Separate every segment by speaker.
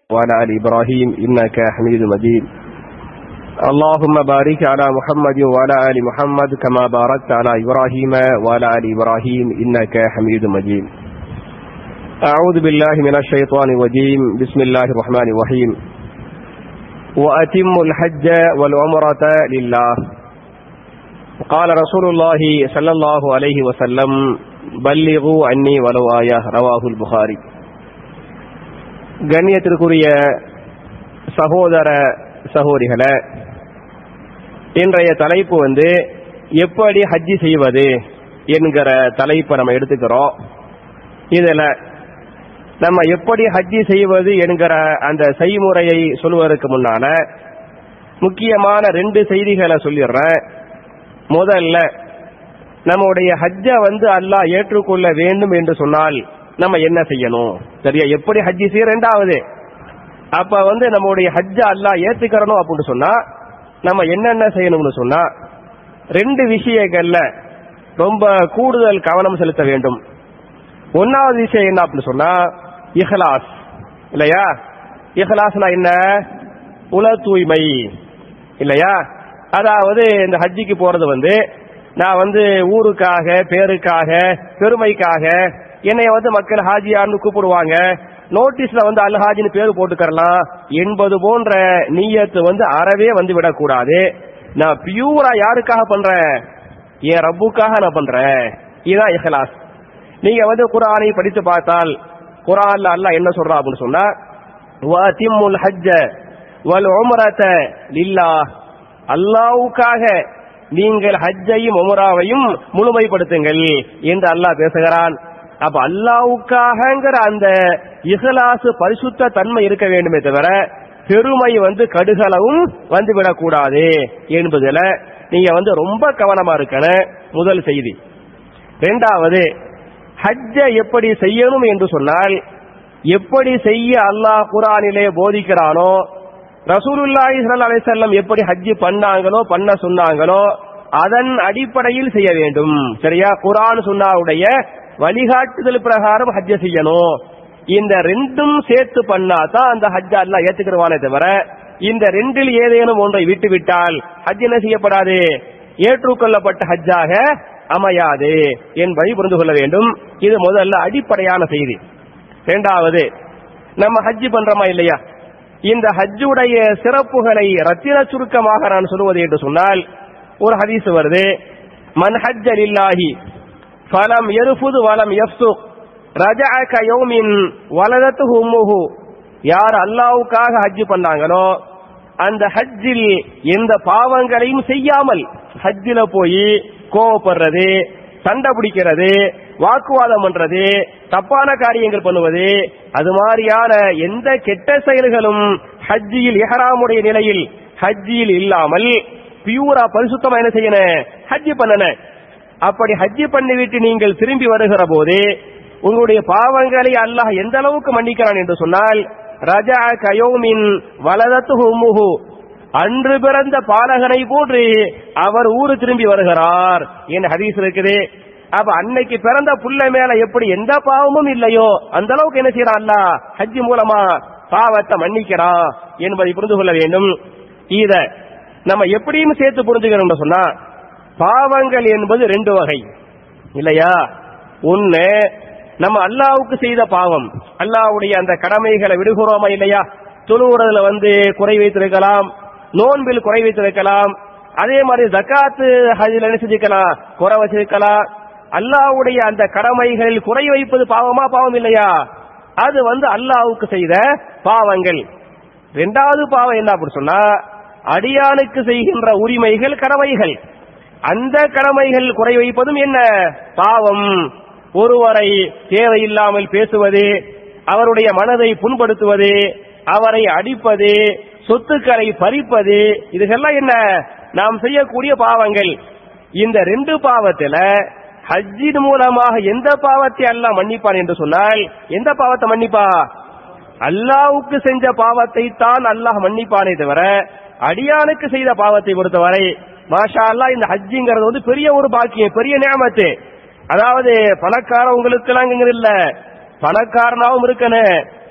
Speaker 1: وعلى آل إبراهيم إنك حميد مجيد اللهم بارك على محمد وعلى آل محمد كما باركت على إبراهيم وعلى آل إبراهيم إنك حميد مجيد أعوذ بالله من الشيطان الرجيم بسم الله الرحمن الرحيم وأتم الحج والعمرة لله قال رسول الله صلى الله عليه وسلم بلغوا عني ولو آية رواه البخاري கண்ணியத்திற்குரிய சகோதர சகோதரிகளே இன்றைய தலைப்பு வந்து எப்படி ஹஜ்ஜி செய்வது என்கிற தலைப்பை நம்ம எடுத்துக்கிறோம் இதுல நம்ம எப்படி ஹஜ்ஜி செய்வது என்கிற அந்த செய்முறையை சொல்வதற்கு முன்னால முக்கியமான ரெண்டு செய்திகளை சொல்லிடுறேன் முதல்ல நம்முடைய ஹஜ்ஜை வந்து அல்லாஹ் ஏற்றுக்கொள்ள வேண்டும் என்று சொன்னால் நம்ம என்ன செய்யணும் சரியா எப்படி ஹஜ்ஜி செய்ய ரெண்டாவது அப்ப வந்து நம்முடைய ஹஜ்ஜ அல்லாஹ் ஏத்துக்கிறணும் அப்படின்னு சொன்னா நம்ம என்னென்ன செய்யணும்னு சொன்னா ரெண்டு விஷயங்கள்ல ரொம்ப கூடுதல் கவனம் செலுத்த வேண்டும் ஒன்னாவது விஷயம் என்ன அப்படின்னு சொன்னா இஹ்லாஸ் இல்லையா இஹ்லாஸ்னா என்ன உல தூய்மை இல்லையா அதாவது இந்த ஹஜ்ஜிக்கு போறது வந்து நான் வந்து ஊருக்காக பேருக்காக பெருமைக்காக என்னைய வந்து மக்கள் ஹாஜியான்னு கூப்பிடுவாங்க நோட்டீஸ்ல வந்து அல் ஹாஜின்னு பேர் போட்டுக்கறலாம் என்பது போன்ற நீயத்து வந்து அறவே வந்து விடக்கூடாது நான் பியூரா யாருக்காக பண்றேன் என் ரப்புக்காக நான் பண்றேன் இதுதான் இஹ்லாஸ் நீங்க வந்து குரானை படித்து பார்த்தால் குரான்ல அல்லாஹ் என்ன சொல்றா அப்படின்னு சொன்னா வஅதிம்முல் ஹஜ்ஜ வல் உம்ரத லில்லாஹ் அல்லாஹ்வுக்காக நீங்கள் ஹஜ்ஜையும் உமராவையும் முழுமைப்படுத்துங்கள் என்று அல்லாஹ் பேசுகிறான் அப்ப அல்லாவுக்காகங்கிற அந்த இஹலாசு பரிசுத்த தன்மை இருக்க வேண்டுமே தவிர பெருமை வந்து கடுகளவும் வந்து விடக்கூடாது என்பதுல நீங்க வந்து ரொம்ப கவனமா இருக்கணும் முதல் செய்தி இரண்டாவது ஹஜ்ஜ எப்படி செய்யணும் என்று சொன்னால் எப்படி செய்ய அல்லாஹ் குரானிலே போதிக்கிறானோ ரசூலுல்லாஹி ஸல்லல்லாஹு அலைஹி வஸல்லம் எப்படி ஹஜ்ஜி பண்ணாங்களோ பண்ண சொன்னாங்களோ அதன் அடிப்படையில் செய்ய வேண்டும் சரியா குரான் சுன்னாவுடைய வழிகாட்டுதல் பிரகாரம் ஹஜ்ஜ செய்யணும் இந்த ரெண்டும் சேர்த்து பண்ணா தான் அந்த ஹஜ்ஜ அல்லாஹ் ஏத்துக்கிறவானே தவிர இந்த ரெண்டில் ஏதேனும் ஒன்றை விட்டு விட்டால் ஹஜ் என்ன செய்யப்படாது ஏற்றுக்கொள்ளப்பட்ட ஹஜ்ஜாக அமையாது என்பதை புரிந்து கொள்ள வேண்டும் இது முதல்ல அடிப்படையான செய்தி இரண்டாவது நம்ம ஹஜ்ஜி பண்றோமா இல்லையா இந்த ஹஜ்ஜுடைய சிறப்புகளை ரத்தின சுருக்கமாக நான் சொல்வது என்று சொன்னால் ஒரு ஹதீஸ் வருது மன் ஹஜ்ஜ லில்லாஹி ஃபலம் எருஃபுது வலம் யஃப்சு ரஜஅக யௌமின் வலதத்துஹு உம்முஹு யார் அல்லாஹ்வுக்காக ஹஜ் பண்ணாங்களோ அந்த ஹஜ்ஜில் எந்த பாவங்களையும் செய்யாமல் ஹஜ்ஜில போய் கோவப்படுறது சண்டை பிடிக்கிறது வாக்குவாதம் பண்றது தப்பான காரியங்கள் பண்ணுவது அது மாதிரியான எந்த கெட்ட செயல்களும் ஹஜ்ஜியில் இஹராமுடைய நிலையில் ஹஜ்ஜியில் இல்லாமல் பியூரா பரிசுத்தமா என்ன செய்யணும் ஹஜ்ஜி பண்ணன அப்படி ஹஜ்ஜி பண்ணிவிட்டு நீங்கள் திரும்பி வருகிற போது உங்களுடைய பாவங்களை அல்லாஹ் எந்த அளவுக்கு மன்னிக்கிறான் என்று சொன்னால் ரஜா கயோமின் வலதத்து உம்முஹு அன்று பிறந்த பாலகனை போன்று அவர் ஊரு திரும்பி வருகிறார் என் ஹதீஸ் இருக்குது அப்ப அன்னைக்கு பிறந்த புள்ள மேல எப்படி எந்த பாவமும் இல்லையோ அந்த அளவுக்கு என்ன செய்யறான் அல்ல ஹஜ்ஜி மூலமா பாவத்தை மன்னிக்கிறான் என்பதை புரிந்து கொள்ள வேண்டும் இத நம்ம எப்படியும் சேர்த்து புரிஞ்சுக்கணும் சொன்னா பாவங்கள் என்பது ரெண்டு வகை இல்லையா ஒன்னு நம்ம அல்லாவுக்கு செய்த பாவம் அல்லாவுடைய அந்த கடமைகளை விடுகிறோமா இல்லையா தொழுவுறதுல வந்து குறை வைத்திருக்கலாம் நோன்பில் குறை வைத்திருக்கலாம் அதே மாதிரி ஜக்காத்து ஹஜில் என்ன செஞ்சுக்கலாம் குறை வச்சிருக்கலாம் அல்லாவுடைய அந்த கடமைகளில் குறை வைப்பது பாவமா பாவம் இல்லையா அது வந்து அல்லாவுக்கு செய்த பாவங்கள் ரெண்டாவது பாவம் என்ன அப்படி சொன்னா அடியானுக்கு செய்கின்ற உரிமைகள் கடமைகள் அந்த கடமைகள் குறை வைப்பதும் என்ன பாவம் ஒருவரை தேவையில்லாமல் பேசுவது அவருடைய மனதை புண்படுத்துவது அவரை அடிப்பது சொத்துக்களை பறிப்பது இதுகெல்லாம் என்ன நாம் செய்யக்கூடிய பாவங்கள் இந்த ரெண்டு பாவத்துல ஹஜ்ஜின் மூலமாக எந்த பாவத்தை அல்லாஹ் மன்னிப்பான் என்று சொன்னால் எந்த பாவத்தை மன்னிப்பா அல்லாவுக்கு செஞ்ச பாவத்தை தான் அல்லாஹ் மன்னிப்பானே தவிர அடியானுக்கு செய்த பாவத்தை பொறுத்தவரை மாஷா அல்லாஹ் இந்த ஹஜ்ஜிங்கிறது வந்து பெரிய ஒரு பாக்கியம் பெரிய நியமத்து அதாவது பணக்காரவங்களுக்கு இல்ல பணக்காரனாவும் இருக்கணும்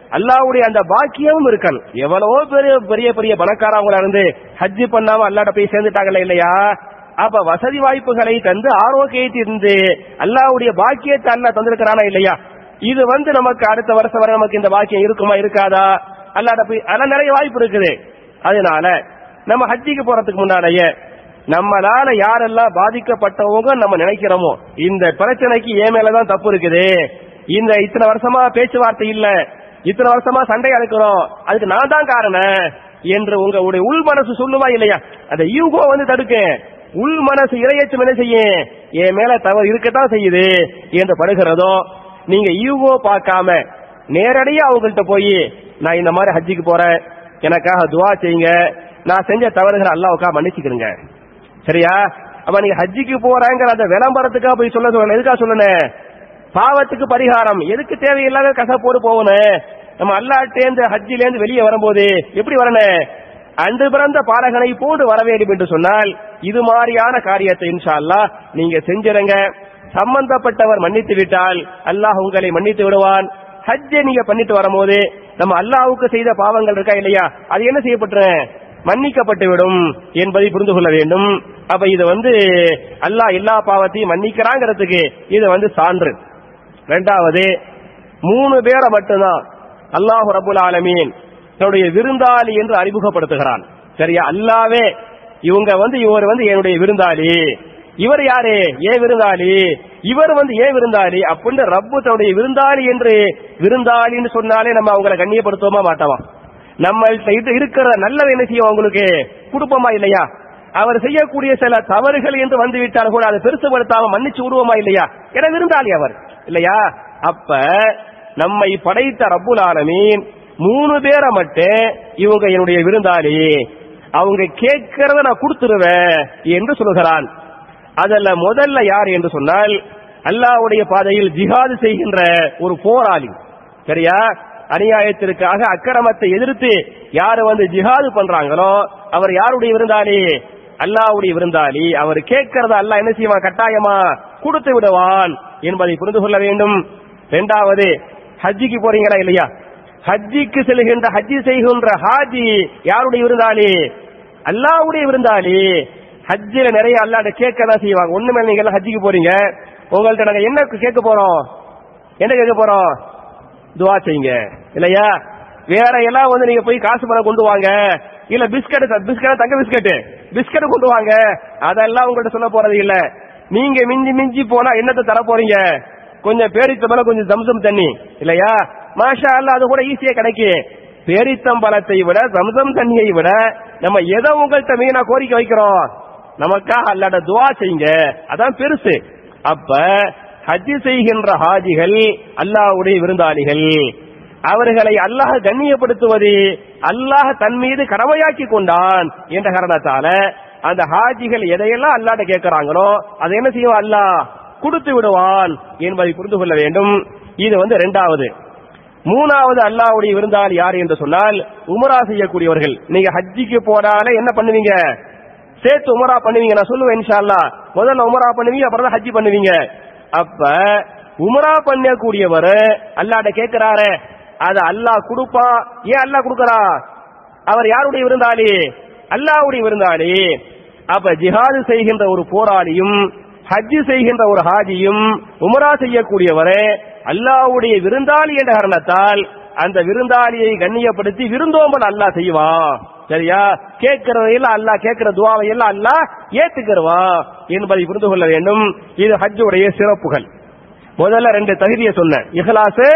Speaker 1: அல்லாவுடைய அந்த பாக்கியமும் இருக்கணும் எவ்வளவோ பெரிய பெரிய பெரிய பணக்காரவங்களா இருந்து ஹஜ்ஜி பண்ணாம அல்லாட போய் சேர்ந்துட்டாங்கல்ல இல்லையா அப்ப வசதி வாய்ப்புகளை தந்து ஆரோக்கியத்தை இருந்து அல்லாவுடைய பாக்கியத்தை அல்லா தந்திருக்கிறானா இல்லையா இது வந்து நமக்கு அடுத்த வருஷம் வரை நமக்கு இந்த பாக்கியம் இருக்குமா இருக்காதா அல்லாட போய் அதெல்லாம் நிறைய வாய்ப்பு இருக்குது அதனால நம்ம ஹஜ்ஜிக்கு போறதுக்கு முன்னாலேயே நம்மளால யாரெல்லாம் பாதிக்கப்பட்டவங்க நம்ம நினைக்கிறோமோ இந்த பிரச்சனைக்கு என் மேலதான் தப்பு இருக்குது இந்த இத்தனை வருஷமா பேச்சுவார்த்தை இல்ல இத்தனை வருஷமா சண்டை அழைக்கிறோம் அதுக்கு நான் தான் காரணம் என்று உங்களுடைய உள் மனசு சொல்லுவா இல்லையா அந்த ஈகோ வந்து தடுக்க உள் மனசு இரையச்சம் என்ன செய்யும் என் மேல தவறு இருக்கத்தான் செய்யுது என்று படுகிறதோ நீங்க ஈகோ பார்க்காம நேரடியா அவங்கள்ட்ட போய் நான் இந்த மாதிரி ஹஜ்ஜிக்கு போறேன் எனக்காக துவா செய்யுங்க நான் செஞ்ச தவறுகளை அல்லாவுக்கா மன்னிச்சுக்கிறேங்க சரியா அப்ப நீங்க ஹஜ்ஜிக்கு போறாங்கிற அந்த விளம்பரத்துக்காக போய் சொல்ல சொல்லணும் எதுக்காக சொல்லணும் பாவத்துக்கு பரிகாரம் எதுக்கு தேவையில்லாத கசப்போடு போகணும் நம்ம அல்லாட்டேந்து ஹஜ்ஜிலேருந்து வெளியே வரும்போது எப்படி வரணும் அன்று பிறந்த பாலகனை போன்று வர வேண்டும் என்று சொன்னால் இது மாதிரியான காரியத்தை இன்ஷா அல்லாஹ் நீங்க செஞ்சிருங்க சம்பந்தப்பட்டவர் மன்னித்து விட்டால் அல்லாஹ் உங்களை மன்னித்து விடுவான் ஹஜ்ஜை நீங்க பண்ணிட்டு வரும்போது நம்ம அல்லாஹ்வுக்கு செய்த பாவங்கள் இருக்கா இல்லையா அது என்ன செய்யப்பட்டு மன்னிக்கப்பட்டு விடும் என்பதை புரிந்து கொள்ள வேண்டும் அப்ப இது வந்து அல்லாஹ் எல்லா பாவத்தையும் மன்னிக்கிறாங்கிறதுக்கு இது வந்து சான்று ரெண்டாவது மூணு பேரை மட்டும்தான் அல்லாஹு ரபுல் ஆலமீன் தன்னுடைய விருந்தாளி என்று அறிமுகப்படுத்துகிறான் சரியா அல்லாவே இவங்க வந்து இவர் வந்து என்னுடைய விருந்தாளி இவர் யாரு ஏன் விருந்தாளி இவர் வந்து ஏன் விருந்தாளி அப்படின்னு ரப்பு தன்னுடைய விருந்தாளி என்று விருந்தாளின்னு சொன்னாலே நம்ம அவங்களை கண்ணியப்படுத்துவோமா மாட்டோமா நம்மள்ட்ட இது இருக்கிற நல்லது என்ன செய்யும் அவங்களுக்கு கொடுப்போமா இல்லையா அவர் செய்யக்கூடிய சில தவறுகள் என்று வந்து விட்டால் கூட அதை பெருசுபடுத்தாம மன்னிச்சு விடுவோமா இல்லையா என விருந்தாளி அவர் இல்லையா அப்ப நம்மை படைத்த ரப்புல் ஆலமீன் மூணு பேரை மட்டும் இவங்க என்னுடைய விருந்தாளி அவங்க கேட்கறத நான் கொடுத்துருவேன் என்று சொல்லுகிறான் அதுல முதல்ல யார் என்று சொன்னால் அல்லாஹ்வுடைய பாதையில் ஜிஹாது செய்கின்ற ஒரு போராளி சரியா அநியாயத்திற்காக அக்கிரமத்தை எதிர்த்து யாரு வந்து ஜிஹாது பண்றாங்களோ அவர் யாருடைய விருந்தாளி அல்லாஹ்வுடைய விருந்தாளி அவர் கேட்கறத அல்லாஹ் என்ன செய்வான் கட்டாயமா கொடுத்து விடுவான் என்பதை புரிந்து கொள்ள வேண்டும் இரண்டாவது ஹஜ்ஜிக்கு போறீங்களா இல்லையா ஹஜ்ஜிக்கு செல்கின்ற ஹஜ்ஜி செய்கின்ற ஹாஜி யாருடைய விருந்தாளி அல்லாஹ்வுடைய விருந்தாளி ஹஜ்ஜில நிறைய அல்லாட்ட கேட்க தான் செய்வாங்க ஒண்ணுமே நீங்க எல்லாம் ஹஜ்ஜிக்கு போறீங்க உங்கள்ட்ட நாங்க என்ன கேட்க போறோம் என்ன கேட்க போறோம் துவா செய்யுங்க இல்லையா வேற எல்லாம் வந்து நீங்க போய் காசு பணம் கொண்டு வாங்க இல்ல பிஸ்கட் பிஸ்கட் தங்க பிஸ்கட் பிஸ்கட் கொண்டு வாங்க அதெல்லாம் உங்கள்ட்ட சொல்ல போறது இல்ல நீங்க மிஞ்சி மிஞ்சி போனா என்னத்தை தர போறீங்க கொஞ்சம் பேரித்த கொஞ்சம் தம்சம் தண்ணி இல்லையா மாஷா அல்ல அது கூட ஈஸியா கிடைக்கும் பேரித்தம்பழத்தை விட சம்சம் தண்ணியை விட நம்ம எதை உங்கள்கிட்ட மீனா கோரிக்கை வைக்கிறோம் நமக்காக அல்லாட துவா செய்யுங்க அதான் பெருசு அப்ப ஹஜ் செய்கின்ற ஹாஜிகள் அல்லாஹ்வுடைய விருந்தாளிகள் அவர்களை அல்லாஹ் கண்ணியப்படுத்துவது அல்லாஹ் தன் மீது கடமையாக்கி கொண்டான் என்ற காரணத்தால அந்த ஹாஜிகள் எதையெல்லாம் அல்லாட்ட கேட்கிறாங்களோ அதை என்ன செய்வோம் அல்லாஹ் கொடுத்து விடுவான் என்பதை புரிந்து கொள்ள வேண்டும் இது வந்து இரண்டாவது மூணாவது அல்லாஹ்வுடைய விருந்தாளி யார் என்று சொன்னால் உமரா செய்யக்கூடியவர்கள் நீங்க ஹஜ்ஜிக்கு போனாலே என்ன பண்ணுவீங்க சேர்த்து உமரா பண்ணுவீங்க நான் சொல்லுவேன் இன்ஷா அல்லாஹ் முதல்ல உமரா பண்ணுவீங்க அப்புறம் தான் ஹஜ்ஜி பண்ணுவீங்க அப்ப உமரா பண்ணக்கூடியவர் அல்லாட்ட கேட்கிறாரு அது அல்லாஹ் கொடுப்பா ஏன் அல்லாஹ் கொடுக்கறா அவர் யாருடைய விருந்தாளி அல்லாஹ்வுடைய விருந்தாளி அப்ப ஜிஹாது செய்கின்ற ஒரு போராளியும் ஹஜ் செய்கின்ற ஒரு ஹாஜியும் உமரா செய்யக்கூடியவரே அல்லாஹ்வுடைய விருந்தாளி என்ற காரணத்தால் அந்த விருந்தாளியை கண்ணியப்படுத்தி விருந்தோம்பல் அல்லாஹ் செய்வான் சரியா கேட்கிறதையெல்லாம் அல்லாஹ் கேட்கிற துவாவை எல்லாம் அல்லாஹ் ஏத்துக்கிறவான் என்பதை புரிந்து கொள்ள வேண்டும் இது ஹஜ்ஜுடைய சிறப்புகள் முதல்ல ரெண்டு தகுதியை சொன்னேன் இஹ்லாசு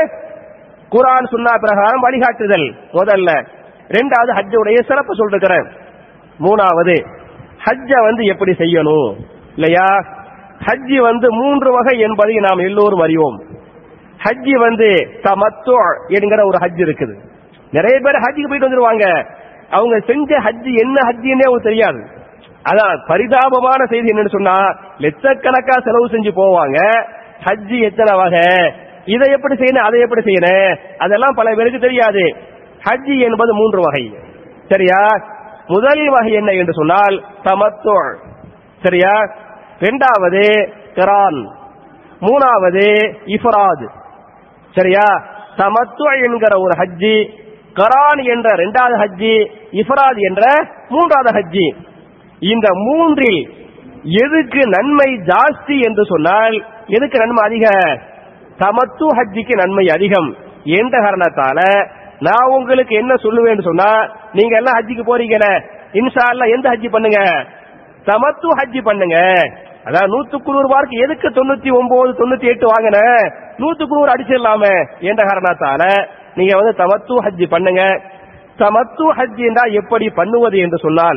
Speaker 1: குரான் சுன்னா பிரகாரம் வழிகாட்டுதல் முதல்ல ரெண்டாவது ஹஜ்ஜுடைய சிறப்பு சொல்லிருக்கிறேன் மூணாவது ஹஜ்ஜ வந்து எப்படி செய்யணும் இல்லையா ஹஜ்ஜி வந்து மூன்று வகை என்பதை நாம் எல்லோரும் அறிவோம் ஹஜ்ஜி வந்து தமத்து என்கிற ஒரு ஹஜ் இருக்குது நிறைய பேர் ஹஜ்ஜுக்கு போயிட்டு வந்துருவாங்க அவங்க செஞ்ச ஹஜ்ஜி என்ன ஹஜ்ஜின்னே அவங்களுக்கு தெரியாது அதான் பரிதாபமான செய்தி என்னன்னு சொன்னா லட்சக்கணக்கா செலவு செஞ்சு போவாங்க ஹஜ்ஜி எத்தனை வகை இதை எப்படி செய்யணும் அதை எப்படி செய்யணும் அதெல்லாம் பல பேருக்கு தெரியாது ஹஜ்ஜி என்பது மூன்று வகை சரியா முதல் வகை என்ன என்று சொன்னால் தமத்து சரியா இரண்டாவது கிரான் மூணாவது இஃபராத் சரியா தமத்து என்கிற ஒரு ஹஜ்ஜி கரான் என்ற இரண்டாவது ஹஜ்ஜி இஃபராத் என்ற மூன்றாவது ஹஜ்ஜி இந்த மூன்றில் எதுக்கு நன்மை ஜாஸ்தி என்று சொன்னால் எதுக்கு நன்மை அதிக தமத்து ஹஜ்ஜிக்கு நன்மை அதிகம் என்ற காரணத்தால நான் உங்களுக்கு என்ன சொல்லுவேன்னு சொன்னா நீங்க எல்லாம் ஹஜ்ஜிக்கு போறீங்களே இன்ஷா அல்லாஹ் எந்த ஹஜ்ஜி பண்ணுங்க தமத்து ஹஜ்ஜி பண்ணுங்க அதான் நூத்துக்கு நூறு மார்க் எதுக்கு தொண்ணூத்தி ஒன்பது தொண்ணூத்தி எட்டு வாங்கின நூத்துக்கு நூறு அடிச்சிடலாமே என்ற காரணத்தால நீங்க வந்து தமத்து ஹஜ்ஜி பண்ணுங்க தமத்து ஹஜ்ஜி என்றால் எப்படி பண்ணுவது என்று சொன்னால்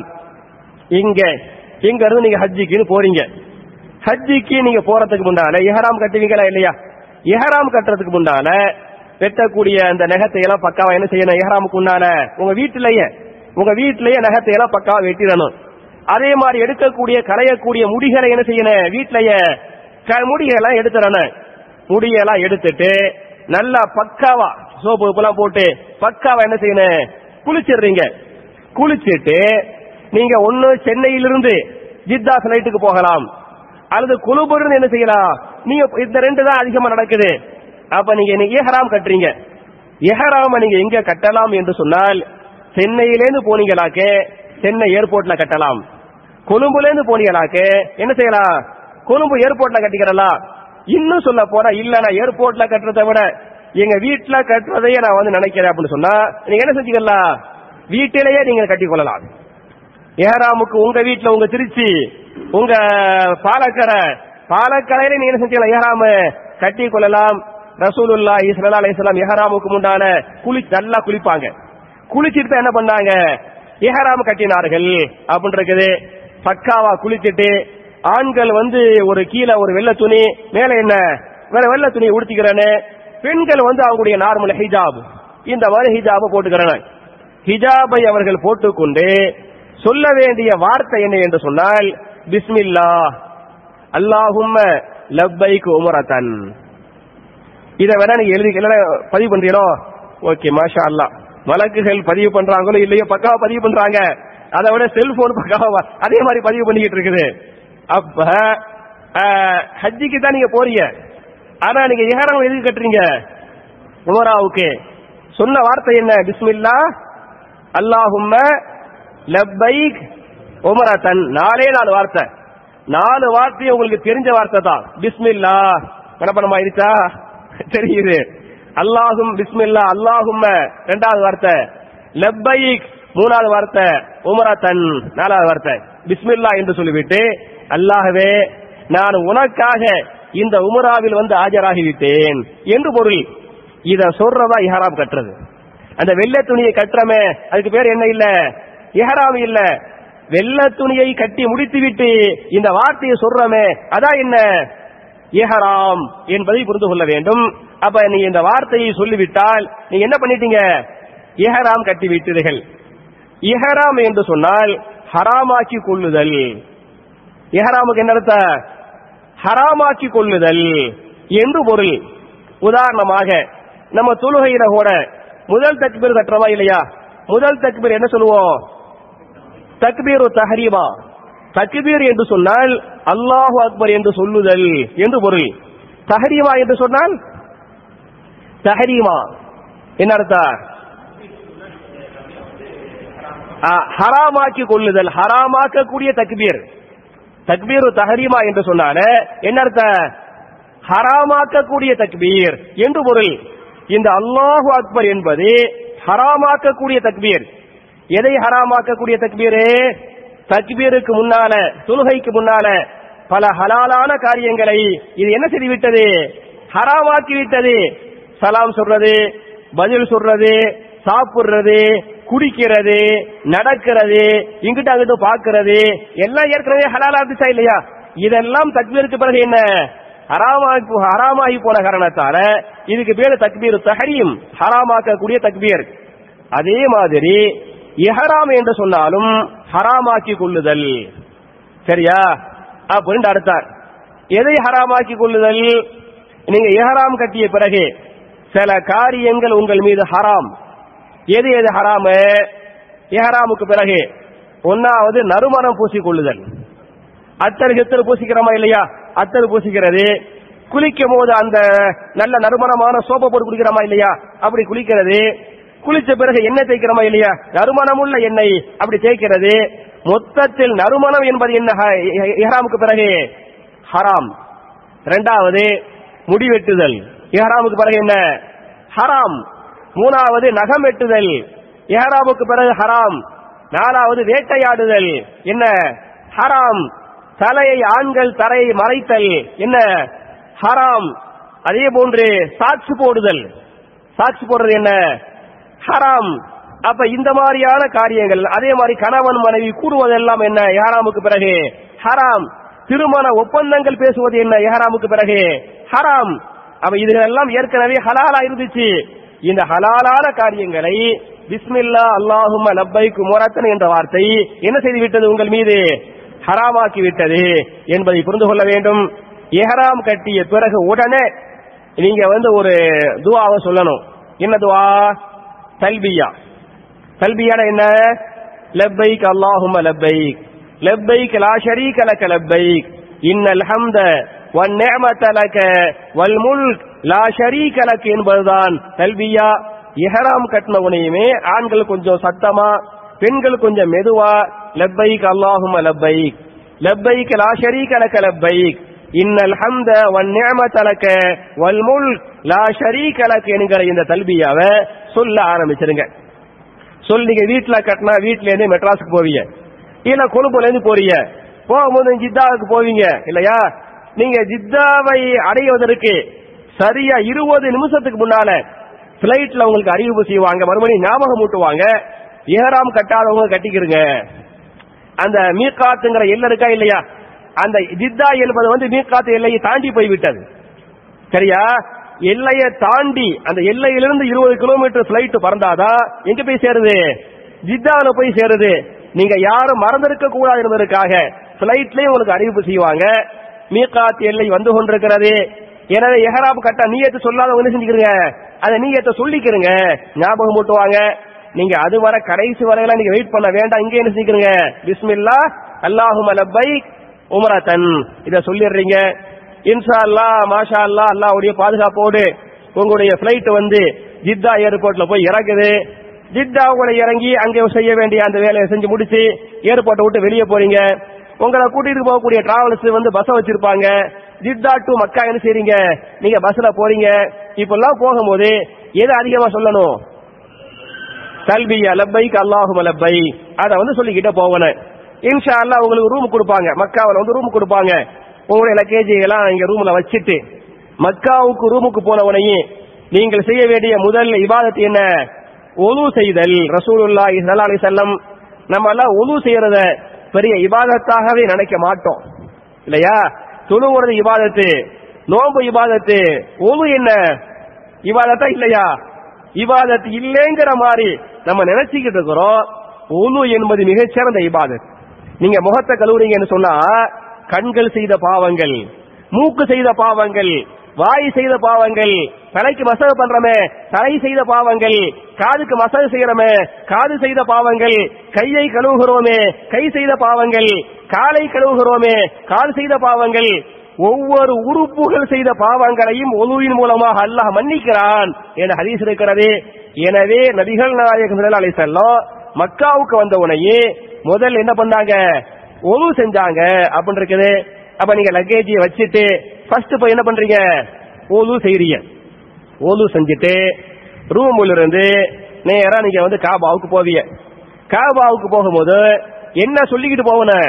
Speaker 1: இங்க இங்க இருந்து நீங்க ஹஜ்ஜிக்குன்னு போறீங்க ஹஜ்ஜிக்கு நீங்க போறதுக்கு முன்னால இஹராம் கட்டுவீங்களா இல்லையா இஹராம் கட்டுறதுக்கு முன்னால வெட்டக்கூடிய அந்த நகத்தை எல்லாம் பக்காவா என்ன செய்யணும் இஹராமுக்கு முன்னால உங்க வீட்டிலேயே உங்க வீட்டிலேயே நகத்தை எல்லாம் பக்காவா வெட்டிடணும் அதே மாதிரி எடுக்கக்கூடிய களையக்கூடிய முடிகளை என்ன செய்யணும் வீட்டிலேயே க- முடிகளெல்லாம் எடுத்துடணும் முடியெல்லாம் எடுத்துட்டு நல்லா பக்காவா சோப்பு உப்புலாம் போட்டு பக்காவா என்ன செய்யணும் குளிச்சிடுறீங்க குளிச்சிட்டு நீங்க ஒண்ணு சென்னையிலிருந்து ஜித்தா ஃபிளைட்டுக்கு போகலாம் அல்லது குழுபுருந்து என்ன செய்யலாம் நீங்க இந்த ரெண்டு தான் அதிகமா நடக்குது அப்ப நீங்க இன்னைக்கு ஏஹராம் கட்டுறீங்க எஹராம நீங்க எங்க கட்டலாம் என்று சொன்னால் சென்னையிலேருந்து போனீங்களாக்க சென்னை ஏர்போர்ட்ல கட்டலாம் கொழும்புல இருந்து போனீங்களாக்க என்ன செய்யலாம் கொழும்பு ஏர்போர்ட்ல கட்டிக்கிறலாம் இன்னும் சொல்ல போனா இல்ல நான் ஏர்போர்ட்ல கட்டுறதை விட எங்க வீட்டுல கட்டுறதையே நான் வந்து நினைக்கிறேன் அப்படின்னு சொன்னா நீங்க என்ன செஞ்சுக்கலாம் வீட்டிலேயே நீங்க கட்டிக்கொள்ளலாம் ஏராமுக்கு உங்க வீட்டுல உங்க திருச்சி உங்க பாலக்கரை பாலக்கரையில நீங்க என்ன செஞ்சுக்கலாம் ஏராம கட்டி கொள்ளலாம் ரசூலுல்லா இஸ்லா அலைஹிஸ்ஸலாம் எஹராமுக்கு முண்டான குளி நல்லா குளிப்பாங்க குளிச்சிட்டு தான் என்ன பண்ணாங்க எஹராம் கட்டினார்கள் அப்படின்னு இருக்குது பக்காவா குளிச்சிட்டு ஆண்கள் வந்து ஒரு கீழே ஒரு வெள்ளை துணி மேல என்ன வேற வெள்ளை துணி உடுத்திக்கிறேன்னு பெண்கள் வந்து அவங்களுடைய நார்மல் ஹிஜாப் இந்த மாதிரி ஹிஜாபை போட்டுக்கிறாங்க ஹிஜாபை அவர்கள் போட்டுக்கொண்டு சொல்ல வேண்டிய வார்த்தை என்ன என்று சொன்னால் பிஸ்மில்லா அல்லாஹும்ம லப்பைக் உமரத்தன் இத வேணா நீங்க எழுதி இல்லைன்னா பதிவு பண்றீங்களோ ஓகே மாஷா அல்லாஹ் வழக்குகள் பதிவு பண்றாங்களோ இல்லையோ பக்காவா பதிவு பண்றாங்க அதை விட செல்போன் பக்காவா அதே மாதிரி பதிவு பண்ணிக்கிட்டு இருக்குது அப்ப அஹ், ஹஜ்ஜிக்கு தான் நீங்க போறீங்க ஆனா நீங்க இஹராம் எதுக்கு கட்டுறீங்க உமராவுக்கு சொன்ன வார்த்தை என்ன பிஸ்மில்லா அல்லாஹும்ம லப்பைக் உமரத்தன் நாலே நாலு வார்த்தை நாலு வார்த்தை உங்களுக்கு தெரிஞ்ச வார்த்தை தான் பிஸ்மில்லா மனப்பணமா இருக்கா தெரியுது அல்லாஹும் பிஸ்மில்லா அல்லாஹும்ம ரெண்டாவது வார்த்தை லப்பைக் மூணாவது வார்த்தை உமரத்தன் நாலாவது வார்த்தை பிஸ்மில்லா என்று சொல்லிவிட்டு அல்லாஹ்வே நான் உனக்காக இந்த உமராவில் வந்து ஆஜராகிவிட்டேன் என்று பொருள் இத சொல்றதா இஹராம் கட்டுறது அந்த வெள்ளை துணியை கட்டுறமே அதுக்கு பேர் என்ன இல்ல இஹராம் இல்ல வெள்ளை துணியை கட்டி முடித்துவிட்டு இந்த வார்த்தையை சொல்றமே அதான் என்ன இஹராம் என்பதை புரிந்து கொள்ள வேண்டும் அப்ப நீங்க இந்த வார்த்தையை சொல்லிவிட்டால் நீங்க என்ன பண்ணிட்டீங்க இஹராம் கட்டி விட்டீர்கள் இஹராம் என்று சொன்னால் ஹராமாக்கி கொள்ளுதல் இஹராமுக்கு என்ன அர்த்தம் ஹராமாக்கி கொள்ளுதல் என்று பொருள் உதாரணமாக நம்ம தொழுகையில கூட முதல் தக்பீர் கட்டுறோமா இல்லையா முதல் தக்பீர் என்ன சொல்லுவோம் தக்பீர் தஹரீமா தக்பீர் என்று சொன்னால் அல்லாஹு அக்பர் என்று சொல்லுதல் என்று பொருள் தஹரீமா என்று சொன்னால் தஹரீமா என்ன அர்த்தம் ஆ, ஹராமாக்கி கொள்ளுதல் ஹராமாக்கக்கூடிய தக்பீர் தக்பீர் தஹரீமா என்று சொன்னாலே என்ன அர்த்தம் ஹராமாக்கக்கூடிய தக்பீர் என்று பொருள் இந்த அல்லாஹு அக்பர் என்பது ஹராமாக்கக்கூடிய தக்பீர் எதை ஹராமாக்கக்கூடிய தக்பீரு தக்பீருக்கு முன்னால தொழுகைக்கு முன்னால பல ஹலாலான காரியங்களை இது என்ன செய்து விட்டது ஹராமாக்கி விட்டது சலாம் சொல்றது பதில் சொல்றது சாப்பிடுறது குடிக்கிறது நடக்கிறது இங்கிட்ட அங்கிட்ட பாக்குறது எல்லாம் ஏற்கனவே ஹலாலா இருந்துச்சா இல்லையா இதெல்லாம் தக்பீருக்கு பிறகு என்ன ஹராமாகி ஹராமாகி போன காரணத்தால இதுக்கு பேரு தக்பீர் தஹரீம் ஹராமாக்கக்கூடிய தக்பீர் அதே மாதிரி இஹராம் என்று சொன்னாலும் ஹராமாக்கி கொள்ளுதல் சரியா அப்படின்னு அர்த்தம் எதை ஹராமாக்கி கொள்ளுதல் நீங்க இஹராம் கட்டிய பிறகு சில காரியங்கள் உங்கள் மீது ஹராம் எது எது ஹராமு இஹராமுக்கு பிறகு ஒன்னாவது நறுமணம் பூசிக்கொள்ளுதல் அத்தர் கித்தர் பூசிக்கிறோமா இல்லையா அத்தர் பூசிக்கிறது குளிக்கும் போது அந்த நல்ல நறுமணமான சோப்பை போட்டு குளிக்கிறோமா இல்லையா அப்படி குளிக்கிறது குளிச்ச பிறகு எண்ணெய் தேய்க்கிறோமா இல்லையா நறுமணமுள்ள எண்ணெய் அப்படி தேய்க்கிறது மொத்தத்தில் நறுமணம் என்பது என்ன ஹ- இஹ்- இஹ்ராமுக்கு பிறகு ஹராம் இரண்டாவது முடி வெட்டுதல் இஹ்ராமுக்கு பிறகு என்ன ஹராம் மூணாவது நகம் வெட்டுதல் இஹ்ராமுக்கு பிறகு ஹராம் நாலாவது வேட்டையாடுதல் என்ன ஹராம் தலையை ஆண்கள் தரையை மறைத்தல் என்ன ஹராம் அதே போன்று சாட்சி போடுதல் சாட்சி போடுறது என்ன ஹராம் அப்ப இந்த மாதிரியான காரியங்கள் அதே மாதிரி கணவன் மனைவி கூடுவதெல்லாம் என்ன யாராமுக்கு பிறகு ஹராம் திருமண ஒப்பந்தங்கள் பேசுவது என்ன யாராமுக்கு பிறகு ஹராம் அப்ப இதுகளெல்லாம் ஏற்கனவே ஹலாலா இருந்துச்சு இந்த ஹலாலான காரியங்களை பிஸ்மில்லா அல்லாஹும்ம லப்பைக்கு முரத்தன் என்ற வார்த்தை என்ன செய்து விட்டது உங்கள் மீது ஹராமாக்கி விட்டது என்பதை புரிந்து கொள்ள வேண்டும் எஹராம் கட்டிய பிறகு உடனே நீங்க வந்து ஒரு துவாவை சொல்லணும் என்ன துவா தல்பியா தல்பியான என்ன லப்பைக் அல்லாஹும்ம லப்பைக் லப்பைக் லா ஷரீக லக லப்பைக் இன்னல் ஹம்த வன் நிஅமத லக வல் முல்க் லா ஷரீக லக் என்பதுதான் தல்பியா இஹ்ராம் கட்டின உடனேயுமே ஆண்கள் கொஞ்சம் சத்தமா பெண்கள் கொஞ்சம் மெதுவா லப்பைக் அல்லாஹும்ம லப்பைக் லப்பைக் லா ஷரீக லக லப்பைக் இன்னல் ஹம்த வன் நிஅமத லக வல் முல்க் லா ஷரீக லக் என்கிற இந்த தல்பியாவை சொல்ல ஆரம்பிச்சிருங்க சொல்லி நீங்க வீட்டுல கட்டினா வீட்ல இருந்து மெட்ராஸுக்கு போவீங்க இல்ல கொழும்புல இருந்து போறீங்க போகும்போது ஜித்தாவுக்கு போவீங்க இல்லையா நீங்க ஜித்தாவை அடைவதற்கு சரியா இருபது நிமிஷத்துக்கு முன்னால பிளைட்ல உங்களுக்கு அறிவிப்பு செய்வாங்க மறுபடியும் ஞாபகம் ஊட்டுவாங்க ஏறாம் கட்டாதவங்க கட்டிக்கிறங்க அந்த மீகாத்துங்கிற எல்லை இருக்கா இல்லையா அந்த ஜித்தா என்பது வந்து மீகாத்து எல்லையை தாண்டி போய்விட்டது சரியா எல்லையை தாண்டி அந்த எல்லையிலிருந்து இருபது கிலோமீட்டர் பிளைட் பறந்தாதான் எங்க போய் சேருது ஜித்தாவில போய் சேருது நீங்க யாரும் மறந்திருக்க கூடாது என்பதற்காக பிளைட்லயும் உங்களுக்கு அறிவிப்பு செய்வாங்க மீகாத் எல்லை வந்து கொண்டிருக்கிறது எனவே எஹராப் கட்ட நீயத்து சொல்லாதவங்க என்ன செஞ்சுக்கிறீங்க அதை நீயத்தை சொல்லிக்கிறீங்க ஞாபகம் மூட்டுவாங்க நீங்க அது வர கடைசி வரையெல்லாம் நீங்க வெயிட் பண்ண வேண்டாம் இங்கே என்ன செஞ்சுக்கிறீங்க பிஸ்மில்லா அல்லாஹும் லப்பைக் உமரத்தன் இத சொல்லிடுறீங்க இன்ஷா அல்லா மாஷா அல்லா அல்லாவுடைய பாதுகாப்போடு உங்களுடைய பிளைட் வந்து ஜித்தா ஏர்போர்ட்ல போய் இறங்குது ஜித்தா உங்களை இறங்கி அங்கே செய்ய வேண்டிய அந்த வேலையை செஞ்சு முடிச்சு ஏர்போர்ட்டை விட்டு வெளியே போறீங்க உங்களை கூட்டிட்டு போகக்கூடிய டிராவல்ஸ் வந்து பஸ் வச்சிருப்பாங்க ஜித்தா டு மக்கா என்ன செய்றீங்க நீங்க பஸ்ல போறீங்க இப்பெல்லாம் போகும்போது எது அதிகமா சொல்லணும் தல்பியா லப்பைக் அல்லாஹும லப்பை அத வந்து சொல்லிக்கிட்டே போகணும் இன்ஷா அல்லாஹ் உங்களுக்கு ரூம் கொடுப்பாங்க மக்காவில் வந்து ரூம் கொடுப்பாங்க உங்களுடைய லக்கேஜ் எல்லாம் இங்க ரூம்ல வச்சுட்டு மக்காவுக்கு ரூமுக்கு போன உடனே நீங்கள் செய்ய வேண்டிய முதல் இபாதத் என்ன ஒலு செய்தல் ரசூலுல்லாஹி ஸல்லல்லாஹு அலைஹி வஸல்லம் நம்ம எல்லாம் ஒலு செய்யறத பெரிய இபாதத்தாகவே நினைக்க மாட்டோம் இல்லையா தொழுவுறது இபாதத்து நோன்பு இபாதத்து ஒலு என்ன இபாதத்தா இல்லையா இபாதத் இல்லைங்கிற மாதிரி நம்ம நினைச்சுக்கிட்டு இருக்கிறோம் ஒலு என்பது மிகச்சிறந்த இபாதத் நீங்க முகத்தை கழுவுறீங்கன்னு சொன்னா கண்கள் செய்த பாவங்கள் மூக்கு செய்த பாவங்கள் வாய் செய்த பாவங்கள் தலைக்கு மசகு பண்றமே தலை செய்த பாவங்கள் காதுக்கு மசகு செய்யறமே காது செய்த பாவங்கள் கையை கழுவுகிறோமே கை செய்த பாவங்கள் காலை கழுவுகிறோமே கால் செய்த பாவங்கள் ஒவ்வொரு உறுப்புகள் செய்த பாவங்களையும் ஒலுவின் மூலமாக அல்லாஹ் மன்னிக்கிறான் என ஹதீஸ் இருக்கிறது எனவே நபிகள் நாயகம் ஸல்லல்லாஹு அலைஹி வஸல்லம் மக்காவுக்கு வந்த உடனே முதல் என்ன பண்ணாங்க ஒலு செஞ்சாங்க அப்படின்னு இருக்குது அப்ப நீங்க லக்கேஜ் வச்சுட்டு ஃபர்ஸ்ட் போய் என்ன பண்றீங்க ஒலு செய்றீங்க ஒலு செஞ்சுட்டு ரூம்ல இருந்து நேரா நீங்க வந்து காபாவுக்கு போவீங்க காபாவுக்கு போகும்போது என்ன சொல்லிக்கிட்டு போகணும்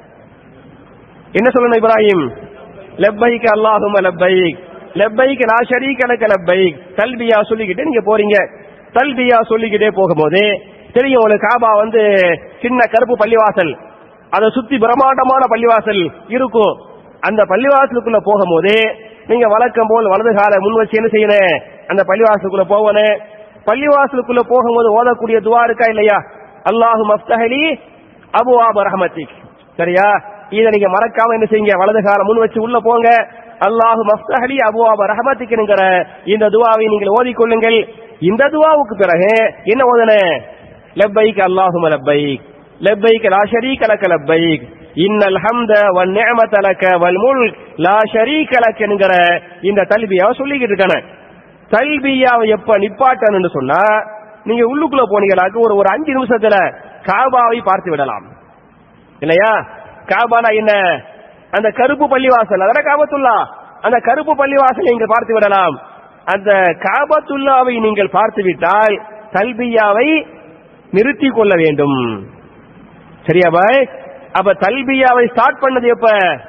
Speaker 1: என்ன சொல்லணும் இப்ராஹிம் லப்பைக் அல்லாஹும லப்பைக் லப்பைக் லா ஷரீக லக லப்பைக் தல்பியா சொல்லிக்கிட்டு நீங்க போறீங்க தல்பியா சொல்லிக்கிட்டே போகும்போது தெரியும் உங்களுக்கு காபா வந்து சின்ன கருப்பு பள்ளிவாசல் அதை சுத்தி பிரம்மாண்டமான பள்ளிவாசல் இருக்கும் அந்த பள்ளிவாசலுக்குள்ள போகும்போது நீங்க வழக்கம் போல் வலது கால முன் வச்சு என்ன செய்யணும் அந்த பள்ளிவாசலுக்குள்ள போகணும் பள்ளிவாசலுக்குள்ள போகும்போது ஓதக்கூடிய துவா இருக்கா இல்லையா அல்லாஹு மஃப்தஹலி அபு ஆப ரஹமத்திக் சரியா இதை நீங்க மறக்காம என்ன செய்யுங்க வலது காலம் முன் வச்சு உள்ள போங்க அல்லாஹு மஃப்தஹலி அபு ஆப ரஹமத்திக்ங்கிற இந்த துவாவை நீங்கள் ஓதிக்கொள்ளுங்கள் இந்த துவாவுக்கு பிறகு என்ன ஓதன லப்பைக் அல்லாஹும லப்பைக் லப்பைக் லா ஷரீக லக லப்பைக் இன்னல் ஹம்த வன் நிஅமத லக வல் முல்க் லா ஷரீக லக் என்கிற இந்த தல்பியாவை சொல்லிக்கிட்டு இருக்கானே தல்பியாவை எப்ப நிப்பாட்டணும்னு சொன்னா நீங்க உள்ளுக்குள்ள போனீங்களாக்கு ஒரு ஒரு அஞ்சு நிமிஷத்துல காபாவை பார்த்து விடலாம் இல்லையா காபானா என்ன அந்த கருப்பு பள்ளிவாசல் அதான காபத்துல்லா அந்த கருப்பு பள்ளிவாசலை நீங்கள் பார்த்து விடலாம் அந்த காபத்துல்லாவை நீங்கள் பார்த்து விட்டால் தல்பியாவை நிறுத்தி கொள்ள வேண்டும் சரியா பாய் அப்ப தல்பியாவை ஸ்டார்ட் பண்ணது எப்ப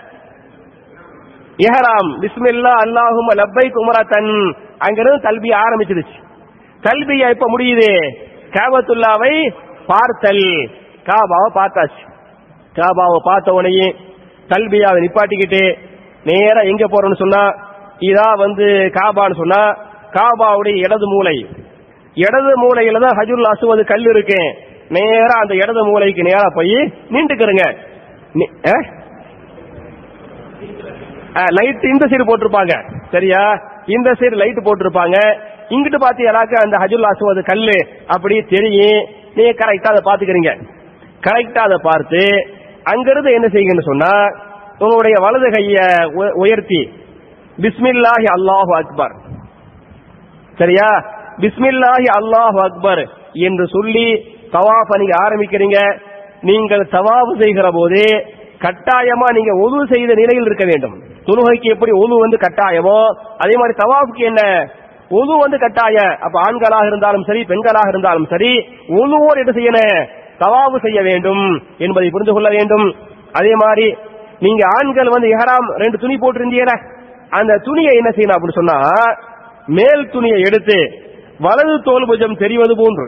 Speaker 1: இஹராம் பிஸ்மில்லா அல்லாஹும் லப்பை குமரத்தன் அங்கிருந்து தல்பியா ஆரம்பிச்சிருச்சு தல்பியா இப்ப முடியுது காபத்துல்லாவை பார்த்தல் காபாவை பார்த்தாச்சு காபாவை பார்த்த உடனே தல்பியாவை நிப்பாட்டிக்கிட்டு நேரா எங்க போறோம்னு சொன்னா இதா வந்து காபான்னு சொன்னா காபாவுடைய இடது மூலை இடது மூலையில தான் ஹஜுல் அசுவது கல் இருக்கு நேரா அந்த இடது மூலைக்கு நேரா போய் நின்றுக்கிறங்க லைட் இந்த சைடு போட்டிருப்பாங்க சரியா இந்த சைடு லைட் போட்டிருப்பாங்க இங்கிட்டு பாத்தீங்கன்னாக்க அந்த ஹஜுல் அசுவது கல்லு அப்படி தெரியும் நீங்க கரெக்டா அதை பாத்துக்கிறீங்க கரெக்டா அதை பார்த்து அங்கிருந்து என்ன செய்யுங்கன்னு சொன்னா உங்களுடைய வலது கைய உ- உயர்த்தி பிஸ்மில்லாஹி அல்லாஹு அக்பர் சரியா பிஸ்மில்லாஹி அல்லாஹு அக்பர் என்று சொல்லி தவாஃப நீங்க ஆரம்பிக்கிறீங்க நீங்கள் தவாஃப் செய்கிற போது கட்டாயமா நீங்க ஒது செய்த நிலையில் இருக்க வேண்டும் தொழுகைக்கு எப்படி ஒது வந்து கட்டாயமோ அதே மாதிரி தவாஃப்க்கு என்ன ஒது வந்து கட்டாய அப்ப ஆண்களாக இருந்தாலும் சரி பெண்களாக இருந்தாலும் சரி ஒதுவோடு என்ன செய்யணும் தவாவு செய்ய வேண்டும் என்பதை புரிந்து கொள்ள வேண்டும் அதே மாதிரி நீங்க ஆண்கள் வந்து இஹராம் ரெண்டு துணி போட்டிருந்தீங்கள அந்த துணியை என்ன செய்யணும் அப்படின்னு சொன்னா மேல் துணியை எடுத்து வலது தோல் புஜம் தெரிவது போன்று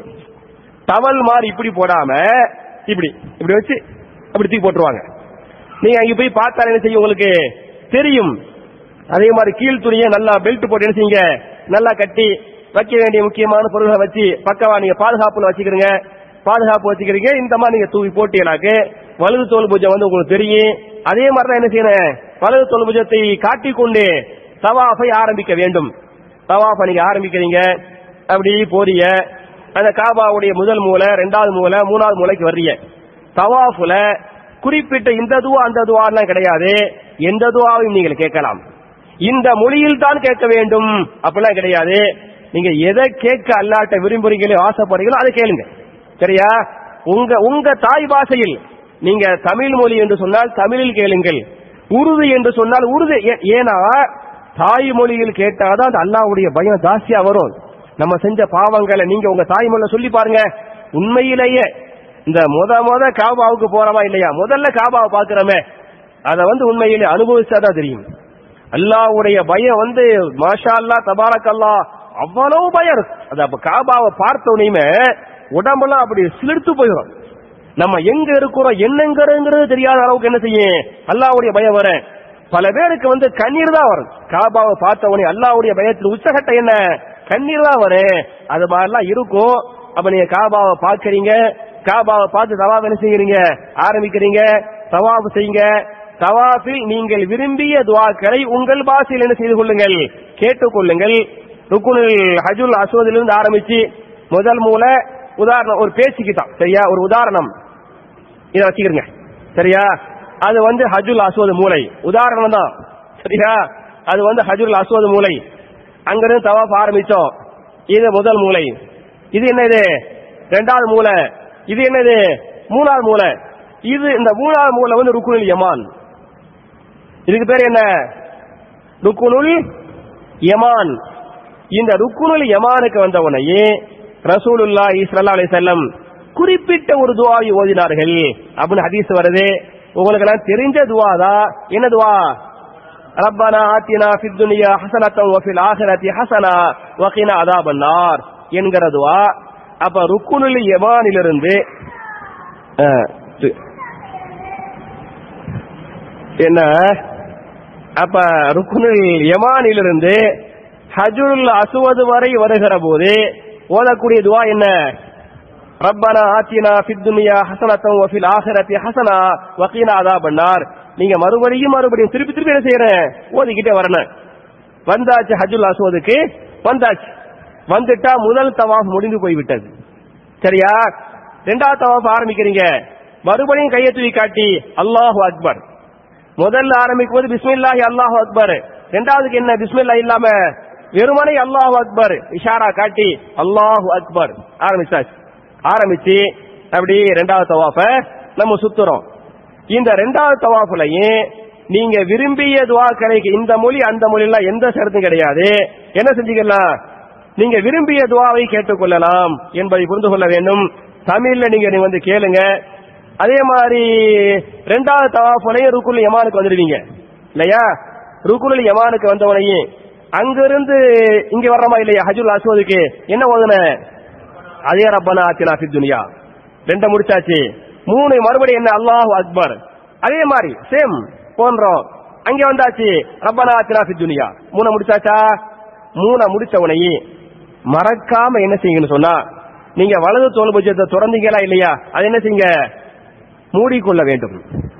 Speaker 1: டவல் மாதிரி இப்படி போடாம இப்படி இப்படி வச்சு அப்படி தூக்கி போட்டுருவாங்க நீங்க அங்க போய் பார்த்தா என்ன செய்யும் உங்களுக்கு தெரியும் அதே மாதிரி கீழ் துணியை நல்லா பெல்ட் போட்டு என்ன செய்யுங்க நல்லா கட்டி வைக்க வேண்டிய முக்கியமான பொருள்களை வச்சு பக்கவா நீங்க பாதுகாப்புல வச்சுக்கிறீங்க பாதுகாப்பு வச்சுக்கிறீங்க இந்த மாதிரி நீங்க தூக்கி போட்டீங்கனாக்கு வலது தோல் பூஜை வந்து உங்களுக்கு தெரியும் அதே மாதிரி தான் என்ன செய்யணும் வலது தோல் பூஜத்தை காட்டிக்கொண்டு தவாஃபை ஆரம்பிக்க வேண்டும் தவாஃபை நீங்க ஆரம்பிக்கிறீங்க அப்படி போறீங்க அந்த காபாவுடைய முதல் மூலை ரெண்டாவது மூலை மூணாவது மூலைக்கு வர்றீங்க தவாஃபுல குறிப்பிட்ட இந்த துவா அந்த துவாலாம் கிடையாது எந்த துவாவையும் நீங்கள் கேட்கலாம் இந்த மொழியில் தான் கேட்க வேண்டும் அப்படிலாம் கிடையாது நீங்க எதை கேட்க அல்லாட்ட விரும்புறீங்களோ ஆசைப்படுறீங்களோ அதை கேளுங்க சரியா உங்க உங்க தாய் பாஷையில் நீங்க தமிழ் மொழி என்று சொன்னால் தமிழில் கேளுங்கள் உருது என்று சொன்னால் உருது ஏ- ஏன்னா தாய்மொழியில் கேட்டாதான் அந்த அல்லாஹ்வுடைய பயம் ஜாஸ்தியா வரும் நம்ம செஞ்ச பாவங்களை நீங்க உங்க தாய்மொழியில சொல்லி பாருங்க உண்மையிலேயே இந்த முத முத காபாவுக்கு போறோமா இல்லையா முதல்ல காபாவை பாக்குறோமே அதை வந்து உண்மையிலே அனுபவிச்சாதான் தெரியும் அல்லாஹ்வுடைய பயம் வந்து மாஷா அல்லா தபாரக் அல்லா அவ்வளவு பயம் இருக்கு அது அப்ப காபாவை பார்த்த உடனேயுமே உடம்பெல்லாம் அப்படி சிலிர்த்து போயிடும் நம்ம எங்க இருக்கிறோம் என்னங்கிறது தெரியாத அளவுக்கு என்ன செய்யும் அல்லாஹ்வுடைய பயம் வர பல பேருக்கு வந்து கண்ணீர் தான் வரும் காபாவை பார்த்த உடனே அல்லாஹ்வுடைய பயத்தில் உச்சகட்டம் என்ன கண்ணீர் தான் வரும் அது மாதிரிலாம் இருக்கும் அப்ப நீங்க காபாவை பார்க்கறீங்க காபாவை பார்த்து தவாப் என்ன செய்யறீங்க ஆரம்பிக்கிறீங்க தவாப் செய்யுங்க தவாஃபில் நீங்கள் விரும்பிய துவாக்களை உங்கள் பாஷையில் என்ன செய்து கொள்ளுங்கள் கேட்டுக்கொள்ளுங்கள் ருக்குனுல் ஹஜுல் அஸ்வதிலிருந்து ஆரம்பிச்சு முதல் மூல உதாரணம் ஒரு பேச்சுக்கு தான் சரியா ஒரு உதாரணம் இதை வச்சுக்கிறங்க சரியா அது வந்து ஹஜுல் அஸ்வத் மூலை உதாரணம் தான் சரியா அது வந்து ஹஜுல் அஸ்வத் மூலை அங்கிருந்து தவாப் ஆரம்பிச்சோம் இது முதல் மூலை இது என்னது ரெண்டாவது மூலை இது என்னது மூணாவது மூலை இது இந்த மூணாவது மூலை வந்து ருக்குனுல் யமான் இதுக்கு பேர் என்ன ருக்குனுல் யமான் இந்த ருக்குனுல் யமானுக்கு வந்த உடனே ரசூலுல்லாஹி ஸல்லல்லாஹு அலைஹி வஸல்லம் குறிப்பிட்ட ஒரு துஆவை ஓதினார்கள் அப்படின்னு ஹதீஸ் வருது உங்களுக்கு எல்லாம் தெரிஞ்ச துஆ தான் என்ன துஆ ரப்பனா ஆத்தினா ஃபித் துன்யா ஹஸனத்தன் வ ஃபில் ஆখিরাতি ஹஸனா வ கினா அதாபன் நார் என்கிற துஆ அப்ப ருக்குனுல் யமானிலிருந்து அஹ், து- என்ன அப்ப ருக்குனுல் யமானிலிருந்து ஹஜுல் அசுவது வரை வருகிற போது ஓதக்கூடிய துவா என்ன ரப்பனா ஆத்தினா ஃபித் துன்யா ஹஸனத்தன் வ ஃபில் ஆখিরাতি ஹஸனா வ கினா அதாபன் நார் நீங்க மறுபடியும் மறுபடியும் திருப்பி திருப்பி என்ன செய்யறேன் ஓதிக்கிட்டே வரணும் வந்தாச்சு ஹஜுல் அசுவதுக்கு வந்தாச்சு வந்துட்டா முதல் தவாஃப் முடிந்து போய்விட்டது சரியா ரெண்டாவது தவாஃப் ஆரம்பிக்கிறீங்க மறுபடியும் கையை தூக்கி காட்டி அல்லாஹு அக்பர் முதல்ல ஆரம்பிக்கும் போது பிஸ்மில்லாஹி அல்லாஹு அக்பர் ரெண்டாவதுக்கு என்ன பிஸ்மில்லா இல்லாம வெறுமனை அல்லாஹு அக்பர் இஷாரா காட்டி அல்லாஹு அக்பர் ஆரம்பிச்சாச்சு ஆரம்பிச்சு அப்படி ரெண்டாவது தவாஃப நம்ம சுத்துறோம் இந்த ரெண்டாவது தவாஃபுலையும் நீங்க விரும்பிய துவாக்களைக்கு இந்த மொழி அந்த மொழியெல்லாம் எந்த ஷரத்தும் கிடையாது என்ன செஞ்சுக்கலாம் நீங்க விரும்பிய துவாவை கேட்டுக்கொள்ளலாம் என்பதை புரிந்து கொள்ள வேண்டும் தமிழ்ல நீங்க நீங்க வந்து கேளுங்க அதே மாதிரி ரெண்டாவது தவாஃபுலையும் ருக்குல் யமானுக்கு வந்துடுவீங்க இல்லையா ருக்குல் யமானுக்கு வந்தவனையும் அங்கிருந்து இங்க வர்றமா இல்லையா ஹஜுல் அஸ்வதுக்கு என்ன ஓதுன அதே ரப்பனா ஆத்தினா ஃபி துனியா ரெண்ட முடிச்சாச்சு மூணு மறுபடியும் என்ன அல்லாஹ் அக்பர் அதே மாதிரி சேம் போன்றோம் அங்க வந்தாச்சு ரப்பனா ஆத்தினா ஃபி துனியா மூணு முடிச்சாச்சா மூணை முடிச்ச உடனே மறக்காம என்ன செய்யுங்கன்னு சொன்னா நீங்க வலது தோல் பூஜ்யத்தை திறந்தீங்களா இல்லையா அது என்ன செய்யுங்க மூடிக்கொள்ள வேண்டும்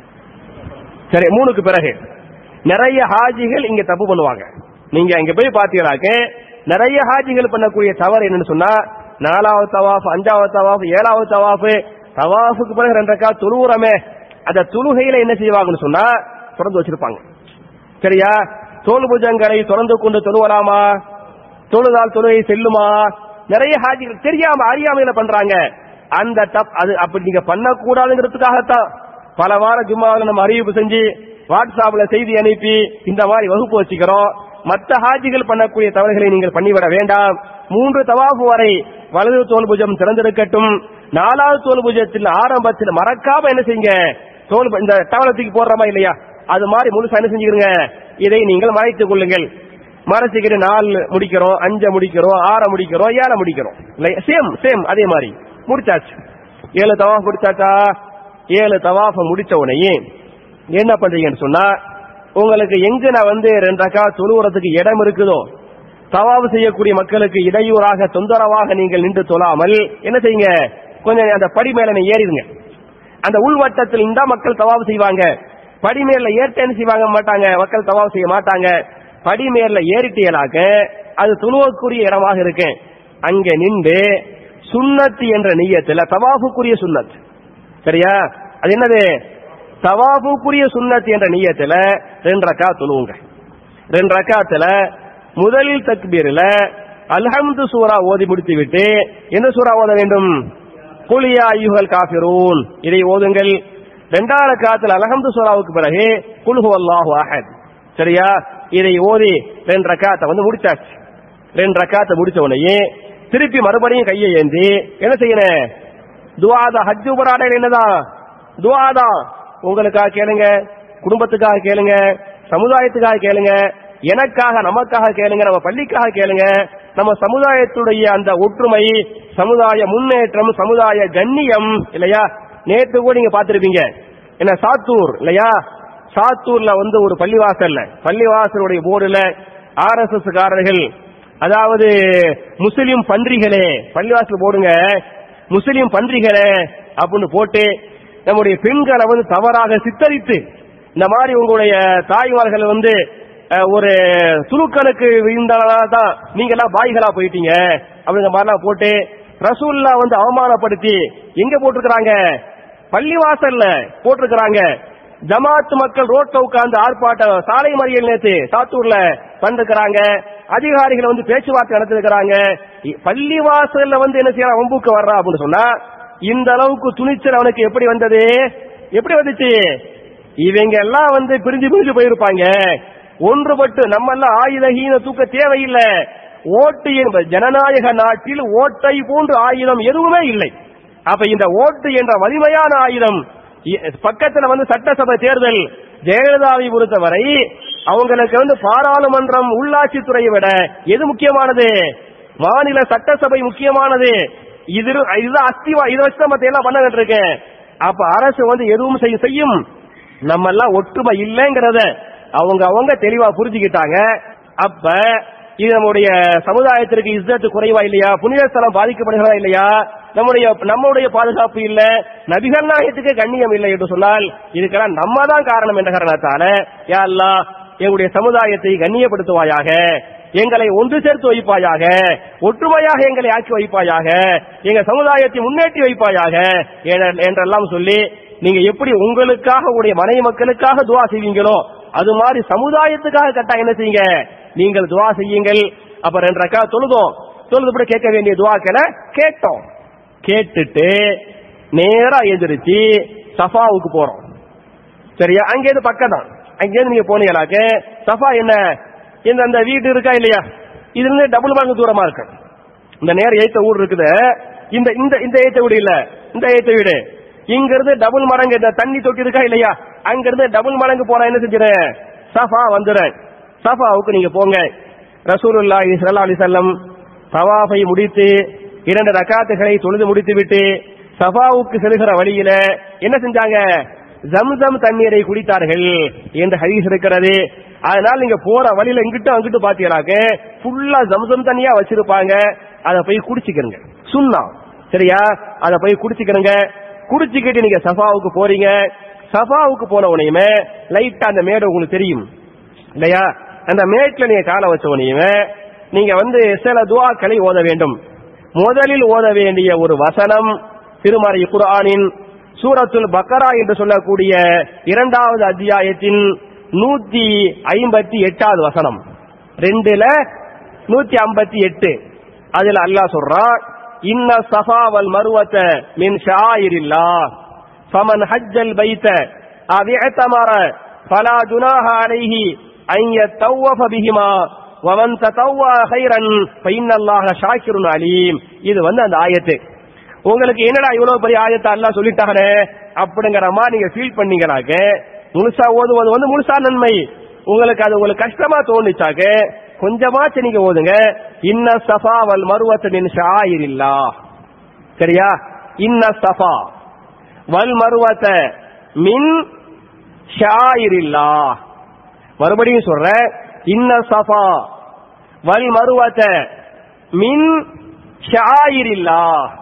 Speaker 1: சரி மூணுக்கு பிறகு நிறைய ஹாஜிகள் இங்க தப்பு பண்ணுவாங்க நீங்க இங்க போய் பாத்தீங்கன்னாக்க நிறைய ஹாஜிகள் பண்ணக்கூடிய தவறு என்னன்னு சொன்னா நாலாவது தவாஃப் அஞ்சாவது தவாஃப் ஏழாவது தவாஃப் தவாஃபுக்கு பிறகு ரெண்டு ரக்கா தொழுவுறமே அந்த தொழுகையில என்ன செய்வாங்கன்னு சொன்னா திறந்து வச்சிருப்பாங்க சரியா தோல் புஜங்களை திறந்து கொண்டு தொழுவலாமா தொழுதால் தொழுகை செல்லுமா நிறைய ஹாஜிகள் தெரியாம அறியாமையில பண்றாங்க அந்த தப் அது அப்படி நீங்க பண்ணக்கூடாதுங்கிறதுக்காகத்தான் பல வார ஜும்மாவில் நம்ம அறிவிப்பு செஞ்சு வாட்ஸ்அப்ல செய்தி அனுப்பி இந்த மாதிரி வகுப்பு வச்சுக்கிறோம் மற்ற ஹாஜிகள் பண்ணக்கூடிய தவறுகளை நீங்கள் பண்ணிவிட வேண்டாம் மூன்று தவாஃபு வரை வலது தோல் புஜம் திறந்திருக்கட்டும் நாலாவது தோல் புஜத்தில் ஆரம்பத்தில் மறக்காம என்ன செய்யுங்க தோல் பு- இந்த டவலத்துக்கு போடுறமா இல்லையா அது மாதிரி முழுசா என்ன செஞ்சுக்கிறீங்க இதை நீங்கள் மறைத்துக் கொள்ளுங்கள் மறைச்சிக்கிட்டு நாலு முடிக்கிறோம் அஞ்ச முடிக்கிறோம் ஆற முடிக்கிறோம் ஏழ முடிக்கிறோம் சேம் சேம் அதே மாதிரி முடிச்சாச்சு ஏழு தவாஃப் முடிச்சாச்சா ஏழு தவாஃப முடிச்ச உடனே என்ன பண்றீங்கன்னு சொன்னா உங்களுக்கு எங்க நான் வந்து ரெண்டு ரக்கா தொழுவுறதுக்கு இடம் இருக்குதோ தவாவு செய்யக்கூடிய மக்களுக்கு இடையூறாக தொந்தரவாக நீங்கள் நின்று தொழாமல் என்ன செய்யுங்க கொஞ்சம் அந்த படி மேல நீ ஏறிடுங்க அந்த உள்வட்டத்தில் இந்த மக்கள் தவாவு செய்வாங்க படிமேல ஏற்ற செய்வாங்க மாட்டாங்க மக்கள் தவாவு செய்ய மாட்டாங்க படிமேல ஏறிட்டீங்களாக்க அது துணுவக்குரிய இடமாக இருக்கு அங்க நின்று சுன்னத்து என்ற நியத்துல தவாஃபுக்குரிய சுன்னத் சரியா அது என்னது தவாஃபுக்குரிய சுன்னத் என்ற நியத்துல ரெண்டு ரக்கா தொழுவுங்க ரெண்டு ரக்காத்துல முதல் தக்பீர்ல அல்ஹம்து சூரா ஓதி முடித்து விட்டு என்ன சூரா ஓத வேண்டும் குலியா ஐயுகல் காஃபிரூன் இதை ஓதுங்கள் இரண்டாவது ரக்காத்தில் அல்ஹம்து சூராவுக்கு பிறகு குல்ஹு அல்லாஹு அஹத் சரியா இதை ஓதி ரெண்டு ரக்காத்தை வந்து முடிச்சாச்சு ரெண்டு ரக்காத்தை முடிச்ச உடனே திருப்பி மறுபடியும் கையை ஏந்தி என்ன செய்யணும் துவாதா ஹஜ் உபராடையில் என்னதான் துவாதா உங்களுக்காக கேளுங்க குடும்பத்துக்காக கேளுங்க சமுதாயத்துக்காக கேளுங்க எனக்காக நமக்காக கேளுங்க நம்ம பள்ளிக்காக கேளுங்க நம்ம சமுதாயத்துடைய அந்த ஒற்றுமை சமுதாய முன்னேற்றம் சமுதாய கண்ணியம் இல்லையா நேற்று கூட நீங்க பார்த்திருப்பீங்க என்ன சாத்தூர் இல்லையா சாத்தூர்ல வந்து ஒரு பள்ளிவாசல்ல பள்ளிவாசலுடைய போர்டுல ஆர்எஸ்எஸ் காரர்கள் அதாவது முஸ்லிம் பன்றிகளே பள்ளிவாசல் போடுங்க முஸ்லிம் பன்றிகளே அப்படின்னு போட்டு நம்முடைய பெண்களை வந்து தவறாக சித்தரித்து இந்த மாதிரி உங்களுடைய தாய்மார்கள் வந்து அஹ், ஒரு துணுக்கனுக்கு விழுந்தனால தான் நீங்க எல்லாம் பாய்களா போயிட்டீங்க அப்படிங்கிற மாதிரிலாம் போட்டு ரசூல்லா வந்து அவமானப்படுத்தி எங்க போட்டிருக்கிறாங்க பள்ளிவாசல்ல போட்டிருக்கிறாங்க ஜமாத் மக்கள் ரோட்ல உட்கார்ந்து ஆர்ப்பாட்டம் சாலை மறியல் நேத்து சாத்தூர்ல பண்ணிருக்கிறாங்க அதிகாரிகள் வந்து பேச்சுவார்த்தை நடத்திருக்கிறாங்க இ- பள்ளிவாசல்ல வந்து என்ன செய்யறான் ஒம்புக்கு வர்றான் அப்படின்னு சொன்னா இந்த அளவுக்கு துணிச்சல் அவனுக்கு எப்படி வந்தது எப்படி வந்துச்சு இவங்க எல்லாம் வந்து பிரிஞ்சு பிரிஞ்சு போயிருப்பாங்க ஒன்றுபட்டு நம்ம எல்லாம் ஆயுதஹீன தூக்க தேவையில்லை ஓட்டு என்ப ஜனநாயக நாட்டில் ஓட்டை போன்று ஆயுதம் எதுவுமே இல்லை அப்ப இந்த ஓட்டு என்ற வலிமையான ஆயுதம் இ- பக்கத்துல வந்து சட்டசபை தேர்தல் ஜெயலலிதாவை பொறுத்தவரை அவங்களுக்கு வந்து பாராளுமன்றம் உள்ளாட்சித்துறையை விட எது முக்கியமானது மாநில சட்டசபை முக்கியமானது இது இதுதான் அஸ்திவா இதை வச்சு தான் மத்த எல்லாம் பண்ண இருக்கு அப்ப அரசு வந்து எதுவும் செய்ய செய்யும் நம்ம எல்லாம் ஒற்றுமை இல்லைங்கிறத அவங்க அவங்க தெளிவா புரிஞ்சுக்கிட்டாங்க அப்ப இது நம்முடைய சமுதாயத்திற்கு இஸ்ஸத்து குறைவா இல்லையா புனித ஸ்தலம் பாதிக்கப்படுகிறதா இல்லையா நம்முடைய நம்முடைய பாதுகாப்பு இல்ல நபிகள் நாயகத்துக்கு கண்ணியம் இல்லை என்று சொன்னால் இதுக்கெல்லாம் நம்ம தான் காரணம் என்ற காரணத்தால யா அல்லாஹ் எங்களுடைய சமுதாயத்தை கண்ணியப்படுத்துவாயாக எங்களை ஒன்று சேர்த்து வைப்பாயாக ஒற்றுமையாக எங்களை ஆக்கி வைப்பாயாக எங்க சமுதாயத்தை முன்னேற்றி வைப்பாயாக என- என்றெல்லாம் சொல்லி நீங்க எப்படி உங்களுக்காக உடைய மனைவி மக்களுக்காக துவா செய்வீங்களோ அது மாதிரி சமுதாயத்துக்காக கட்டா என்ன செய்யுங்க நீங்கள் துவா செய்யுங்கள் அப்ப ரெண்டு ரக்கா தொழுதோம் தொழுது கேட்க வேண்டிய துவாக்களை கேட்டோம் கேட்டுட்டு நேரா எந்திரிச்சு சஃபாவுக்கு போறோம் சரியா அங்கேருந்து பக்கம் தான் அங்கேருந்து நீங்க போனீங்களாக்க சஃபா என்ன இந்த அந்த வீடு இருக்கா இல்லையா இதுல இருந்து டபுள் மடங்கு தூரமா இருக்கு இந்த நேரம் ஏத்த ஊர் இருக்குது இந்த இந்த இந்த ஏத்த வீடு இல்ல இந்த ஏத்த வீடு இங்க இருந்து டபுள் மடங்கு இந்த தண்ணி தொட்டி இருக்கா இல்லையா அங்க இருந்து டபுள் மடங்கு போனா என்ன செஞ்சிடறேன் சஃபா வந்துடுறேன் சஃபாவுக்கு நீங்க போங்க ரசூலுல்லாஹி ஸல்லல்லாஹு அலைஹி வஸல்லம் தவாஃபை முடித்து இரண்டு ரக்காத்துகளை தொழுது முடித்து விட்டு சஃபாவுக்கு செல்கிற வழியில என்ன செஞ்சாங்க ஜம்சம் தண்ணீரை குடித்தார்கள் என்று ஹதீஸ் இருக்கிறது அதனால நீங்க போற வழியில இங்கிட்டு அங்கிட்டு பாத்தீங்களாக்க ஃபுல்லா ஜம்சம் தண்ணியா வச்சிருப்பாங்க அதை போய் குடிச்சுக்கிறங்க சுண்ணா சரியா அதை போய் குடிச்சுக்கிறங்க குடிச்சுக்கிட்டு நீங்க சஃபாவுக்கு போறீங்க சஃபாவுக்கு போன உடனேயுமே லைட்டா அந்த மேடை உங்களுக்கு தெரியும் இல்லையா அந்த மேட்ல நீங்க காலை வச்ச உடனேயுமே நீங்க வந்து சில துவாக்களை ஓத வேண்டும் முதலில் ஓத வேண்டிய ஒரு வசனம் திருமறை குர்ஆனின் சூரத்துல் பக்கரா என்று சொல்லக்கூடிய இரண்டாவது அத்தியாயத்தின் நூத்தி ஐம்பத்தி எட்டாவது வசனம் ரெண்டுல நூத்தி ஐம்பத்தி எட்டு அதுல அல்லாஹ் சொல்றான் இன்ன சஃபா வல் மருவத்த மின் ஷாயிரில்லா ஃபமன் ஹஜ்ஜல் பைத்த அவ் இஅ்தமர ஃபலா ஜுனாஹ அலைஹி அன் யத்தவஃப பிஹிமா வமன் தத்தவ்வா ஹைரன் ஃபைன்னல்லாஹ ஷாக்கிருன் அலீம் இது வந்து அந்த ஆயத்து உங்களுக்கு என்னடா இவ்வளவு பெரிய ஆயத்தை அல்லாஹ் சொல்லிட்டானே அப்படிங்கிற மாதிரி நீங்க ஃபீல் பண்ணீங்கனாக்க முழுசா ஓதுவது வந்து முழுசா நன்மை உங்களுக்கு அது உங்களுக்கு கஷ்டமா தோணுச்சாக்க கொஞ்சமாச்சு நீங்க ஓதுங்க இன்ன சஃபா வல் மருவத்த மின் ஷாயிரில்லா சரியா இன்ன சஃபா வல் மருவத்த மின் ஷாயிரில்லா மறுபடியும் சொல்றேன் இன்ன சஃபா வல் மருவத்த மின் ஷாயிரில்லா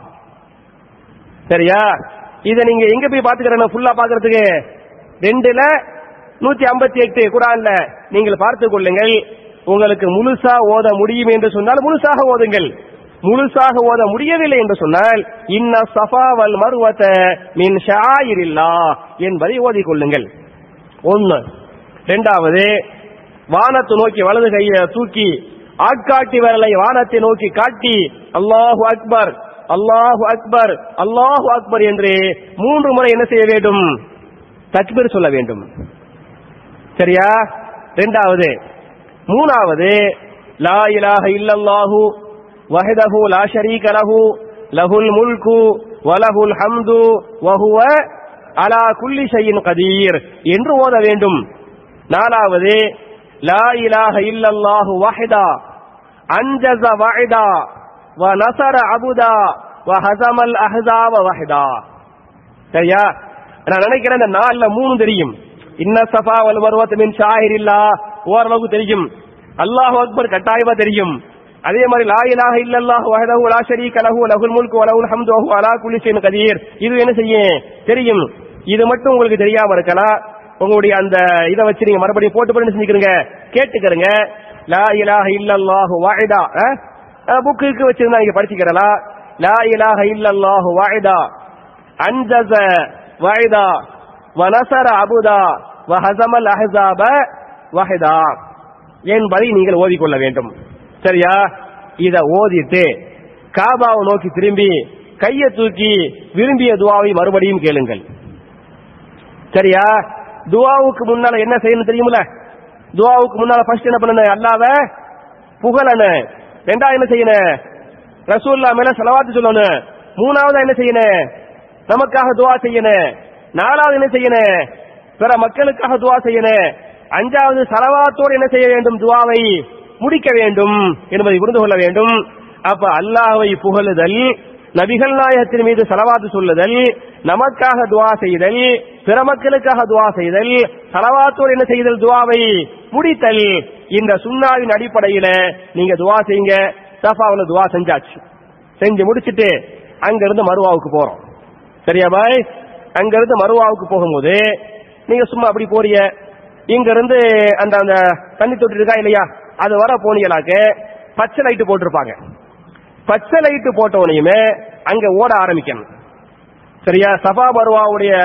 Speaker 1: சரியா இத நீங்க எங்க போய் பாத்துக்கிறேன் ஃபுல்லா பாக்குறதுக்கு ரெண்டுல நூத்தி ஐம்பத்தி எட்டு குரான்ல நீங்கள் பார்த்துக் கொள்ளுங்கள் உங்களுக்கு முழுசா ஓத முடியும் என்று சொன்னால் முழுசாக ஓதுங்கள் முழுசாக ஓத முடியவில்லை என்று சொன்னால் இன்ன சஃபா வல் மருவத்த மின் ஷாயிரில்லா என்பதை ஓதிக் கொள்ளுங்கள் ஒன்னு ரெண்டாவது வானத்தை நோக்கி வலது கையை தூக்கி ஆட்காட்டி விரலை வானத்தை நோக்கி காட்டி அல்லாஹு அக்பர் அல்லாஹு அக்பர் அல்லாஹு அக்பர் என்று மூன்று முறை என்ன செய்ய வேண்டும் தக்பீர் சொல்ல வேண்டும் சரியா ரெண்டாவது மூணாவது லா இலாஹ இல்லல்லாஹு வஹதஹு லா ஷரீக லஹு லஹுல் முல்கு வலஹுல் ஹம்து வஹுவ அலா குல்லி ஷையின் கதீர் என்று ஓத வேண்டும் நாலாவது லா இலாஹ இல்லல்லாஹு வஹதா அன்ஜஸ வஹதா வ நஸர அபுதா வ ஹஸமல் அஹ்ஸாப வஹதா சரியா நான் நினைக்கிறேன் இந்த நாலுல மூணு தெரியும் இன்ன சஃபா வல் மர்வத் மின் ஷாஹிரில்லா ஓரளவுக்கு தெரியும் அல்லாஹ் அக்பர் கட்டாயமா தெரியும் அதே மாதிரி லா இலாஹ இல்லல்லாஹு வஹதஹு லா ஷரீக லஹு லஹுல் முல்கு வ லஹுல் ஹம்து வஹு அலா குல்லி ஷைஇன் கதீர் இது என்ன செய்யும் தெரியும் இது மட்டும் உங்களுக்கு தெரியாம இருக்கலாம் உங்களுடைய அந்த இதை வச்சு நீங்க மறுபடியும் போட்டு போட்டு செஞ்சுக்கிறீங்க கேட்டுக்கிறங்க லா இலாஹ இல்லல்லாஹு வாஹிதா புக்குக்கு வச்சிருந்தா நீங்க படிச்சுக்கிறலாம் லா இலாஹ இல்லல்லாஹு வாஹிதா அன்ஜஸ வாஹிதா வனசர அபுதா வஹசமல் அஹ்ஸாப வஹிதா என்பதை நீங்கள் ஓதிக்கொள்ள வேண்டும் சரியா இத ஓதிட்டு காபாவை நோக்கி திரும்பி கையை தூக்கி விரும்பிய துவாவை மறுபடியும் கேளுங்கள் சரியா துவாவுக்கு முன்னால என்ன செய்யணும் தெரியுமில துவாவுக்கு முன்னால ஃபர்ஸ்ட் என்ன பண்ணணும் அல்லாவ புகழணும் ரெண்டாவது என்ன செய்யணும் ரசூல்லா மேல செலவாத்து சொல்லணும் மூணாவது என்ன செய்யணும் நமக்காக துவா செய்யணும் நாலாவது என்ன செய்யணும் பிற மக்களுக்காக துவா செய்யணும் அஞ்சாவது சலவாத்தோடு என்ன செய்ய வேண்டும் துவாவை முடிக்க வேண்டும் என்பதை புரிந்து கொள்ள வேண்டும் அப்ப அல்லாஹ்வை புகழுதல் நபிகள் நாயகத்தின் மீது சலவாத்து சொல்லுதல் நமக்காக துவா செய்தல் பிற மக்களுக்காக துவா செய்தல் சலவாத்தோடு என்ன செய்தல் துவாவை முடித்தல் இந்த சுண்ணாவின் அடிப்படையில நீங்க துவா செய்யுங்க சஃபாவுல துவா செஞ்சாச்சு செஞ்சு முடிச்சிட்டு அங்க இருந்து மருவாவுக்கு போறோம் சரியா பாய் அங்க இருந்து மருவாவுக்கு போகும்போது நீங்க சும்மா அப்படி போறீங்க இங்க இருந்து அந்த அந்த தண்ணி தொட்டி இருக்கா இல்லையா அது வர போனீங்களாக்க பச்சை லைட்டு போட்டிருப்பாங்க பச்சை லைட்டு போட்ட உடனேயுமே அங்க ஓட ஆரம்பிக்கணும் சரியா சபா பருவாவுடைய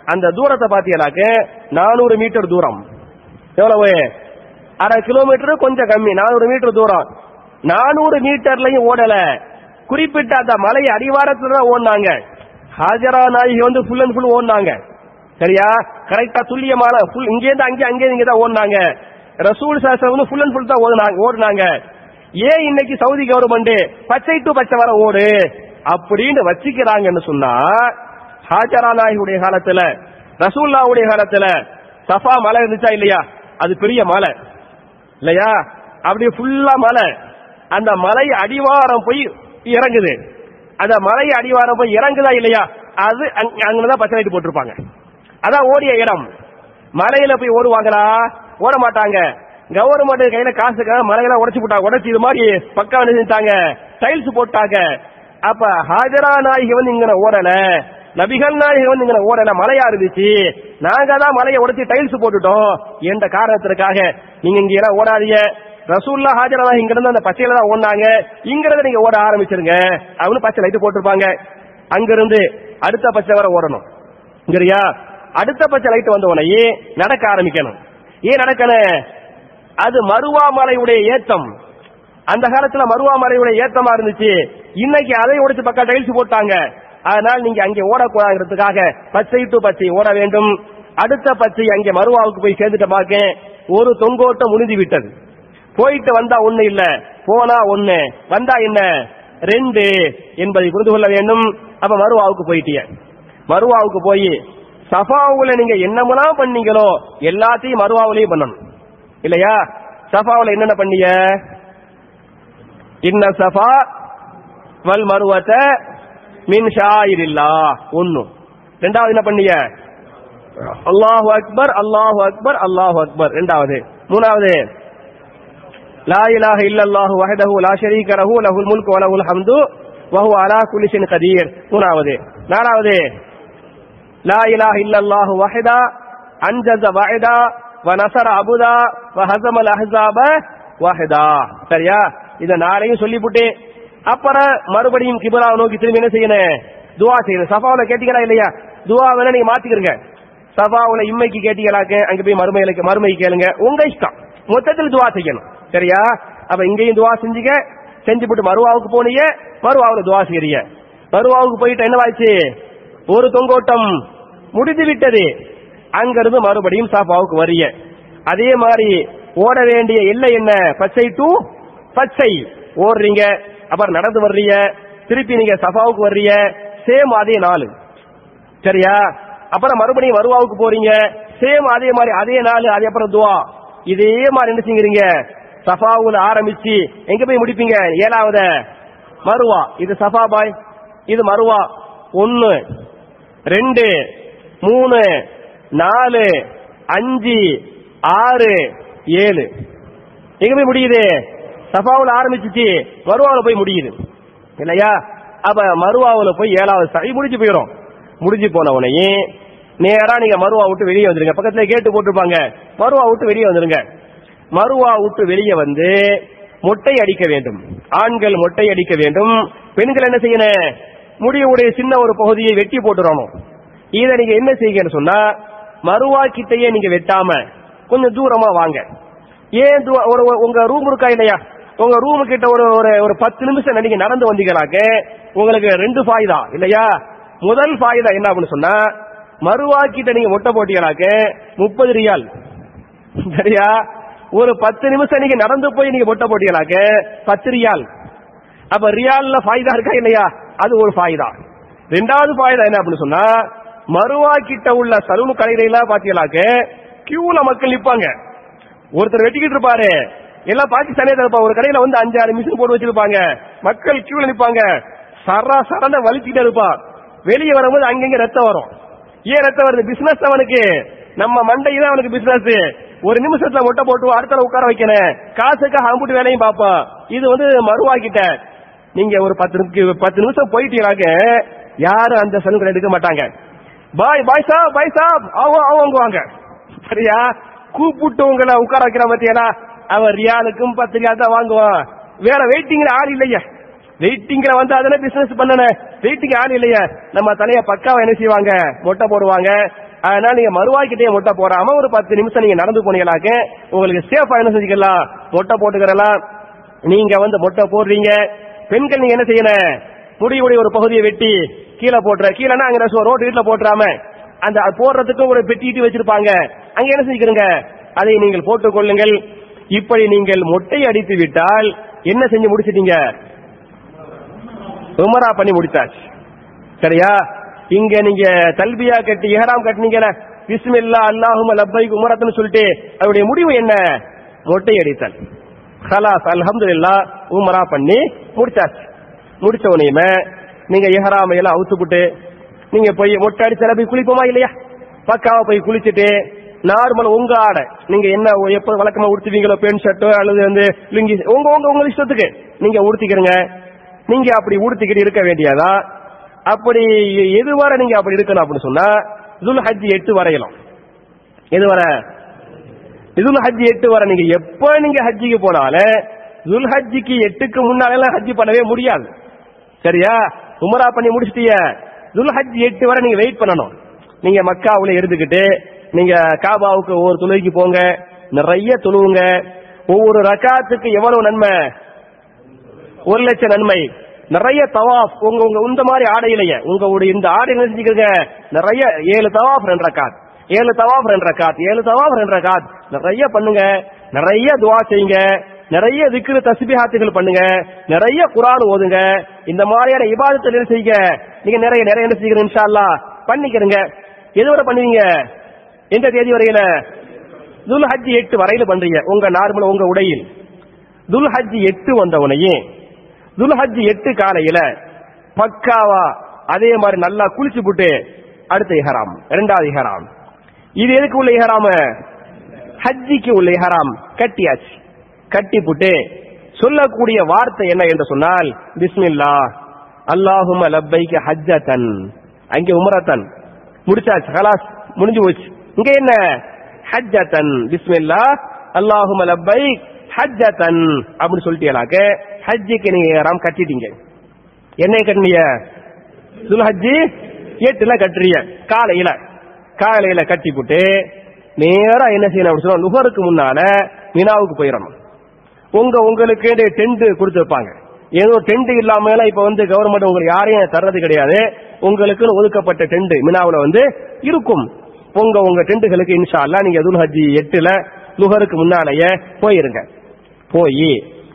Speaker 1: அந்த தூரத்தை பாத்தீங்கன்னாக்க நானூறு மீட்டர் தூரம் எவ்வளவு அரை கிலோமீட்டர் கொஞ்சம் கம்மி நானூறு மீட்டர் தூரம் நானூறு மீட்டர்லயும் ஓடல குறிப்பிட்ட அந்த மலை அடிவாரத்துல தான் ஓடினாங்க ஹாஜரா நாயகி வந்து ஃபுல் அண்ட் ஃபுல் ஓடினாங்க சரியா கரெக்டா துல்லியமான ஃபுல் இங்கேருந்து அங்கே அங்கே இங்கே தான் ஓடினாங்க ரசூல் சாஸ்திரம் வந்து ஃபுல் அண்ட் ஃபுல் தான் ஓடுனாங்க ஓடுனாங்க ஏன் இன்னைக்கு சவுதி கவர்மெண்ட் பச்சை டு பச்சை வர ஓடு அப்படின்னு வச்சுக்கிறாங்கன்னு சொன்னா ஹாஜரா நாயகியுடைய காலத்துல ரசூல்லாவுடைய காலத்துல சஃபா மலை இருந்துச்சா இல்லையா அது பெரிய மலை இல்லையா அப்படியே ஃபுல்லா மலை அந்த மலை அடிவாரம் போய் இறங்குது அந்த மலை அடிவாரம் போய் இறங்குதா இல்லையா அது அங்க- அங்கதான் பச்சை லைட் போட்டிருப்பாங்க அதான் ஓடிய இடம் மலையில போய் ஓடுவாங்களா ஓட மாட்டாங்க கவர்மெண்ட் கையில காசுக்காக மலையெல்லாம் உடைச்சு போட்டாங்க உடைச்சு இது மாதிரி பக்கா செஞ்சாங்க டைல்ஸ் போட்டாங்க அப்ப ஹாஜரா நாயகி வந்து இங்க ஓடல நபிகள் நாயகி வந்து இங்க ஓடல மலையா இருந்துச்சு நாங்க தான் மலையை உடைச்சு டைல்ஸ் போட்டுட்டோம் என்ற காரணத்திற்காக நீங்க இங்க எல்லாம் ஓடாதீங்க ரசூல்லா ஹாஜரா நாயகி இங்க இருந்து அந்த பச்சையில தான் ஓடினாங்க இங்க இருந்து நீங்க ஓட ஆரம்பிச்சிருங்க அவனு பச்சை லைட் போட்டிருப்பாங்க அங்க இருந்து அடுத்த பச்சை வர ஓடணும் சரியா அடுத்த பச்சை லைட் வந்த உடனே நடக்க ஆரம்பிக்கணும் ஏன் நடக்கணும் அது மருவா மலையுடைய ஏத்தம் அந்த காலத்துல மருவா மலையுடைய ஏத்தமா இருந்துச்சு இன்னைக்கு அதை உடைச்சு பக்கம் டைல்ஸ் போட்டாங்க அதனால் நீங்க அங்கே ஓடக்கூடாதுங்கிறதுக்காக பச்சை டு பச்சை ஓட வேண்டும் அடுத்த பச்சை அங்கே மருவாவுக்கு போய் சேர்ந்துட்ட பாக்க ஒரு தொங்கோட்டம் முடிந்து விட்டது போயிட்டு வந்தா ஒண்ணு இல்ல போனா ஒண்ணு வந்தா என்ன ரெண்டு என்பதை புரிந்து கொள்ள வேண்டும் அப்ப மருவாவுக்கு போயிட்டீங்க மருவாவுக்கு போய் சஃபாவுல நீங்க என்னமெல்லாம் பண்ணீங்களோ எல்லாத்தையும் மருவாவுலயும் பண்ணணும் இல்லையா சஃபாவுல என்னென்ன பண்ணீங்க இன்ன சஃபா வல் மருவத்த மின் ஷாயிரில்லா ஒன்னு ரெண்டாவது என்ன பண்ணீங்க அல்லாஹு அக்பர் அல்லாஹு அக்பர் அல்லாஹு அக்பர் ரெண்டாவது மூணாவது லா இலாஹ இல்லல்லாஹு வஹதஹு லா ஷரீக லஹு லஹுல் முல்கு வ லஹுல் ஹம்து வஹுவ அலா குல்லி ஷைஇன் கதீர் மூணாவது நாலாவது லா இலாஹ இல்லல்லாஹு வஹதா அன்ஜஸ வஹதா வ நஸர அபுதா வ ஹஸமல் அஹ்ஸாப வஹதா சரியா இத நாளையும் சொல்லிப்புட்டு அப்புறம் மறுபடியும் கிபிலா நோக்கி திரும்பி என்ன செய்யணும் துவா செய்யணும் சஃபாவுல கேட்டீங்களா இல்லையா துவா வேணா நீங்க மாத்திக்கிறங்க சஃபாவுல இம்மைக்கு கேட்டீங்களாக்க அங்க போய் மறுமையில மறுமை கேளுங்க உங்க இஷ்டம் மொத்தத்தில் துவா செய்யணும் சரியா அப்ப இங்கேயும் துவா செஞ்சுக்க செஞ்சுபிட்டு மறுவாவுக்கு போனீங்க மறுவாவுல துவா செய்யறீங்க மறுவாவுக்கு போயிட்டு என்னவாச்சு ஒரு தொங்கோட்டம் முடிந்து விட்டது அங்கிருந்து மறுபடியும் சாப்பாவுக்கு வரிய அதே மாதிரி ஓட வேண்டிய எல்லை என்ன பச்சை டு பச்சை ஓடுறீங்க அப்புறம் நடந்து வர்றீங்க திருப்பி நீங்க சஃபாவுக்கு வர்றீங்க சேம் அதே நாலு சரியா அப்புறம் மறுபடியும் வருவாவுக்கு போறீங்க சேம் அதே மாதிரி அதே நாள் அதே அப்புறம் துவா இதே மாதிரி என்ன செய்கிறீங்க சஃபாவுல ஆரம்பிச்சு எங்க போய் முடிப்பீங்க ஏழாவது மருவா இது சஃபா பாய் இது மருவா ஒன்னு ரெண்டு மூணு நாலு அஞ்சு ஆறு ஏழு எங்க போய் முடியுது சஃபாவுல ஆரம்பிச்சிச்சு மருவாவுல போய் முடியுது இல்லையா அப்ப மருவாவுல போய் ஏழாவது சரி முடிஞ்சு போயிடும் முடிஞ்சு போன உடனே நேரா நீங்க மருவா விட்டு வெளியே வந்துருங்க பக்கத்துல கேட்டு போட்டிருப்பாங்க மருவா விட்டு வெளியே வந்துருங்க மருவா விட்டு வெளியே வந்து மொட்டை அடிக்க வேண்டும் ஆண்கள் மொட்டை அடிக்க வேண்டும் பெண்கள் என்ன செய்யணும் முடியுடைய சின்ன ஒரு பகுதியை வெட்டி போட்டுறணும் இதை நீங்க என்ன செய்யுங்கன்னு சொன்னா மருவா கிட்டையே நீங்க வெட்டாம கொஞ்சம் தூரமா வாங்க ஏன் தூ- ஒரு ஒரு- உங்க ரூம் இருக்கா இல்லையா உங்க ரூமு கிட்ட ஒரு ஒரு ஒரு பத்து நிமிஷம் நீங்க நடந்து வந்தீங்களாக்க உங்களுக்கு ரெண்டு ஃபாயுதா இல்லையா முதல் ஃபாயுதா என்ன அப்படின்னு சொன்னா மறுவா கிட்ட நீங்க முட்டை போட்டீங்களாக்க முப்பது ரியால் சரியா ஒரு பத்து நிமிஷம் நீங்க நடந்து போய் நீங்க முட்டை போட்டீங்களாக்க பத்து ரியால் அப்ப ரியால்ல ஃபாயுதா இருக்கா இல்லையா அது ஒரு ஃபாயுதா ரெண்டாவது ஃபாயுதா என்ன அப்படின்னு சொன்னா மறுவா கிட்ட உள்ள சலூன் கடைகளெல்லாம் பாத்தீங்களாக்க கியூல மக்கள் நிப்பாங்க ஒருத்தர் வெட்டிக்கிட்டு இருப்பாரு எல்லாம் பாகிஸ்தானே தான் இருப்பாங்க ஒரு கடையில வந்து அஞ்சு ஆறு மிஷின் போட்டு வச்சிருப்பாங்க மக்கள் கியூல நிப்பாங்க சரா சரண்ட வலிச்சுட்டே இருப்பான் வெளியே வரும்போது அங்கங்க ரத்தம் வரும் ஏன் ரத்தம் வருது பிசினஸ் அவனுக்கு நம்ம மண்டை தான் அவனுக்கு பிசினஸ் ஒரு நிமிஷத்துல மொட்டை போட்டு அடுத்த உட்கார வைக்கணும் காசுக்கு அம்புட்டு வேலையும் பார்ப்பான் இது வந்து மறுவாக்கிட்ட நீங்க ஒரு பத்து நிமிஷம் பத்து நிமிஷம் போயிட்டீங்களாக்க யாரும் அந்த சலுகை எடுக்க மாட்டாங்க பாய் பாய் சாப் பாய் சாப் அவங்க அவங்க வாங்க சரியா கூப்பிட்டு உங்களை உட்கார வைக்கிற பத்தியலா அவன் ரியாலுக்கும் பத்து ரியால் தான் வாங்குவான் வேற வெயிட்டிங்ல ஆள் இல்லையா வெயிட்டிங்ல வந்து அதெல்லாம் பிசினஸ் பண்ணன வெயிட்டிங் ஆள் இல்லையா நம்ம தலைய பக்காவா என்ன செய்வாங்க மொட்டை போடுவாங்க அதனால நீங்க மறுவாய்க்கிட்டே மொட்டை போடாம ஒரு பத்து நிமிஷம் நீங்க நடந்து போனீங்களாக்க உங்களுக்கு சேஃபா என்ன செஞ்சுக்கலாம் மொட்டை போட்டுக்கிறலாம் நீங்க வந்து மொட்டை போடுறீங்க பெண்கள் நீங்க என்ன செய்யணும் முடியுடைய ஒரு பகுதியை வெட்டி கீழே போட்டுற கீழேனா அங்க என்ன ரோட்டு வீட்டுல போட்டுறாம அந்த அது போடுறதுக்கு ஒரு பெட்டிட்டு வச்சிருப்பாங்க அங்க என்ன செஞ்சுக்கிறீங்க அதை நீங்கள் போட்டுக் கொள்ளுங்கள் இப்படி நீங்கள் மொட்டை அடித்து விட்டால் என்ன செஞ்சு முடிச்சிட்டீங்க உமரா பண்ணி முடிச்சாச்சு சரியா இங்க நீங்க தல்பியா கட்டி இஹராம் கட்டினீங்கல பிஸ்மில்லா அல்லாஹும லப்பைக் உமரத்துன்னு சொல்லிட்டு அதனுடைய முடிவு என்ன மொட்டை அடித்தல் ஹலாஸ் அல்ஹம்துலில்லாஹ் உமரா பண்ணி முடிச்சாச்சு முடிச்ச உடனேயுமே நீங்க இஹராம எல்லாம் அவுத்துப்புட்டு நீங்க போய் மொட்டை அடிச்சு போய் குளிப்போமா இல்லையா பக்காவா போய் குளிச்சுட்டு நார்மல் உங்க ஆடை நீங்க என்ன எப்போ வழக்கமா உடுத்துவீங்களோ பென் ஷர்ட்டோ அல்லது வந்து லுங்கி உங்க உங்க உங்க இஷ்டத்துக்கு நீங்க உடுத்திக்கிறங்க நீங்க அப்படி உடுத்திக்கிட்டு இருக்க வேண்டியதா அப்படி எது வரை நீங்க அப்படி இருக்கணும் அப்படின்னு சொன்னா துல் ஹஜ் எட்டு வரையலாம் எது வர இதுல் ஹஜ் எட்டு வர நீங்க எப்ப நீங்க ஹஜ்ஜிக்கு போனாலும் துல் ஹஜ்ஜிக்கு எட்டுக்கு முன்னால ஹஜ்ஜி பண்ணவே முடியாது சரியா உமரா பண்ணி முடிச்சிட்டீங்க துல் ஹஜ் எட்டு வரை நீங்க வெயிட் பண்ணணும் நீங்க மக்காவுல இருந்துகிட்டு நீங்க காபாவுக்கு ஒவ்வொரு தொழுகைக்கு போங்க நிறைய தொழுவுங்க ஒவ்வொரு ரக்காத்துக்கு எவ்வளவு நன்மை ஒரு லட்சம் நன்மை நிறைய தவாஃப் உங்க உங்க இந்த மாதிரி ஆடையிலேயே உங்களுடைய இந்த ஆடை என்ன செஞ்சுக்கிறீங்க நிறைய ஏழு தவாஃப் ரெண்டு ரக்காத் ஏழு தவாஃப் ரெண்டு ரக்காத் ஏழு தவாஃப் ரெண்டு ரக்காத் நிறைய பண்ணுங்க நிறைய துவா செய்யுங்க நிறைய திக்ரு தஸ்பிஹாத்துகள் பண்ணுங்க நிறைய குரான் ஓதுங்க இந்த மாதிரியான இபாதத்தில் என்ன செய்யுங்க நீங்க நிறைய நிறைய என்ன செய்யுங்க இன்ஷா அல்லாஹ் பண்ணிக்கிறங்க எது வரை பண்ணுவீங்க எந்த தேதி வரையில துல் ஹஜ் எட்டு வரையில பண்றீங்க உங்க நார்மல் உங்க உடையில் துல் ஹஜ் எட்டு வந்தவனையே துல் ஹஜ் எட்டு காலையில பக்காவா அதே மாதிரி நல்லா குளிச்சு போட்டு அடுத்த இஹராம் இரண்டாவது இஹராம் இது எதுக்கு உள்ள இஹராம ஹஜ்ஜிக்கு உள்ள இஹராம் கட்டியாச்சு கட்டி புட்டு சொல்லக்கூடிய வார்த்தை என்ன என்று சொன்னால் பிஸ்மில்லா அல்லாஹும லப்பைக்கு ஹஜ்ஜத்தன் அங்கே உமரத்தன் முடிச்சாச்சு ஹலாஸ் முடிஞ்சு போச்சு இங்க என்ன ஹஜ்ஜத்தன் பிஸ்மில்லா அல்லாஹும லப்பைக் ஹஜ்ஜத்தன் அப்படின்னு சொல்லிட்டீங்களாக்க ஹஜ்ஜுக்கு நீங்க இஹ்ராம் கட்டிட்டீங்க என்ன கட்டினீங்க துல் ஹஜ்ஜி எட்டுல கட்டுறீங்க காலையில காலையில கட்டி போட்டு நேரா என்ன செய்யணும் அப்படின்னு சொன்னா நுகருக்கு முன்னால மினாவுக்கு போயிடணும் உங்க உங்களுக்கு டென்ட் கொடுத்துருப்பாங்க ஏதோ டென்ட் இல்லாம இப்ப வந்து கவர்மெண்ட் உங்களுக்கு யாரையும் தர்றது கிடையாது உங்களுக்கு ஒதுக்கப்பட்ட டென்ட் மினாவுல வந்து இருக்கும் உங்க உங்க டென்ட்டுகளுக்கு இன்ஷா அல்லா நீங்க துல் ஹஜ்ஜி எட்டுல லுகருக்கு முன்னாலேயே போயிருங்க போய்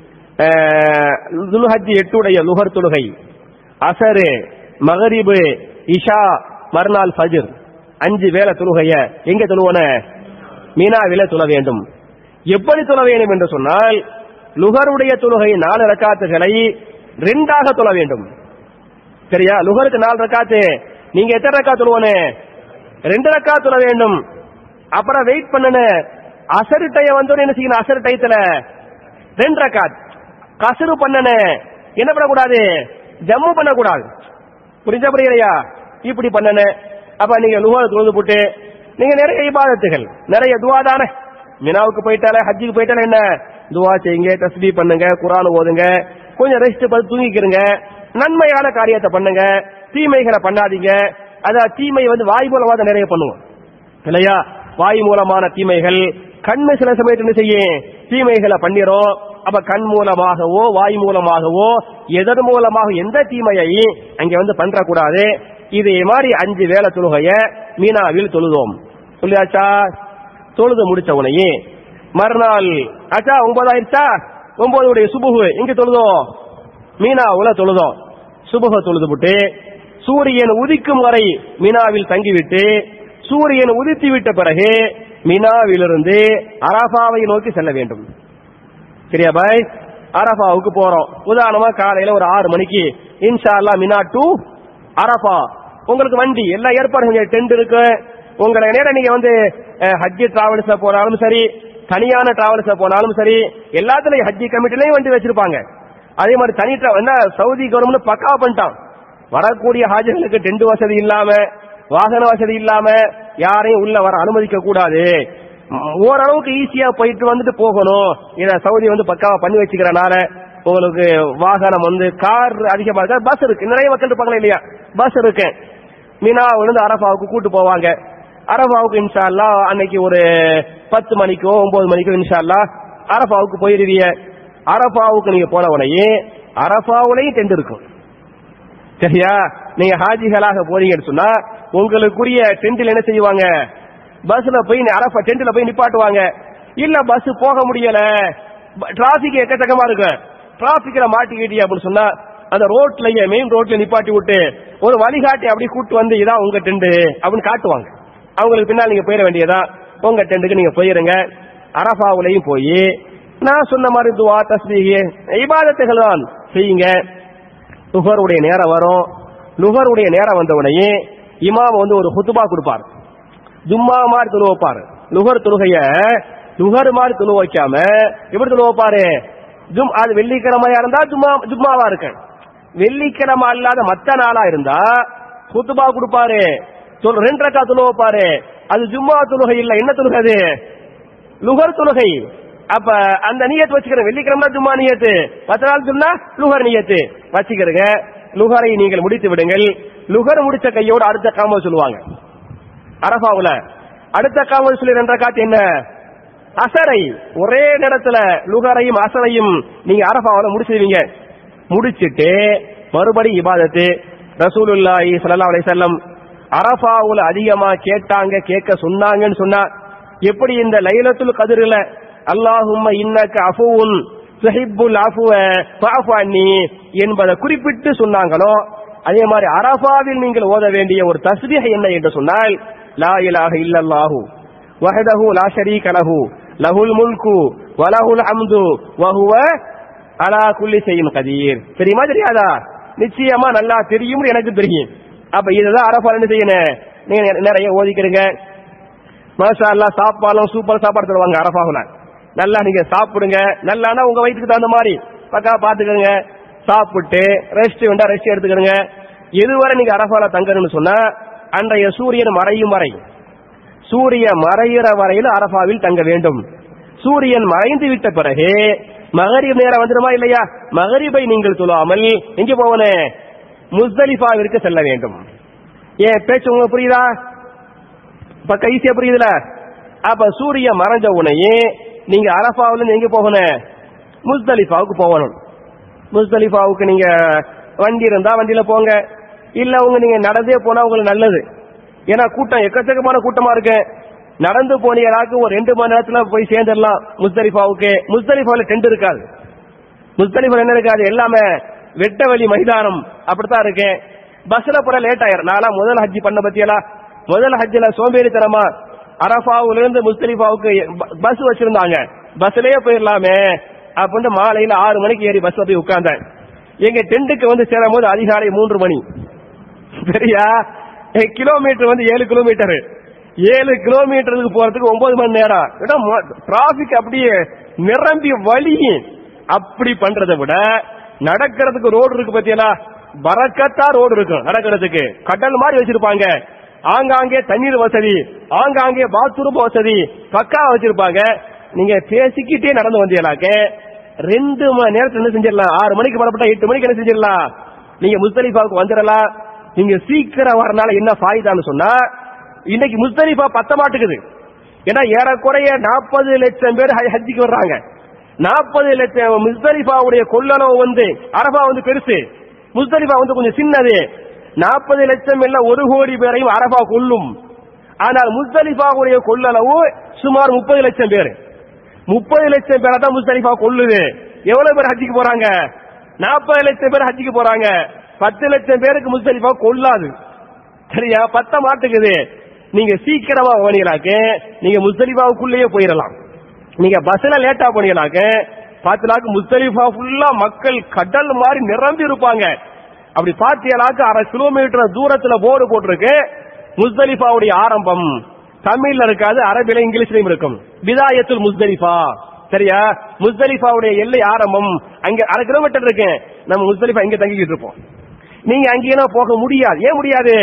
Speaker 1: துல்ஹஜ் எட்டுடைய லுகர் தொழுகை அசரு மகரிபு இஷா மறுநாள் ஃபஜ்ர் அஞ்சு வேலை தொழுகைய எங்க தொழுவன மீனாவில தொழ வேண்டும் எப்படி தொழ வேண்டும் என்று சொன்னால் லுகருடைய தொழுகை நாலு ரக்காத்துகளை ரெண்டாக தொழ வேண்டும் சரியா லுகருக்கு நாலு ரக்காத்து நீங்க எத்தனை ரக்கா தொழுவனே ரெண்டு ரக்கா தொழ வேண்டும் அப்புறம் வெயிட் பண்ணன அசரு டைய வந்தோட என்ன செய்யணும் அசரு டயத்துல ரெண்டு ரக்காத் கசரு பண்ணன என்ன பண்ணக்கூடாது ஜம்மு பண்ணக்கூடாது புரிஞ்சா புரியலையா இப்படி பண்ணன அப்ப நீங்க லுகா தொழுது போட்டு நீங்க நிறைய இபாதத்துகள் நிறைய துவா தானே மினாவுக்கு போயிட்டாலே ஹஜ்ஜுக்கு போயிட்டாலே என்ன துவா செய்யுங்க தஸ்பீ பண்ணுங்க குரான் ஓதுங்க கொஞ்சம் ரெஸ்ட் பார்த்து தூங்கிக்கிறங்க நன்மையான காரியத்தை பண்ணுங்க தீமைகளை பண்ணாதீங்க அதான் தீமை வந்து வாய் மூலமா தான் நிறைய பண்ணுவோம் இல்லையா வாய் மூலமான தீமைகள் கண்ணு சில சமயத்துல என்ன செய்யும் தீமைகளை பண்ணிரும் அப்ப கண் மூலமாகவோ வாய் மூலமாகவோ எதன் மூலமாக எந்த தீமையை அங்க வந்து பண்றக்கூடாது இதே மாதிரி அஞ்சு வேலை தொழுகைய மீனாவில் தொழுதோம் சொல்லியாச்சா தொழுது முடிச்ச உடனே மறுநாள் ஆச்சா ஒன்பதாயிருச்சா ஒன்பதுடைய சுபுகு இங்க தொழுதோம் மீனாவுல தொழுதோம் சுபுக தொழுது விட்டு சூரியன் உதிக்கும் வரை மீனாவில் தங்கிவிட்டு சூரியன் உதித்து விட்ட பிறகு மினாவிலிருந்து அரபாவை நோக்கி செல்ல வேண்டும் சரியா பாய் அரபாவுக்கு போறோம் உதாரணமா காலையில ஒரு ஆறு மணிக்கு இன்ஷா அல்லா மினா டு அரபா உங்களுக்கு வண்டி எல்லா ஏற்பாடு டென்ட் இருக்கு உங்களை நேரம் நீங்க வந்து ஹஜ்ஜி டிராவல்ஸ்ல போனாலும் சரி தனியான டிராவல்ஸ்ல போனாலும் சரி எல்லாத்துலயும் ஹஜ்ஜி கமிட்டிலையும் வண்டி வச்சிருப்பாங்க அதே மாதிரி தனி tra- என்ன சவுதி கவர்மெண்ட் பக்கா பண்ணிட்டான் வரக்கூடிய ஹாஜர்களுக்கு டென்ட் வசதி இல்லாம வாகன வசதி இல்லாம யாரையும் உள்ள வர அனுமதிக்க கூடாது ம், ஓரளவுக்கு ஈஸியா போயிட்டு வந்துட்டு போகணும் இத சவுதி வந்து பக்காவா பண்ணி வச்சுக்கிறனால உங்களுக்கு வாகனம் வந்து கார் அதிகமா இருக்கா பஸ் இருக்கு நிறைய மக்கள் இருப்பாங்களா இல்லையா பஸ் இருக்கு மீனா விழுந்து அரபாவுக்கு கூட்டு போவாங்க அரபாவுக்கு இன்ஷா அல்லாஹ் அன்னைக்கு ஒரு பத்து மணிக்கோ ஒன்பது மணிக்கோ இன்ஷா அல்லாஹ் அரபாவுக்கு போயிருவீங்க அரபாவுக்கு நீங்க போன உடனே அரபாவுலையும் டென்ட் இருக்கும் சரியா நீங்க ஹாஜிகளாக போறீங்கன்னு சொன்னா உங்களுக்குரிய டென்ட்ல என்ன செய்வாங்க பஸ்ல போய் நீ அரபா டென்ட்ல போய் நிப்பாட்டுவாங்க இல்ல பஸ் போக முடியல டிராபிக் எக்கச்சக்கமா இருக்கு டிராபிக்ல மாட்டிக்கிட்டீங்க அப்படின்னு சொன்னா அந்த ரோட்லயே மெயின் ரோட்ல நிப்பாட்டி விட்டு ஒரு வழிகாட்டி அப்படி கூட்டு வந்து இதான் உங்க டென்ட் அப்படின்னு காட்டுவாங்க அவங்களுக்கு பின்னால் நீங்க போயிட வேண்டியதா உங்க டென்ட்டுக்கு நீங்க போயிருங்க அரபாவுலையும் போய் நான் சொன்ன மாதிரி துவா தஸ்பீஹ் இபாதத்துகள் தான் செய்யுங்க லுகருடைய நேரம் வரும் லுகருடைய நேரம் வந்த உடனே இமாம் வந்து ஒரு ஹுத்துபா கொடுப்பார் ஜும்மா மாதிரி துணு வைப்பார் லுகர் தொழுகைய லுகர் மாதிரி துணு வைக்காம எப்படி துணு வைப்பாரு ஜும் அது வெள்ளிக்கிழமையா இருந்தா ஜும்மா ஜும்மாவா இருக்கு வெள்ளிக்கிழமை அல்லாத மத்த நாளா இருந்தா ஹுத்துபா கொடுப்பாரு சொல் ரெண்டு ரக்கா துணு வைப்பாரு அது ஜும்மா தொழுகை இல்ல என்ன தொழுகை அது லுகர் தொழுகை அப்ப அந்த நியத்து வச்சுக்கிறேன் வெள்ளிக்கிழமை ஜும்மா நியத்து பத்து நாள் சொன்னா லுகர் நியத்து வச்சுக்கிறங்க லுகரை நீங்கள் முடித்து விடுங்கள் லுகர் முடிச்ச கையோட அடுத்த காமல் சொல்லுவாங்க அரபாவுல அடுத்த காமல் சொல்லி ரெண்டரை காத்து என்ன அசரை ஒரே நேரத்துல லுகரையும் அசரையும் நீங்க அரபாவுல முடிச்சிருவீங்க முடிச்சிட்டு மறுபடியும் இபாதத்து ரசூலுல்லாஹி ஸல்லல்லாஹு அலைஹி வஸல்லம் அரபாவுல அதிகமா கேட்டாங்க கேட்க சொன்னாங்கன்னு சொன்னா எப்படி இந்த லைலத்துல் கதிரில அல்லாஹும்ம இன்னக்க அஃபுவுன் துஹிப்புல் அஃபுவ ஃபஅஃபு அன்னி என்பதை குறிப்பிட்டு சொன்னாங்களோ அதே மாதிரி அரபாவில் நீங்கள் ஓத வேண்டிய ஒரு தஸ்பீஹ் என்ன என்று சொன்னால் லா இலாஹ இல்லல்லாஹு வஹதஹு லா ஷரீக லஹு லஹுல் முல்கு வலஹுல் ஹம்து வஹுவ அலா குல்லி ஷைஇன் கதீர் தெரியுமா தெரியாதா நிச்சயமா நல்லா தெரியும் எனக்கு தெரியும் அப்ப இதுதான் அரபால் என்ன செய்யணும் நீங்க நிறைய ஓதிக்கிறீங்க மாஷா அல்லா சாப்பாடும் சூப்பர் சாப்பாடு தருவாங்க அரபாகுல நல்லா நீங்க சாப்பிடுங்க நல்லானா உங்க வயிற்றுக்கு தகுந்த மாதிரி பக்கா பாத்துக்கோங்க சாப்பிட்டு ரெஸ்ட் வேண்டா ரெஸ்ட் எடுத்துக்கிறங்க எதுவரை நீங்க அரபால தங்கணும்னு சொன்னா அன்றைய சூரியன் மறையும் வரை சூரிய மறையிற வரையில் அரபாவில் தங்க வேண்டும் சூரியன் மறைந்து விட்ட பிறகு மகரிப் நேரம் வந்துடுமா இல்லையா மகரிபை நீங்கள் தொழாமல் எங்க போகணும் முஸ்தலிஃபாவிற்கு செல்ல வேண்டும் ஏன் பேச்சு உங்களுக்கு புரியுதா இப்ப ஈஸியா புரியுதுல அப்ப சூரியன் மறைஞ்ச உடனே நீங்க அரபாவுல இருந்து எங்க போகணும் முஸ்தலிஃபாவுக்கு போகணும் முஸ்தலிஃபாவுக்கு நீங்க வண்டி இருந்தா வண்டியில போங்க இல்ல உங்க நீங்க நடந்தே போனா உங்களுக்கு நல்லது ஏன்னா கூட்டம் எக்கச்சக்கமான கூட்டமா இருக்கு நடந்து போனீங்களாக்கு ஒரு ரெண்டு மணி நேரத்துல போய் சேர்ந்துடலாம் முஸ்தலிஃபாவுக்கு முஸ்தலிஃபாவில் டென்ட் இருக்காது முஸ்தலிஃபாவில் என்ன இருக்காது எல்லாமே வெட்ட வழி மைதானம் அப்படித்தான் இருக்கு பஸ்ல போற லேட் ஆயிரும் நான்லாம் முதல் ஹஜ்ஜி பண்ண பத்தியெல்லாம் முதல் ஹஜ்ஜில சோம்பேறித்தனமா அரபாவுல இருந்து முஸ்தலிஃபாவுக்கு பஸ் வச்சிருந்தாங்க பஸ்லயே போயிடலாமே அப்படின்னு மாலையில ஆறு மணிக்கு ஏறி பஸ்ல போய் உட்கார்ந்தேன் எங்க டென்ட்டுக்கு வந்து சேரும் போது அதிகாலை மூன்று மணி சரியா கிலோமீட்டர் வந்து ஏழு கிலோமீட்டர் ஏழு கிலோமீட்டருக்கு போறதுக்கு ஒன்பது மணி நேரம் டிராபிக் அப்படியே நிரம்பி வழி அப்படி பண்றதை விட நடக்கிறதுக்கு ரோடு இருக்கு பத்தியலா பறக்கத்தா ரோடு இருக்கும் நடக்கிறதுக்கு கடல் மாதிரி வச்சிருப்பாங்க ஆங்காங்கே தண்ணீர் வசதி ஆங்காங்கே பாத்ரூம் வசதி பக்கா வச்சிருப்பாங்க நீங்க பேசிக்கிட்டே நடந்து வந்தீங்களாக்க ரெண்டு மணி நேரத்துல என்ன செஞ்சிடலாம் ஆறு மணிக்கு புறப்பட்டா எட்டு மணிக்கு என்ன செஞ்சிடலாம் நீங்க முஸ்தலிஃபாவுக்கு வந்துடலாம் நீங்க சீக்கிரம் வரனால என்ன ஃபாய்தான்னு சொன்னா இன்னைக்கு முஸ்தலிஃபா பத்த மாட்டுக்குது ஏன்னா ஏறக்குறைய நாற்பது லட்சம் பேர் ஹஜ்ஜிக்கு வர்றாங்க நாற்பது லட்சம் முஸ்தலிஃபாவுடைய கொள்ளளவு வந்து அரபா வந்து பெருசு முஸ்தலிஃபா வந்து கொஞ்சம் சின்னது நாற்பது லட்சம் இல்ல ஒரு கோடி பேரையும் அரபா கொள்ளும் ஆனால் முஸ்தலிஃபாவுடைய கொள்ளளவு சுமார் முப்பது லட்சம் பேர் முப்பது லட்சம் பேரை தான் முஸ்தலிஃபா கொள்ளுது எவ்வளவு பேர் ஹஜ்ஜிக்கு போறாங்க நாற்பது லட்சம் பேர் ஹஜ்ஜிக்கு போறாங்க பத்து லட்சம் பேருக்கு முஸ்தலிஃபா கொள்ளாது சரியா பத்த மாட்டுக்குது நீங்க சீக்கிரமா போனீங்களாக்க நீங்க முஸ்தலிஃபாவுக்குள்ளேயே போயிடலாம் நீங்க பஸ்ல லேட்டா போனீங்களாக்க பத்து நாளுக்கு முஸ்தலிஃபா ஃபுல்லா மக்கள் கடல் மாதிரி நிரம்பி இருப்பாங்க அப்படி பாத்தியலாக்கு அரை கிலோமீட்டர் தூரத்துல போர்டு போட்டிருக்கு முஸ்தலிஃபாவுடைய ஆரம்பம் தமிழ்ல இருக்காது அரபில இங்கிலீஷ்லயும் இருக்கும் விதாயத்துல் முஸ்தலிஃபா சரியா முஸ்தலிஃபாவுடைய எல்லை ஆரம்பம் அங்க அரை கிலோமீட்டர் இருக்கு நம்ம முஸ்தலிஃபா இங்க தங்கிக்கிட்டு இருப்போம் நீங்க அங்கேயும் போக முடியாது ஏன் முடியாது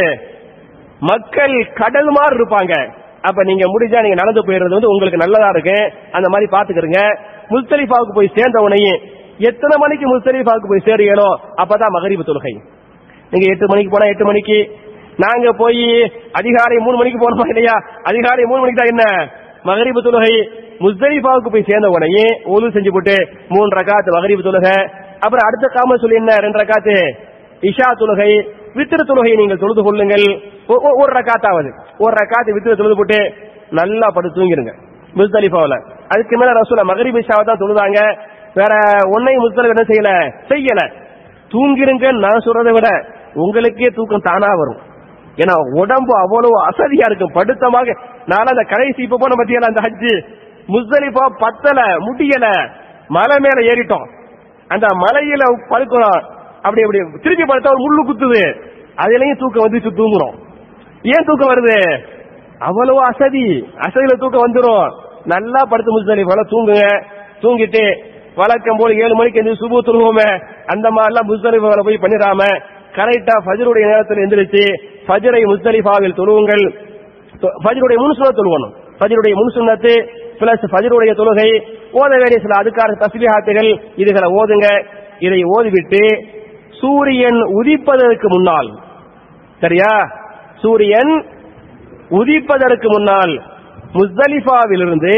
Speaker 1: மக்கள் கடல் மாதிரி இருப்பாங்க அப்ப நீங்க முடிஞ்சா நீங்க நடந்து போயிடுறது வந்து உங்களுக்கு நல்லதா இருக்கு அந்த மாதிரி பாத்துக்கிறங்க முஸ்தலிஃபாவுக்கு போய் சேர்ந்த உடனே எத்தனை மணிக்கு முஸ்தலிஃபாவுக்கு போய் சேருங்களோ அப்பதான் மகரிபு தொழுகை நீங்க எட்டு மணிக்கு போனா எட்டு மணிக்கு நாங்க போய் அதிகாலை மூணு மணிக்கு போனோமா இல்லையா அதிகாலை மூணு மணிக்கு தான் என்ன மகரிபு தொழுகை முஸ்தலிஃபாவுக்கு போய் சேர்ந்த உடனே ஒது செஞ்சு போட்டு மூணு ரகாத்து மகரிபு தொழுகை அப்புறம் அடுத்த காம சொல்லி என்ன ரெண்டு ரகாத்து இஷா தொழுகை வித்திரு தொழுகை நீங்கள் தொழுது கொள்ளுங்கள் ஒ- ஒ- ஒரு ரகாத்தாவது ஒரு ரகாத்து வித்திரு தொழுது போட்டு நல்லா படுத்து தூங்கிருங்க முஸ்தலிஃபாவுல அதுக்கு மேல ரசூல மகரிப் இஷாவை தான் தொழுதாங்க வேற ஒன்னையும் முஸ்தலிஃப் என்ன செய்யல செய்யல தூங்கிருங்கன்னு நான் சொல்றதை விட உங்களுக்கே தூக்கம் தானா வரும் ஏன்னா உடம்பு அவ்வளவு அசதியா இருக்கும் படுத்தமாக நான் அந்த கடைசி இப்ப போன பத்தியல அந்த ஹஜ்ஜு முஸ்தலிஃபா பத்தல முடியல மலை மேல ஏறிட்டோம் அந்த மலையில படுக்கிறோம் அப்படி அப்படி திருப்பி படுத்தா ஒரு முள்ளு குத்துது அதுலயும் தூக்கம் வந்துச்சு தூங்குறோம் ஏன் தூக்கம் வருது அவ்வளவு அசதி அசதியில தூக்கம் வந்துரும் நல்லா படுத்து முஸ்தலிஃபால தூங்குங்க தூங்கிட்டு வழக்கம் போல ஏழு மணிக்கு எந்திரிச்சு சுபு துருவோமே அந்த மாதிரிலாம் முஸ்தலிஃபால போய் பண்ணிடாம கரெக்டா ஃபஜ்ருடைய நேரத்தில் எந்திரிச்சு ஃபஜ்ரை முஸ்தலிஃபாவில் தொழுவுங்கள் தொ- ஃபஜ்ருடைய முன்சுன தொழுவணும் ஃபஜ்ருடைய முன்சுனத்து பிளஸ் ஃபஜ்ருடைய தொழுகை ஓத வேண்டிய சில அதுக்கான தஸ்பிஹாத்துகள் இதுகளை ஓதுங்க இதை ஓதிவிட்டு சூரியன் உதிப்பதற்கு முன்னால் சரியா சூரியன் உதிப்பதற்கு முன்னால் முஸ்தலிஃபாவிலிருந்து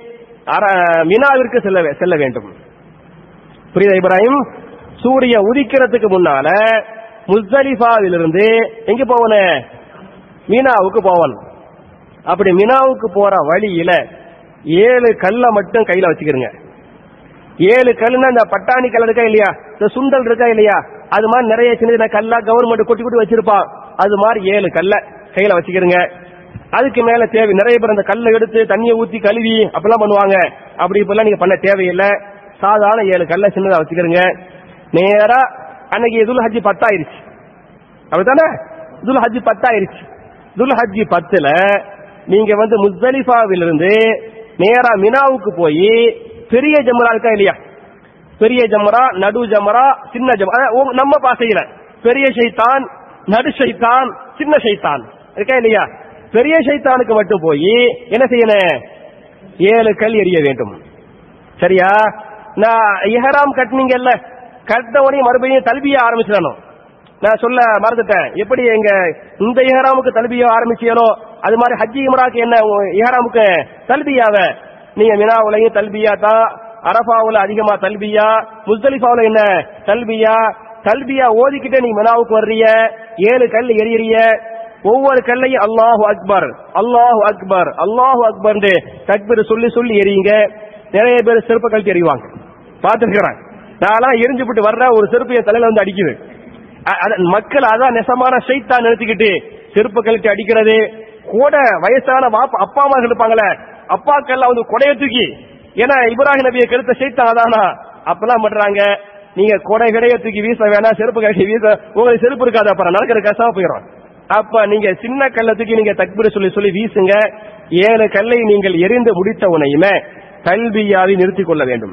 Speaker 1: அர- மினாவிற்கு செல்ல வே- செல்ல வேண்டும் புரியுதா இப்ராஹிம் சூரிய உதிக்கிறதுக்கு முன்னால முஸ்தலிஃபாவிலிருந்து எங்க போவன மீனாவுக்கு போவன் அப்படி மினாவுக்கு போற வழியில ஏழு கல்லை மட்டும் கையில வச்சுக்கிறங்க ஏழு கல்லுன்னா இந்த பட்டாணி கல் இருக்கா இல்லையா இந்த சுண்டல் இருக்கா இல்லையா அது மாதிரி நிறைய சின்ன சின்ன கல்லா கவர்மெண்ட் கொட்டி கொட்டி வச்சிருப்பான் அது மாதிரி ஏழு கல்ல கையில வச்சுக்கிறங்க அதுக்கு மேல தேவை நிறைய பேர் அந்த கல்லை எடுத்து தண்ணியை ஊத்தி கழுவி அப்பெல்லாம் பண்ணுவாங்க அப்படி இப்பெல்லாம் நீங்க பண்ண தேவையில்லை சாதாரண ஏழு கல்லை சின்னதா வச்சுக்கிறங்க நேரா அன்னைக்கு துல் ஹஜ்ஜி பத்தாயிருச்சு அப்படித்தானே துல் ஹஜ்ஜி பத்தாயிருச்சு துல் ஹஜ்ஜி பத்துல நீங்க வந்து முஸ்தலிஃபாவிலிருந்து நேரா மினாவுக்கு போய் பெரிய ஜமரா இருக்கா இல்லையா பெரிய ஜமரா நடு ஜமரா சின்ன ஜமரா அதான் உங்க- நம்ம பாசையில பெரிய ஷைத்தான் நடு ஷைத்தான் சின்ன ஷைத்தான் இருக்கா இல்லையா பெரிய ஷைத்தானுக்கு மட்டும் போய் என்ன செய்யணும் ஏழு கல் எறிய வேண்டும் சரியா நான் இஹராம் கட்டினீங்கல்ல கட்ட உடனே மறுபடியும் தல்பிய ஆரம்பிச்சிடணும் நான் சொல்ல மறந்துட்டேன் எப்படி எங்க இந்த இஹராமுக்கு தல்பிய ஆரம்பிச்சியலோ அது மாதிரி ஹஜ்ஜி இம்ராக்கு என்ன உ- இஹராமுக்கு தல்பியாவ நீங்க மினாவுலையும் தல்பியா தான் அரபாவுல அதிகமா தல்பியா முஸ்தலிஃபாவுல என்ன தல்பியா தல்பியா ஓதிக்கிட்டே நீ மினாவுக்கு வர்றீங்க ஏழு கல் எரியறிய ஒவ்வொரு கல்லையும் அல்லாஹு அக்பர் அல்லாஹு அக்பர் அல்லாஹு அக்பர் தக்பீர் சொல்லி சொல்லி எறியுங்க நிறைய பேர் செருப்பு கழட்டி எறிவாங்க பார்த்துருக்கிறேன் நான்லாம் எரிஞ்சுபிட்டு வர்ற ஒரு செருப்பு என் தலையில வந்து அடிக்குது அ- அத- மக்கள் அதான் நெசமான சைத்தான் நினைச்சுக்கிட்டு செருப்பு கழட்டி அடிக்கிறது கூட வயசான வாப்பா அப்பா அம்மா இருப்பாங்களே அப்பாக்கெல்லாம் வந்து கொடைய தூக்கி ஏன்னா இப்ராஹிம் நபியை கெடுத்த சைத்தான் அதானா அப்பெல்லாம் பண்றாங்க நீங்க கொடை கிடைய தூக்கி வீச வேணாம் செருப்பு கழட்டி வீச உங்களுக்கு செருப்பு இருக்காது அப்புறம் நடக்கிற கஷ்டமா போயிடும் அப்ப நீங்க சின்ன கல்லை தூக்கி நீங்க தக்பீர் சொல்லி சொல்லி வீசுங்க ஏழு கல்லை நீங்கள் எரிந்து முடித்த உனையுமே கல்வியாவை நிறுத்திக் கொள்ள வேண்டும்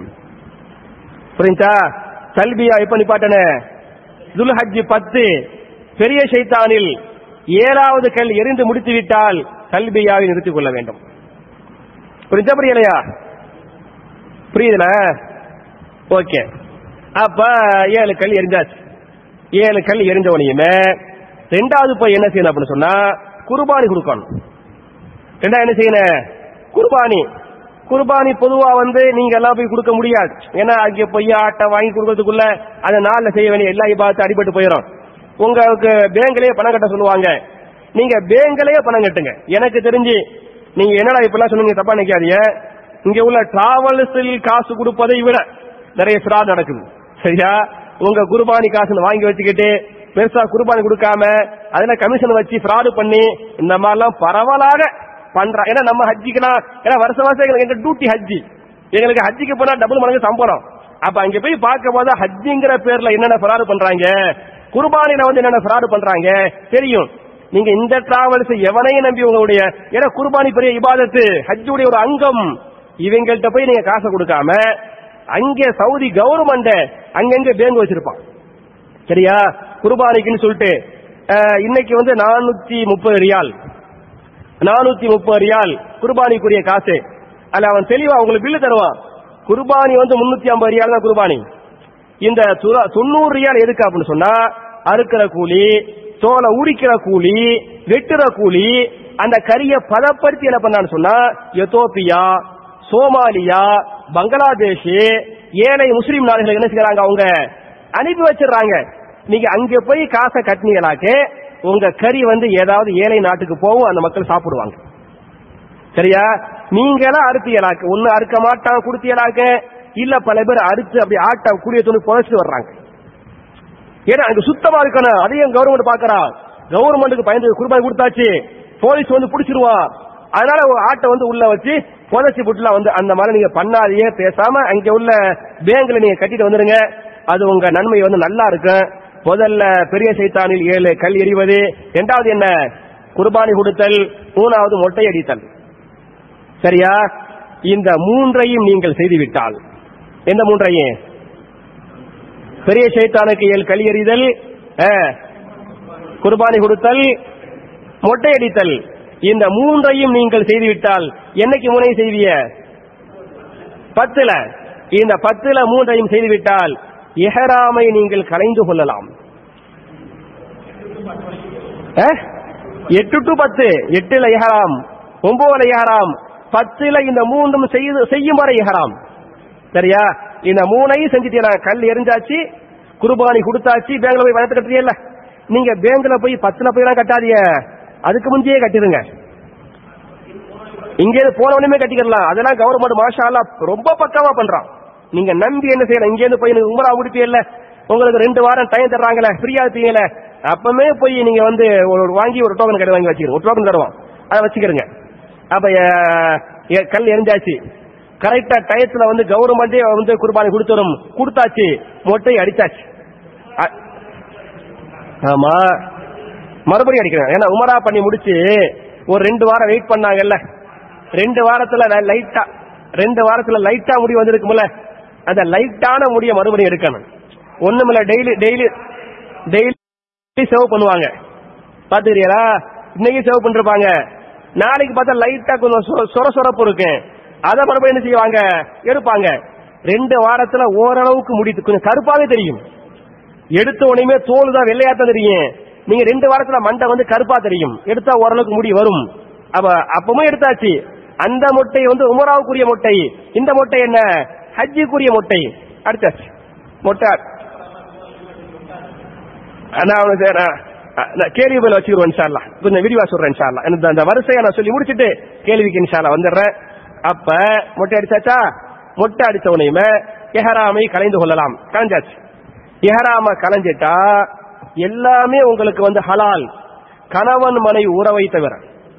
Speaker 1: புரிஞ்சா கல்வியா எப்ப நிப்பாட்டன துல்ஹஜ் பத்து பெரிய ஷைத்தானில் ஏழாவது கல் எரிந்து முடித்து விட்டால் கல்வியாவை நிறுத்திக் கொள்ள வேண்டும் புரிஞ்சா புரியலையா புரியுதுல ஓகே அப்ப ஏழு கல் எரிஞ்சாச்சு ஏழு கல் எரிஞ்ச உடனேயுமே ரெண்டாவது போய் என்ன செய்யணும் அப்படின்னு சொன்னா குர்பானி கொடுக்கணும் ரெண்டாவது என்ன செய்யணும் குர்பானி குர்பானி பொதுவா வந்து நீங்க எல்லாம் போய் கொடுக்க முடியாது ஏன்னா அங்க போய் ஆட்டை வாங்கி கொடுக்கறதுக்குள்ள அந்த நாள்ல செய்ய வேண்டிய எல்லா பார்த்து அடிபட்டு போயிடும் உங்களுக்கு பேங்க்லயே பணம் கட்ட சொல்லுவாங்க நீங்க பேங்க்லயே பணம் கட்டுங்க எனக்கு தெரிஞ்சு நீங்க என்னடா இப்பெல்லாம் சொன்னீங்க தப்பா நினைக்காதீங்க இங்க உள்ள டிராவல்ஸில் காசு கொடுப்பதை விட நிறைய ஃப்ராட் நடக்குது சரியா உங்க குர்பானி காசுன்னு வாங்கி வச்சுக்கிட்டு பெருசா குர்பானி கொடுக்காம அதுல கமிஷன் வச்சு ஃப்ராடு பண்ணி இந்த மாதிரிலாம் பரவலாக பண்றான் ஏன்னா நம்ம ஹஜ்ஜிக்கலாம் ஏன்னா வருஷம் வருஷம் எங்களுக்கு எங்க டியூட்டி ஹஜ்ஜி எங்களுக்கு ஹஜ்ஜிக்கு போனா டபுள் மடங்கு சம்பளம் அப்ப அங்க போய் பார்க்கும் போது ஹஜ்ஜிங்கிற பேர்ல என்னென்ன ஃப்ராடு பண்றாங்க குர்பானில வந்து என்னென்ன ஃப்ராடு பண்றாங்க தெரியும் நீங்க இந்த டிராவல்ஸ் எவனையும் நம்பி உங்களுடைய ஏன்னா குர்பானி பெரிய இபாதத்து ஹஜ்ஜுடைய ஒரு அங்கம் இவங்கள்ட்ட போய் நீங்க காசை கொடுக்காம அங்கே சவுதி கவர்மெண்ட் அங்கங்க பேங்க் வச்சிருப்பான் சரியா குர்பானிக்குன்னு சொல்லிட்டு அஹ், இன்னைக்கு வந்து நானூத்தி முப்பது ரியால் நானூத்தி முப்பது ரியால் குர்பானிக்குரிய காசு அதுல அவன் தெளிவா உங்களுக்கு பில்லு தருவான் குர்பானி வந்து முன்னூத்தி ஐம்பது ரியால் தான் குர்பானி இந்த துர- தொண்ணூறு ரியால் எதுக்கு அப்படின்னு சொன்னா அறுக்கிற கூலி தோலை உரிக்கிற கூலி வெட்டுற கூலி அந்த கறியை பதப்படுத்தி என்ன பண்ணான்னு சொன்னா எத்தோப்பியா சோமாலியா பங்களாதேஷ் ஏழை முஸ்லீம் நாடுகளுக்கு என்ன செய்யறாங்க அவங்க அனுப்பி வச்சிடுறாங்க நீங்க அங்க போய் காசை கட்டினீங்களாக்க உங்க கறி வந்து ஏதாவது ஏழை நாட்டுக்கு போகும் அந்த மக்கள் சாப்பிடுவாங்க சரியா நீங்களா அறுத்தியலாக்க ஒண்ணு அறுக்க மாட்டாங்க கொடுத்தியலாக்க இல்ல பல பேர் அறுத்து அப்படி ஆட்ட கூடிய துணி புதைச்சிட்டு வர்றாங்க ஏன்னா அங்க சுத்தமா இருக்கணும் அதையும் கவர்மெண்ட் பாக்குறா கவர்மெண்ட்டுக்கு பயந்து குர்பானி கொடுத்தாச்சு போலீஸ் வந்து பிடிச்சிருவான் அதனால ஒரு ஆட்டை வந்து உள்ள வச்சு புதைச்சி புட்டுலாம் வந்து அந்த மாதிரி நீங்க பண்ணாதீங்க பேசாம அங்க உள்ள பேங்க்ல நீங்க கட்டிட்டு வந்துருங்க அது உங்க நன்மை வந்து நல்லா இருக்கும் முதல்ல பெரிய சைத்தானில் ஏழு கல் எறிவது இரண்டாவது என்ன குர்பானி கொடுத்தல் மூணாவது மொட்டை அடித்தல் சரியா இந்த மூன்றையும் நீங்கள் செய்துவிட்டால் எந்த மூன்றையும் பெரிய சைத்தானுக்கு ஏழு கல் எறிதல் அஹ், குர்பானி கொடுத்தல் மொட்டை அடித்தல் இந்த மூன்றையும் நீங்கள் செய்துவிட்டால் என்னைக்கு முனை செய்விய பத்துல இந்த பத்துல மூன்றையும் செய்துவிட்டால் இஹராமை நீங்கள் கலைந்து கொள்ளலாம் அஹ்? எட்டு டு பத்து எட்டுல இஹராம் ஒன்பதுல இஹராம் பத்துல இந்த மூன்றும் செய்து செய்யும் வரை இஹராம் சரியா இந்த மூணையும் செஞ்சுட்டீங்க கல் எரிஞ்சாச்சு குர்பானி கொடுத்தாச்சு பேங்க்ல போய் பணத்தை கட்டுறீங்கல்ல நீங்க பேங்க்ல போய் பத்துல போய் எல்லாம் கட்டாதீங்க அதுக்கு முந்தையே கட்டிடுங்க இங்க போன உடனே கட்டிக்கலாம் அதெல்லாம் கவர்மெண்ட் மாஷா அல்லாஹ் ரொம்ப பக்காவா பண்றான் நீங்க நம்பி என்ன செய்யலாம் இங்க இருந்து போய் உமரா முடிப்பீங்கல்ல உங்களுக்கு ரெண்டு வாரம் டைம் தர்றாங்களே ஃப்ரீயா இருப்பீங்களே அப்பமே போய் நீங்க வந்து ஒரு வாங்கி ஒரு டோக்கன் கடை வாங்கி வச்சுக்கிறோம் ஒரு டோக்கன் தருவோம் அதை வச்சுக்கிறங்க அப்ப அஹ், எ- கல் எரிஞ்சாச்சு கரெக்டா டயத்துல வந்து கவர்மெண்டே வந்து குர்பானி கொடுத்துரும் கொடுத்தாச்சு மொட்டை அடிச்சாச்சு அ- ஆமா மறுபடியும் அடிக்கிறேன் ஏன்னா உமரா பண்ணி முடிச்சு ஒரு ரெண்டு வாரம் வெயிட் பண்ணாங்கல்ல ரெண்டு வாரத்துல ல- லைட்டா ரெண்டு வாரத்துல லைட்டா முடி வந்திருக்கும்ல அந்த லைட்டான முடிய மறுபடியும் எடுக்கணும் ஒண்ணுமில்ல டெய்லி டெய்லி டெய்லி சேவ் பண்ணுவாங்க பாத்துக்கிறீங்களா இன்னைக்கு சேவ் பண்ணிருப்பாங்க நாளைக்கு பார்த்தா லைட்டா கொஞ்சம் சொ- சொர சொரப்பு இருக்கு அதை மறுபடியும் என்ன செய்வாங்க எடுப்பாங்க ரெண்டு வாரத்துல ஓரளவுக்கு முடி கொஞ்சம் கருப்பாவே தெரியும் எடுத்த உடனே தோல் தான் வெள்ளையாத்தான் தெரியும் நீங்க ரெண்டு வாரத்துல மண்டை வந்து கருப்பா தெரியும் எடுத்தா ஓரளவுக்கு முடி வரும் அப்ப அப்பவும் எடுத்தாச்சு அந்த முட்டை வந்து உமராவுக்குரிய முட்டை இந்த முட்டை என்ன ஹஜ்ஜுக்குரிய முட்டை அடுத்தாச்சு முட்டை நான் அவனுக்கு நான் நான் கேள்வி பதில் வச்சுக்கிறோம் இன்ஷால்லா கொஞ்சம் விரிவா சொல்றேன் இன்ஷால்லா எனக்கு அந்த வரிசையை நான் சொல்லி முடிச்சிட்டு கேள்விக்கு இன்ஷால்லா வந்துடுறேன் அப்ப மொட்டை அடிச்சாச்சா மொட்டை அடிச்ச உடனேயுமே எஹராமை கலைந்து கொள்ளலாம் கலைஞ்சாச்சு எஹராம கலைஞ்சிட்டா எல்லாமே உங்களுக்கு வந்து ஹலால் கணவன் மனை உறவை தவிர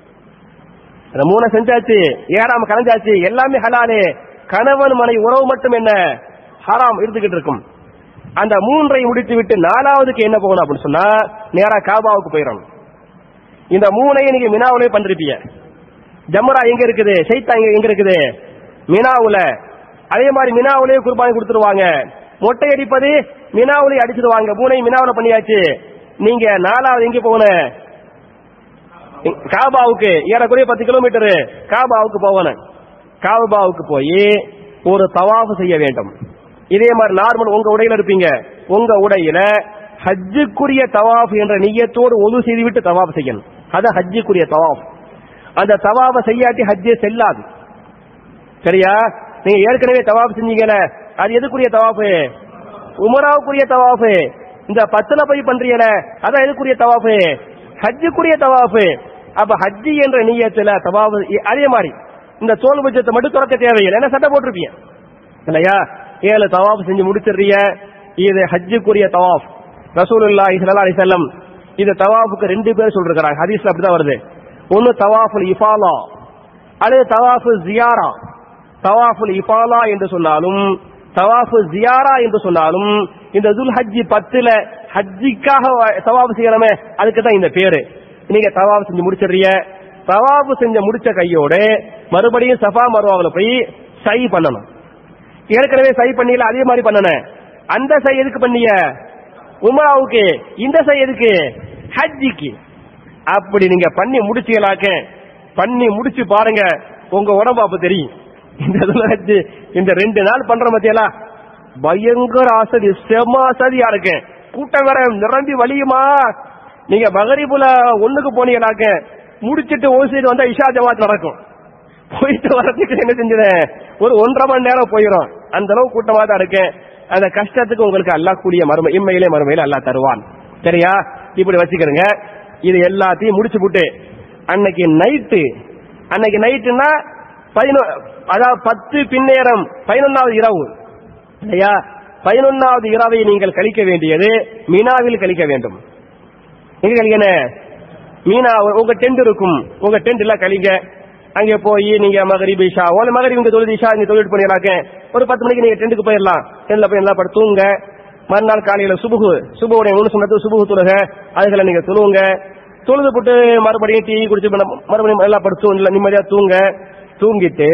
Speaker 1: இந்த மூணை செஞ்சாச்சு ஏறாம கலைஞ்சாச்சு எல்லாமே ஹலாலே கணவன் மனை உறவு மட்டும் என்ன ஹராம் இருந்துகிட்டு இருக்கும் அந்த மூன்றை முடித்து விட்டு நாலாவதுக்கு என்ன போகணும் அப்படின்னு சொன்னா நேரா காபாவுக்கு போயிடணும் இந்த மூணையும் நீங்க மினாவிலே பண்றிப்பீங்க ஜமரா எங்க இருக்குது சைத்தா எங்க எங்க இருக்குது மினாவுல அதே மாதிரி மினாவுலயே குர்பானி கொடுத்துருவாங்க மொட்டை அடிப்பது மினாவுலயே அடிச்சிருவாங்க மூணையும் மினாவுல பண்ணியாச்சு நீங்க நாலாவது எங்க போகணும் காபாவுக்கு ஏறக்குறைய பத்து கிலோமீட்டர் காபாவுக்கு போகணும் காபாவுக்கு போய் ஒரு தவாஃப் செய்ய வேண்டும் இதே மாதிரி நார்மல் உங்க உடையில இருப்பீங்க உங்க உடையில ஹஜ்ஜுக்குரிய தவாஃப் என்ற நியத்தோடு ஒது செய்துவிட்டு தவாஃப் செய்யணும் அதான் ஹஜ்ஜுக்குரிய தவாஃப் அந்த தவாஃப செய்யாட்டி ஹஜ்ஜே செல்லாது சரியா நீங்க ஏற்கனவே தவாஃப் செஞ்சீங்கல அது எதுக்குரிய தவாஃபு உமராவுக்குரிய தவாஃபு இந்த பத்துல போய் பண்றீங்கல அதான் எதுக்குரிய தவாஃபு ஹஜ்ஜுக்குரிய தவாஃபு அப்ப ஹஜ்ஜி என்ற நியத்துல தவாஃபு அதே மாதிரி இந்த தோல் பட்சத்தை மட்டும் துறக்க தேவையில்லை என்ன சட்டை போட்டிருப்பீங்க இல்லையா ஏழு தவாஃப் செஞ்சு முடிச்சிடுறீங்க இது ஹஜ்ஜுக்குரிய தவாஃப் ரசூலுல்லாஹி ஸல்லல்லாஹு அலைஹி வஸல்லம் இந்த தவாஃபுக்கு ரெண்டு பேர் சொல்லிருக்காங்க ஹதீஸ்ல அப்படிதான் வருது ஒன்னு தவாஃபுல் இஃபாலா அல்லது தவாஃபு ஜியாரா தவாஃபுல் இஃபாலா என்று சொன்னாலும் தவாஃபு ஜியாரா என்று சொன்னாலும் இந்த துல் ஹஜ்ஜி பத்துல ஹஜ்ஜிக்காக தவாஃபு செய்யணுமே அதுக்கு தான் இந்த பேரு நீங்க தவாஃப் செஞ்சு முடிச்சிடுறீங்க தவாஃபு செஞ்ச முடிச்ச கையோட மறுபடியும் சஃபா மருவாவில போய் சை பண்ணணும் ஏற்கனவே சை பண்ணீல அதே மாதிரி பண்ணணும் அந்த சை எதுக்கு பண்ணிய உமராவுக்கு இந்த சை எதுக்கு ஹஜ்ஜிக்கு அப்படி நீங்க பண்ணி முடிச்சீங்களாக்க பண்ணி முடிச்சு பாருங்க உங்க உடம்பு அப்ப தெரியும் இந்த இதுல ஹஜ்ஜி இந்த ரெண்டு நாள் பண்ற மத்தியலா பயங்கர அசதி செம அசதியா இருக்கு கூட்டம் வேற நிரம்பி வலியுமா நீங்க மகரிபுல ஒண்ணுக்கு போனீங்கன்னாக்க முடிச்சிட்டு ஒரு சைடு வந்தா இஷா ஜமாத் நடக்கும் போயிட்டு வரதுக்கு என்ன செஞ்சது ஒரு ஒன்றரை மணி நேரம் போயிடும் அந்த அளவு கூட்டமா தான் இருக்கேன் அந்த கஷ்டத்துக்கு உங்களுக்கு அல்லாஹ் கூடிய மறுமை இம்மையிலே மறுமையில அல்லாஹ் தருவான் சரியா இப்படி வச்சுக்கிறங்க இது எல்லாத்தையும் முடிச்சு போட்டு அன்னைக்கு நைட்டு அன்னைக்கு நைட்டுன்னா பதினொ அதாவது பத்து பின்னேரம் பதினொன்னாவது இரவு இல்லையா பதினொன்னாவது இரவை நீங்கள் கழிக்க வேண்டியது மீனாவில் கழிக்க வேண்டும் எங்க கழிக்கணும் மீனா உங்க டென்ட் இருக்கும் உங்க டென்ட்ல கழிங்க அங்க போய் நீங்க மகரிப் இஷா ஓல மகரிப் இங்க தொழுது இஷா இங்க தொழில் பண்ணிடலாக்க ஒரு பத்து மணிக்கு நீங்க டென்ட்டுக்கு போயிடலாம் டென்ட்ல போய் நல்லா படுத்து தூங்க மறுநாள் காலையில சுபுகு சுபுடைய மூணு சொன்னது சுபுகு தொழுக அதுகளை நீங்க தொழுவுங்க தொழுது போட்டு மறுபடியும் டீ குடிச்சு மறு- மறுபடியும் எல்லாம் படுத்து இல்ல நிம்மதியா தூங்க தூங்கிட்டு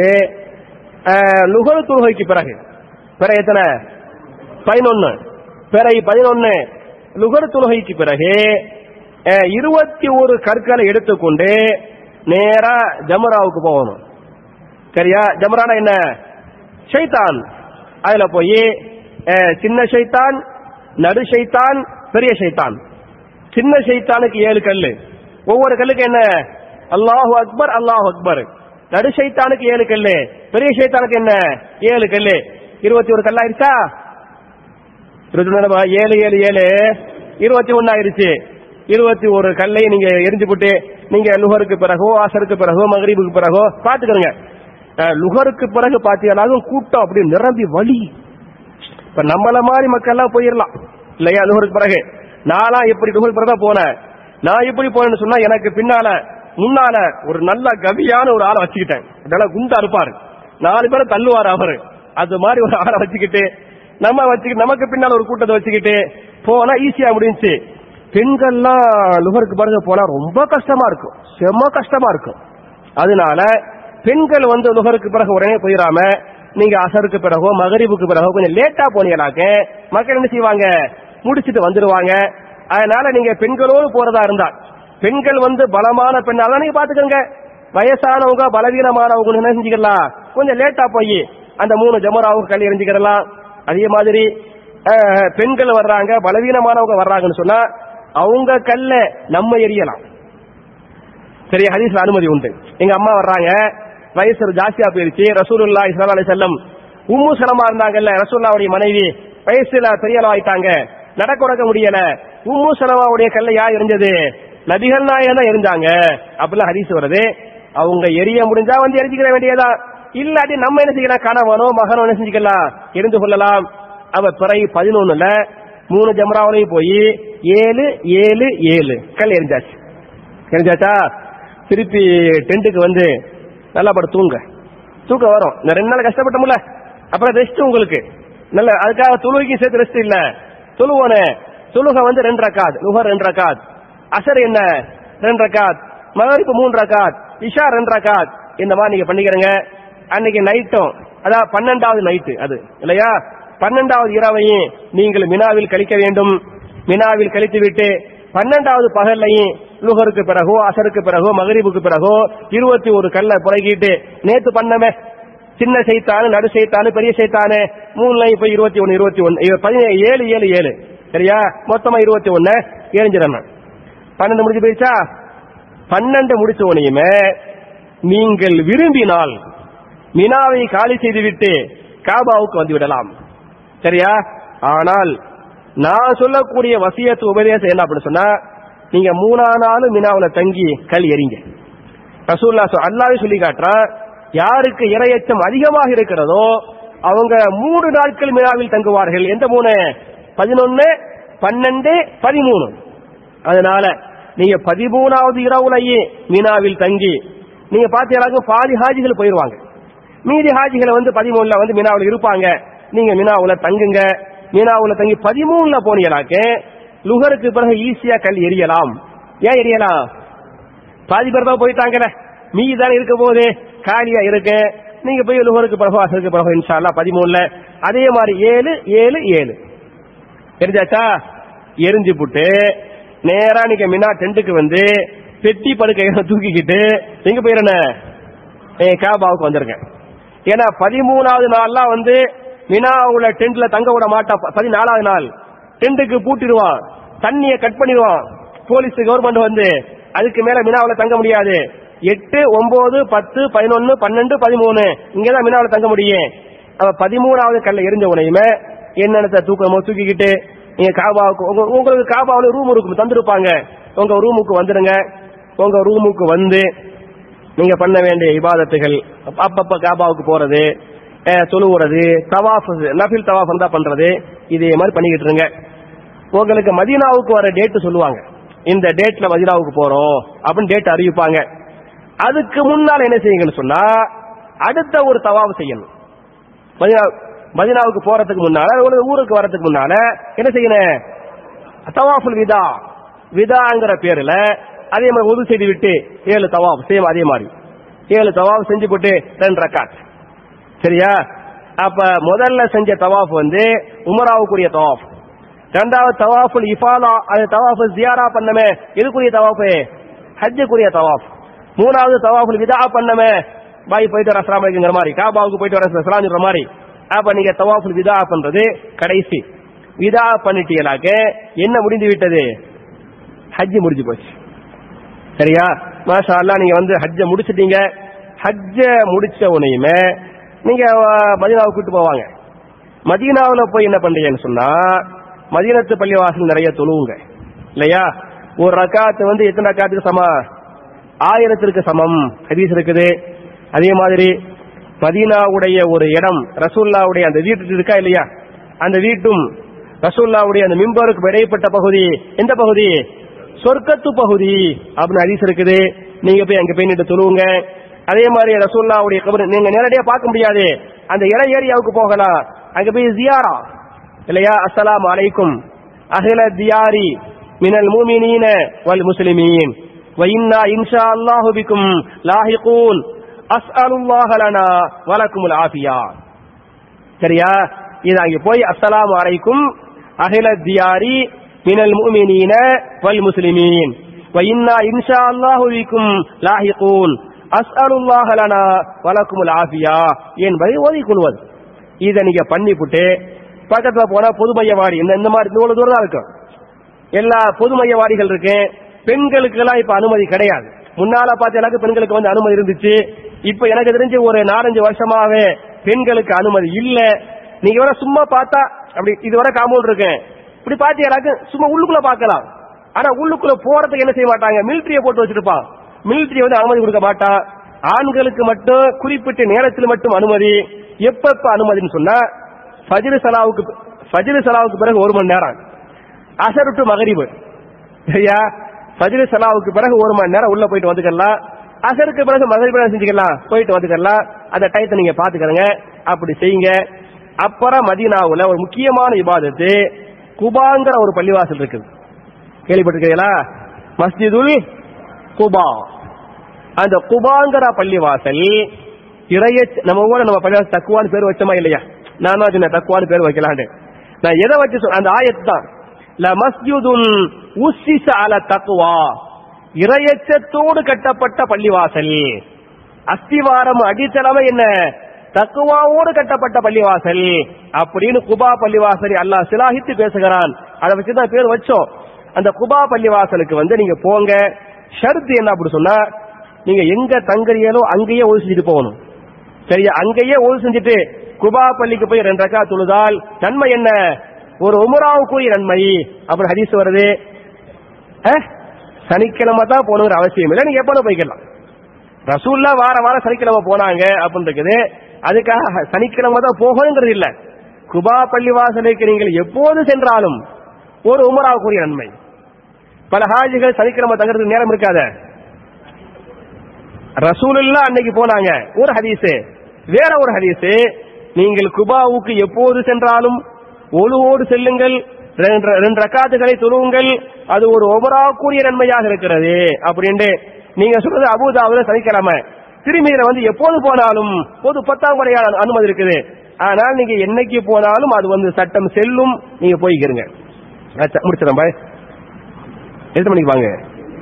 Speaker 1: நுகர் தொழுகைக்கு பிறகு பிறகு எத்தனை பதினொன்னு பிறகு பதினொன்னு லுகர் தொழுகைக்கு பிறகு அஹ், இருபத்தி ஒரு கற்களை எடுத்துக்கொண்டு நேரா ஜமராவுக்கு போகணும் சரியா ஜமரானா என்ன ஷைத்தான் அதுல போய் அஹ், சின்ன ஷைத்தான் நடு ஷைத்தான் பெரிய ஷைத்தான் சின்ன ஷைத்தானுக்கு ஏழு கல்லு ஒவ்வொரு கல்லுக்கு என்ன அல்லாஹு அக்பர் அல்லாஹு அக்பர் நடு ஷைத்தானுக்கு ஏழு கல்லு பெரிய ஷைத்தானுக்கு என்ன ஏழு கல்லு இருபத்தி ஒரு கல்லாயிருச்சா இருபத்தி ஒண்ணு ஏழு ஏழு ஏழு இருபத்தி ஒன்னு ஆயிருச்சு இருபத்தி ஒரு கல்லை நீங்க எரிஞ்சு போட்டு நீங்க லுகருக்கு பிறகோ ஆசருக்கு பிறகோ மகரீபுக்கு பிறகோ பாத்துக்கிறங்க அஹ், லுகருக்கு பிறகு பாத்தீங்கன்னாலும் கூட்டம் அப்படி நிரம்பி வலி இப்ப நம்மள மாதிரி மக்கள் எல்லாம் போயிடலாம் இல்லையா லுகருக்கு பிறகு நானா எப்படி லுகருக்கு பிறகு தான் போனேன் நான் எப்படி போனேன்னு சொன்னா எனக்கு பின்னால முன்னால ஒரு நல்ல கவியான ஒரு ஆளை வச்சுக்கிட்டேன் நல்லா குண்டா இருப்பாரு நாலு பேரை தள்ளுவாரு அவரு அது மாதிரி ஒரு ஆளை வச்சுக்கிட்டு நம்ம வச்சுக்கிட்டு நமக்கு பின்னால ஒரு கூட்டத்தை வச்சுக்கிட்டு போனா ஈஸியா முடிஞ்சுச்சு பெண்கள்லாம் லுகருக்கு பிறகு போனா ரொம்ப கஷ்டமா இருக்கும் செம்ம கஷ்டமா இருக்கும் அதனால பெண்கள் வந்து லுகருக்கு பிறகு உடனே போயிடாம நீங்க அசருக்கு பிறகோ மகரிபுக்கு பிறகோ கொஞ்சம் லேட்டா போனீங்கனாக்க மக்கள் என்ன செய்வாங்க முடிச்சிட்டு வந்துருவாங்க அதனால நீங்க பெண்களோடு போறதா இருந்தா பெண்கள் வந்து பலமான பெண்ணால நீங்க பாத்துக்கோங்க வயசானவங்க பலவீனமானவங்க என்ன செஞ்சுக்கலாம் கொஞ்சம் லேட்டா போய் அந்த மூணு ஜமராவுக்கு கல் எரிஞ்சுக்கிறலாம் அதே மாதிரி அஹ், பெண்கள் வர்றாங்க பலவீனமானவங்க வர்றாங்கன்னு சொன்னா அவங்க கல்ல நம்ம எரியலாம் சரி ஹதீஸ்ல அனுமதி உண்டு எங்க அம்மா வர்றாங்க வயசு ஜாஸ்தியா போயிருச்சு ரசூலுல்லா இஸ்லாம் அலி செல்லம் உம்மு சலமா இருந்தாங்கல்ல ரசூல்லாவுடைய மனைவி வயசுல பெரிய ஆளா ஆயிட்டாங்க நடக்க உடக்க முடியல உம்மு சலமாவுடைய கல்ல யார் எரிஞ்சது நபிகள் நாயகம் தான் எரிஞ்சாங்க அப்படிலாம் ஹதீஸ் வருது அவங்க எரிய முடிஞ்சா வந்து எரிஞ்சுக்கிற வேண்டியதா இல்லாட்டி நம்ம என்ன செய்யலாம் கணவனோ மகனோ என்ன செஞ்சுக்கலாம் எரிந்து கொள்ளலாம் அவ பிறகு பதினொன்னுல மூணு ஜமராவிலையும் போய் ஏழு ஏழு ஏழு கல் எரிஞ்சாச்சு தெரிஞ்சாச்சா திருப்பி டென்ட்டுக்கு வந்து நல்லா படு தூங்க தூக்கம் வரும் இந்த ரெண்டு நாள் கஷ்டப்பட்டோம்ல அப்புறம் ரெஸ்ட் உங்களுக்கு நல்ல அதுக்காக தொழுகைக்கும் சேர்த்து ரெஸ்ட் இல்ல தொழுவோனே தொழுகை வந்து ரெண்டு ரக்காத் லுகர் ரெண்டு ரக்காத் அசர் என்ன ரெண்டு ரக்காத் மகரிப்பு மூணு ரக்காத் இஷா ரெண்டு ரக்காத் இந்த மாதிரி நீங்க பண்ணிக்கிறங்க அன்னைக்கு நைட்டும் அதான் பன்னெண்டாவது நைட்டு அது இல்லையா பன்னெண்டாவது இரவையும் நீங்கள் மினாவில் கழிக்க வேண்டும் மினாவில் கழித்து விட்டு பன்னெண்டாவது பகல்லையும் லுகருக்கு பிறகோ அசருக்கு பிறகோ மகரிபுக்கு பிறகோ இருபத்தி ஒரு கல்ல புறகிட்டு நேத்து பண்ணமே சின்ன சைத்தானு நடு சைத்தானு பெரிய சைத்தானு மூணுலையும் இப்ப இருபத்தி ஒன்னு இருபத்தி ஒன்னு பதினேழு ஏழு ஏழு ஏழு சரியா மொத்தமா இருபத்தி ஒன்னு எரிஞ்சிடணும் பன்னெண்டு முடிஞ்சு போயிடுச்சா பன்னெண்டு முடிச்ச உடனேயுமே நீங்கள் விரும்பினால் மினாவை காலி செய்துவிட்டு காபாவுக்கு வந்து விடலாம் சரியா ஆனால் நான் சொல்லக்கூடிய வசியத்து உபதேசம் என்ன அப்படின்னு சொன்னா நீங்க மூணா நாள் மினாவுல தங்கி கல் எறிங்க ரசூல்லா சொ- அல்லாஹ்வே சொல்லி காட்டுறான் யாருக்கு இரையச்சம் அதிகமாக இருக்கிறதோ அவங்க மூணு நாட்கள் மினாவில் தங்குவார்கள் எந்த மூணு பதினொன்னு பன்னெண்டு பதிமூணு அதனால நீங்க பதிமூணாவது இரவுலையே மீனாவில் தங்கி நீங்க பாத்தீங்கன்னா பாதி ஹாஜிகள் போயிருவாங்க மீதி ஹாஜிகளை வந்து பதிமூணுல வந்து மீனாவில் இருப்பாங்க நீங்க மீனாவுல தங்குங்க மீனாவுல தங்கி பதிமூணுல போனீங்கனாக்க லுகருக்கு பிறகு ஈஸியா கல் எரியலாம் ஏன் எரியலாம் பாதி பேர் தான் போயிட்டாங்கல்ல மீதி தானே இருக்க போது காலியா இருக்கு நீங்க போய் லுகருக்கு பிறகு அசருக்கு பிறகு இன்ஷால்லா பதிமூணுல அதே மாதிரி ஏழு ஏழு ஏழு தெரிஞ்சாச்சா எரிஞ்சு புட்டு நேரா நீங்க மினா டென்ட்டுக்கு வந்து பெட்டி படுக்கையை தூக்கிக்கிட்டு எங்க போயிடன காபாவுக்கு வந்திருக்கேன் ஏன்னா பதிமூணாவது நாள்லாம் வந்து மினாவுல டென்ட்ல தங்க விட மாட்டான் ப- பதினாலாவது நாள் டென்ட்டுக்கு பூட்டிடுவான் தண்ணியை கட் பண்ணிடுவான் போலீஸ் கவர்மெண்ட் வந்து அதுக்கு மேல மினாவுல தங்க முடியாது எட்டு ஒன்பது பத்து பதினொன்னு பன்னெண்டு பதிமூணு இங்கதான் மினாவுல தங்க முடியும் அவ பதிமூணாவது கல்ல எரிஞ்ச உனையுமே என்னென்னத்தை தூக்கமோ தூக்கிக்கிட்டு நீங்க காபாவுக்கு உங்க- உங்களுக்கு காபாவுல ரூம் இருக்கும் தந்திருப்பாங்க உங்க ரூமுக்கு வந்துடுங்க உங்க ரூமுக்கு வந்து நீங்க பண்ண வேண்டிய இபாதத்துகள் அப்பப்ப காபாவுக்கு போறது அஹ், தொழுவுறது தவாஃப் நஃபில் தவாஃப் தான் பண்றது இதே மாதிரி பண்ணிக்கிட்டு இருங்க உங்களுக்கு மதீனாவுக்கு வர டேட் சொல்லுவாங்க இந்த டேட்ல மதீனாவுக்கு போறோம் அப்படின்னு டேட் அறிவிப்பாங்க அதுக்கு முன்னால என்ன செய்யுங்கன்னு சொன்னா அடுத்த ஒரு தவாஃப் செய்யணும் மதீனா மதீனாவுக்கு போறதுக்கு முன்னால ஒரு ஊருக்கு வரதுக்கு முன்னால என்ன செய்யணும் தவாஃபுல் விதா விதாங்கிற பேர்ல அதே மாதிரி உது செய்து விட்டு ஏழு தவாஃப் சேம் அதே மாதிரி ஏழு தவாஃப் செஞ்சு போட்டு ரெண்டு ரக்காத் சரியா அப்ப முதல்ல செஞ்ச தவாஃப் வந்து உமராவுக்குரிய தவாஃப் ரெண்டாவது தவாஃபுல் இஃபாலா அது தவாஃபு ஜியாரா பண்ணமே எதுக்குரிய தவாஃபு ஹஜ்ஜுக்குரிய தவாஃப் மூணாவது தவாஃபுல் விதா பண்ணமே பாய் போயிட்டு வர அஸ்லாம் அலைக்குங்கிற மாதிரி காபாவுக்கு போயிட்டு வர சலாம்ங்கிற மாதிரி அப்ப நீங்க தவாஃபுல் விதா பண்றது கடைசி விதா பண்ணிட்டீங்களாக்க என்ன முடிந்து விட்டது ஹஜ் முடிஞ்சு போச்சு சரியா மாஷா அல்லாஹ் நீங்க வந்து ஹஜ்ஜ முடிச்சிட்டீங்க ஹஜ்ஜ முடிச்ச உடனேயுமே நீங்க அஹ், மதீனாவுக்கு கூட்டு போவாங்க மதீனாவுல போய் என்ன பண்றீங்கன்னு சொன்னா மதீனத்து பள்ளிவாசல் நிறைய தொழுவுங்க இல்லையா ஒரு ரக்காத்து வந்து எத்தனை ரக்காத்துக்கு சமம் ஆயிரத்திற்கு சமம் ஹதீஸ் இருக்குது அதே மாதிரி மதீனாவுடைய ஒரு இடம் ரசூல்லாவுடைய அந்த வீட்டு இருக்கா இல்லையா அந்த வீட்டும் ரசூல்லாவுடைய அந்த மிம்பருக்கு இடைப்பட்ட பகுதி எந்த பகுதி சொர்க்கத்து பகுதி அப்படின்னு ஹதீஸ் இருக்குது நீங்க போய் அங்க போய் நின்று தொழுவுங்க அதே மாதிரி ரசூல்லாவுடைய கபர் நீங்க நேரடியா பார்க்க முடியாது அந்த இட ஏரியாவுக்கு போகலாம் அங்க போய் ஜியாரா இல்லையா அஸ்ஸலாமு அலைக்கும் அஹ்ல தியாரி மினல் மூமினீன வல் முஸ்லிமீன் وإنا إن شاء الله بكم لاحقون أسأل الله لنا ولكم العافية சரியா இது அங்க போய் அஸ்ஸலாமு அலைக்கும் அஹ்ல தியாரி மினல் முஃமினீன வல் முஸ்லிமீன் وإنا إن شاء الله بكم لاحقون أسأل الله لنا ولكم العافية என்பதை ஓதிக் கொள்வது இதை நீங்க பண்ணிவிட்டு பக்கத்துல போனா பொது மையவாடி இந்த இந்த மாதிரி இவ்வளவு தூரம் தான் இருக்கும் எல்லா பொது மையவாடிகள் இருக்கு பெண்களுக்கு எல்லாம் இப்ப அனுமதி கிடையாது முன்னால பார்த்தீங்கன்னா பெண்களுக்கு வந்து அனுமதி இருந்துச்சு இப்ப எனக்கு தெரிஞ்சு ஒரு நாலஞ்சு வருஷமாவே பெண்களுக்கு அனுமதி இல்ல நீங்க வேற சும்மா பார்த்தா அப்படி இதுவரை காம்பவுண்ட் இருக்கு இப்படி பாத்தீங்கன்னாக்க சும்மா உள்ளுக்குள்ள பார்க்கலாம் ஆனா உள்ளுக்குள்ள போறதுக்கு என்ன செய்ய மாட்டாங்க மிலிட்டரிய போட்டு வச்சிருப்பான் மிலிட்டரி வந்து அனுமதி கொடுக்க மாட்டான் ஆண்களுக்கு மட்டும் குறிப்பிட்ட நேரத்தில் மட்டும் அனுமதி எப்ப எப்ப அனுமதின்னு சொன்னா ஃபஜ்ரு சலாவுக்கு ஃபஜ்ரு சலாவுக்கு பிறகு ஒரு மணி நேரம் அசர் டு மகரிபு சரியா ஃபஜ்ரு சலாவுக்கு பிறகு ஒரு மணி நேரம் உள்ள போயிட்டு வந்துக்கலாம் அசருக்கு பிறகு மகரிபு செஞ்சுக்கலாம் போயிட்டு வந்துக்கலாம் அந்த டயத்தை நீங்க பாத்துக்கிறங்க அப்படி செய்யுங்க அப்புறம் மதீனாவுல ஒரு முக்கியமான இபாதத்து குபாங்கிற ஒரு பள்ளிவாசல் இருக்குது கேள்விப்பட்டிருக்கீங்களா மஸ்ஜிதுல் குபா அந்த குபாங்கிற பள்ளிவாசல் இறைய நம்ம ஊர நம்ம பள்ளிவாசல் தக்குவான்னு பேர் வச்சோமா இல்லையா நானும் அது தக்குவான்னு பேர் வைக்கலான்னு நான் எதை வச்சு சொன்ன அந்த ஆயத்து தான் ல மஸ்ஜிதுன் உஸ்ஸிஸ அல தக்குவா இரையச்சத்தோடு கட்டப்பட்ட பள்ளிவாசல் அஸ்திவாரம் அடித்தளமே என்ன தக்குவாவோடு கட்டப்பட்ட பள்ளிவாசல் அப்படின்னு குபா பள்ளிவாசல் அல்லாஹ் சிலாகித்து பேசுகிறான் அதை வச்சு தான் பேர் வச்சோம் அந்த குபா பள்ளிவாசலுக்கு வந்து நீங்க போங்க ஷர்த் என்ன அப்படி சொன்னா நீங்க எங்க தங்குறீங்களோ அங்கேயே ஒது செஞ்சுட்டு போகணும் சரியா அங்கேயே ஒது செஞ்சுட்டு குபா பள்ளிக்கு போய் ரெண்டு ரக்கா தொழுதால் நன்மை என்ன ஒரு உமராவுக்குரிய நன்மை அப்படின்னு ஹதீஸ் வருது அஹ், சனிக்கிழமை தான் போகணுங்கிற அவசியம் இல்லை நீங்க எப்போ போய்க்கலாம் ரசூல்லா வார வாரம் சனிக்கிழமை போனாங்க அப்படின்னு இருக்குது அதுக்காக சனிக்கிழமை தான் போகணுங்கிறது இல்ல குபா பள்ளிவாசலுக்கு நீங்கள் எப்போது சென்றாலும் ஒரு உமராவுக்குரிய நன்மை பல ஹாஜிகள் சனிக்கிழமை தங்குறதுக்கு நேரம் இருக்காத ரசூலுல்லா அன்னைக்கு போனாங்க ஒரு ஹதீஸ் வேற ஒரு ஹதீஸ் நீங்கள் குபாவுக்கு எப்போது சென்றாலும் ஒழுவோடு செல்லுங்கள் ரெண்டு ரெண்டு ரக்காத்துகளை தொழுவுங்கள் அது ஒரு ஒபராக்குரிய நன்மையாக இருக்கிறது அப்படின்ட்டு நீங்க சொல்றது அபுதாபுல சனிக்கிழமை திரும்பியில வந்து எப்போது போனாலும் பொது பத்தாம் முறையான அனுமதி இருக்குது ஆனால் நீங்க என்னைக்கு போனாலும் அது வந்து சட்டம் செல்லும் நீங்க போய்க்கிறீங்க அச்சா, முடிச்சிடறேன் பாய் எத்தனை மணிக்கு வாங்க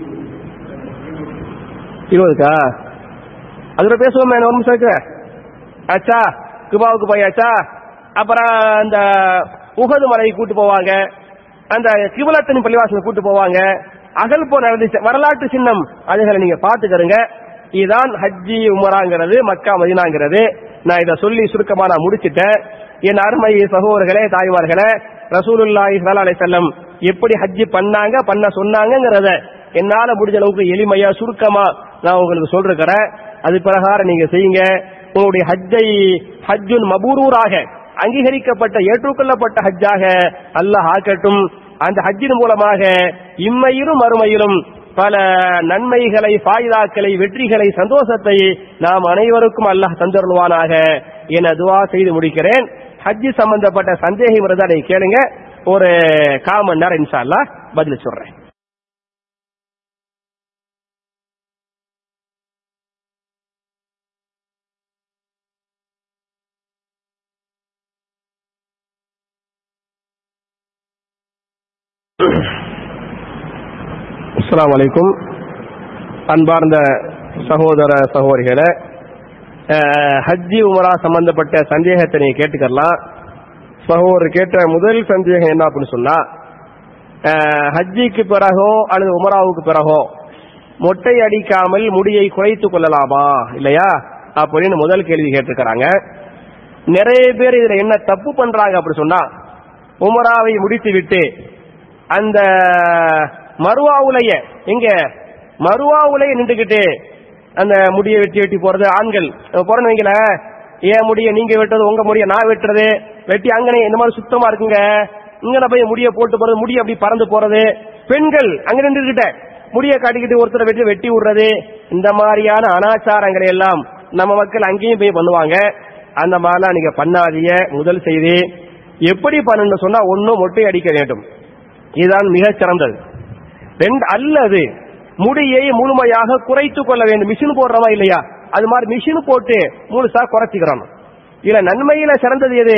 Speaker 1: இருபதுக்கா அதுல பேசுவோமே ஒரு நிமிஷம் இருக்கு ஆச்சா குபாவுக்கு போயாச்சா அப்புறம் அந்த உகது மலைக்கு கூட்டு போவாங்க அந்த கிபலத்தனி பள்ளிவாசலுக்கு கூட்டு போவாங்க அகல் போர் நடந்துச்சு வரலாற்று சின்னம் அதுகளை நீங்க பாத்துக்கிறங்க இதுதான் ஹஜ்ஜி உமராங்கிறது மக்கா மதினாங்கிறது நான் இதை சொல்லி சுருக்கமா நான் முடிச்சிட்டேன் என் அருமை சகோதரர்களே தாய்மார்களே ரசூலுல்லாஹி ஸல்லல்லாஹு அலைஹி வஸல்லம் எப்படி ஹஜ்ஜி பண்ணாங்க பண்ண சொன்னாங்கங்கறத என்னால முடிஞ்ச அளவுக்கு எளிமையா சுருக்கமா நான் உங்களுக்கு சொல்றேன் அது பிரகாரம் நீங்க செய்யுங்க உங்களுடைய ஹஜ்ஜை ஹஜ்ஜுன் மபூரூராக அங்கீகரிக்கப்பட்ட ஏற்றுக்கொள்ளப்பட்ட ஹஜ்ஜாக அல்லாஹ் ஆக்கட்டும் அந்த ஹஜ்ஜின் மூலமாக இம்மையிலும் மறுமையிலும் பல நன்மைகளை ஃபாயிதாக்களை வெற்றிகளை சந்தோஷத்தை நாம் அனைவருக்கும் அல்லாஹ் தந்தருள்வானாக என துவா செய்து முடிக்கிறேன் ஹஜ்ஜி சம்பந்தப்பட்ட சந்தேகம் இருந்தா நீங்க கேளுங்க ஒரு காமன் நேரம் இன்ஷா அல்லாஹ் பதில் சொல்றேன் அஸ்ஸலாமு அலைக்கும் அன்பார்ந்த சகோதர சகோதரிகளே அஹ், ஹஜ்ஜி உமரா சம்பந்தப்பட்ட சந்தேகத்தை நீங்க கேட்டுக்கலாம் சகோதரர் கேட்ட முதல் சந்தேகம் என்ன அப்படின்னு சொன்னா அஹ், ஹஜ்ஜிக்கு பிறகோ அல்லது உமராவுக்கு பிறகோ மொட்டை அடிக்காமல் முடியை குறைத்துக் கொள்ளலாமா இல்லையா அப்படின்னு முதல் கேள்வி கேட்டிருக்கிறாங்க நிறைய பேர் இதுல என்ன தப்பு பண்றாங்க அப்படி சொன்னா உமராவை முடித்து விட்டு அந்த மருவாவுலைய எங்க மருவாவுலைய நின்றுகிட்டு அந்த முடியை வெட்டி வெட்டி போறது ஆண்கள் போறேன்னு வைங்கள ஏன் முடிய நீங்க வெட்டுறது உங்க முடிய நான் வெட்டுறது வெட்டி அங்கனே இந்த மாதிரி சுத்தமா இருக்குங்க இங்கன போய் முடிய போட்டு போறது முடி அப்படி பறந்து போறது பெண்கள் அங்க நின்றுகிட்ட முடிய காட்டிக்கிட்டு ஒருத்தரை வெட்டி வெட்டி விடுறது இந்த மாதிரியான அனாச்சாரங்களை எல்லாம் நம்ம மக்கள் அங்கேயும் போய் பண்ணுவாங்க அந்த மாதிரிலாம் நீங்க பண்ணாதீங்க முதல் செய்தி எப்படி பண்ணணும்னு சொன்னா ஒன்னும் மொட்டை அடிக்க வேண்டும் இதுதான் மிகச் சிறந்தது ரெண்டு அல்லது முடியை முழுமையாக குறைத்துக் கொள்ள வேண்டும் மிஷின் போடுறவா இல்லையா அது மாதிரி மிஷின் போட்டு முழுசா குறைச்சிக்கிறோம் இதுல நன்மையில சிறந்தது எது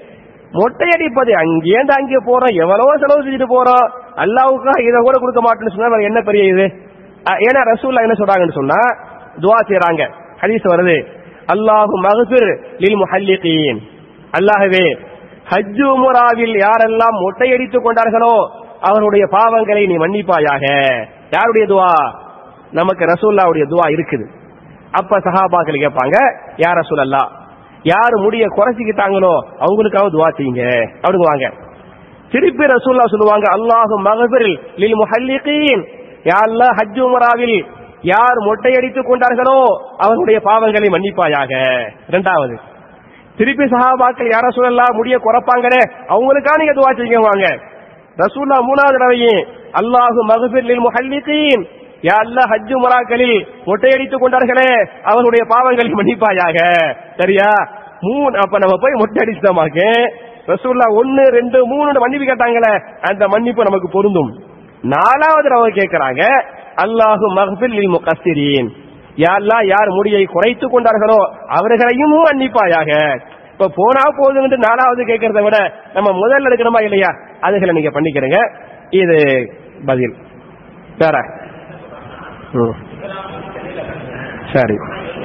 Speaker 1: மொட்டை அடிப்பது அங்கேருந்து அங்கே போறோம் எவ்வளவோ செலவு செஞ்சுட்டு போறோம் அல்லாவுக்கா இதை கூட கொடுக்க மாட்டேன்னு சொன்னா வேற என்ன பெரிய இது அஹ், ஏன்னா ரசூல்லா என்ன சொல்றாங்கன்னு சொன்னா துவா செய்றாங்க ஹதீஸ் வருது அல்லாஹு மகபிர் லில் முஹல்லிகீன் அல்லாஹ்வே ஹஜ் உம்ராவில் யாரெல்லாம் மொட்டையடித்துக் கொண்டார்களோ அவருடைய பாவங்களை நீ மன்னிப்பாயாக யாருடைய துவா நமக்கு ரசூல்லாவுடைய துவா இருக்குது அப்ப சஹாபாக்கள் கேட்பாங்க யார் ரசூலல்லா யார் முடிய குறைச்சிக்கிட்டாங்களோ அவங்களுக்காக துவா செய்யுங்க அப்படிங்குவாங்க திருப்பி ரசூல்லா சொல்லுவாங்க அல்லாஹு மகபிரில் லில் முஹல்லிகீன் யா அல்லாஹ் ஹஜ் உம்ராவில் யார் மொட்டையடித்துக் கொண்டார்களோ அவர்களுடைய பாவங்களை மன்னிப்பாயாக இரண்டாவது திருப்பி சஹாபாக்கள் யார சொல்லலாம் முடிய குறைப்பாங்களே அவங்களுக்கா நீங்க துவா செய்யுவாங்க ரசூல்லா மூணாவது தடவையும் அல்லாஹு மகபிர் லில் முஹல்லிகீன் யா அல்லாஹ் ஹஜ் உம்ராக்களில் மொட்டையடித்துக் கொண்டார்களே அவர்களுடைய பாவங்களை மன்னிப்பாயாக சரியா மூணு அப்ப நம்ம போய் மொட்டை அடிச்சோமாக்க ரசூல்லா ஒன்னு ரெண்டு மூணு மன்னிப்பு கேட்டாங்களே அந்த மன்னிப்பு நமக்கு பொருந்தும் நாலாவது தடவை கேட்கிறாங்க அல்லாஹு மகபிர் லில் முகஸ்ஸிரீன் யா அல்லாஹ் யார் முடியை குறைத்துக் கொண்டார்களோ அவர்களையும் மன்னிப்பாயாக இப்ப போனா போதுன்னு நாலாவது கேட்கறத விட நம்ம முதல்ல எடுக்கணுமா இல்லையா அதுகளை நீங்க பண்ணிக்கிறீங்க இது பதில் வேற ம். சரி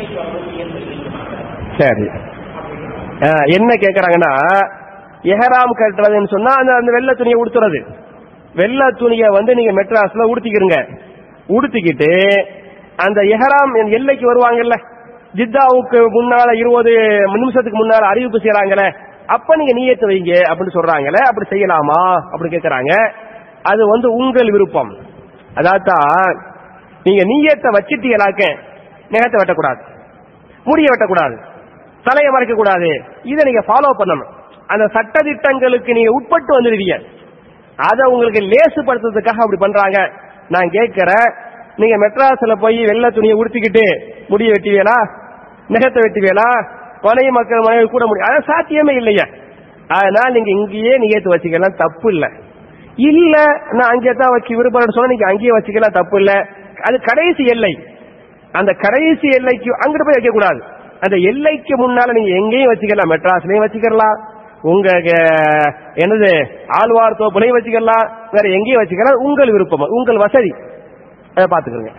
Speaker 1: சரி ஆ, என்ன கேக்குறாங்கன்னா எஹராம் கட்டுறதுன்னு சொன்னா அந்த அந்த வெள்ளை துணியை உடுத்துறது வெள்ளை துணியை வந்து நீங்க மெட்ராஸ்ல உடுத்திக்கிறங்க உடுத்திக்கிட்டு அந்த எஹராம் எல்லைக்கு வருவாங்கல்ல ஜித்தாவுக்கு முன்னால இருபது நிமிஷத்துக்கு முன்னால அறிவிப்பு செய்யறாங்கல்ல அப்ப நீங்க நீயத்து வைங்க அப்படின்னு சொல்றாங்கல்ல அப்படி செய்யலாமா அப்படி கேக்குறாங்க அது வந்து உங்கள் விருப்பம் அதான் நீங்க நீயத்தை வச்சிட்டீங்களாக்க நேரத்தை வெட்டக்கூடாது முடிய வெட்டக்கூடாது தலையை மறைக்க கூடாது இதை நீங்க ஃபாலோ பண்ணணும் அந்த சட்ட திட்டங்களுக்கு நீங்க உட்பட்டு வந்துடுவீங்க அதை உங்களுக்கு லேசுபடுத்துறதுக்காக அப்படி பண்றாங்க நான் கேட்கிறேன் நீங்க மெட்ராஸ்ல போய் வெள்ளை துணியை உடுத்திக்கிட்டு முடிய வெட்டுவீங்களா நெகத்தை வெட்டுவீங்களா மனைவி மக்கள் மனைவி கூட முடியும் அது சாத்தியமே இல்லையா அதனால நீங்க இங்கேயே நிகழ்த்து வச்சுக்கலாம் தப்பு இல்ல இல்ல நான் அங்கே தான் வச்சு விருப்பம் சொன்னா நீங்க அங்கேயே வச்சுக்கலாம் தப்பு இல்ல அது கடைசி எல்லை அந்த கடைசி எல்லைக்கு அங்கிட்டு போய் வைக்க கூடாது அந்த எல்லைக்கு முன்னால நீங்க எங்கேயும் வச்சுக்கலாம் மெட்ராஸ்லயும் வச்சுக்கலாம் உங்க அஹ், என்னது ஆழ்வார் தோப்புலையும் வச்சுக்கலாம் வேற எங்கேயும் வச்சுக்கலாம் உங்கள் விருப்பம் உங்கள் வசதி அதை பாத்துக்கிறங்க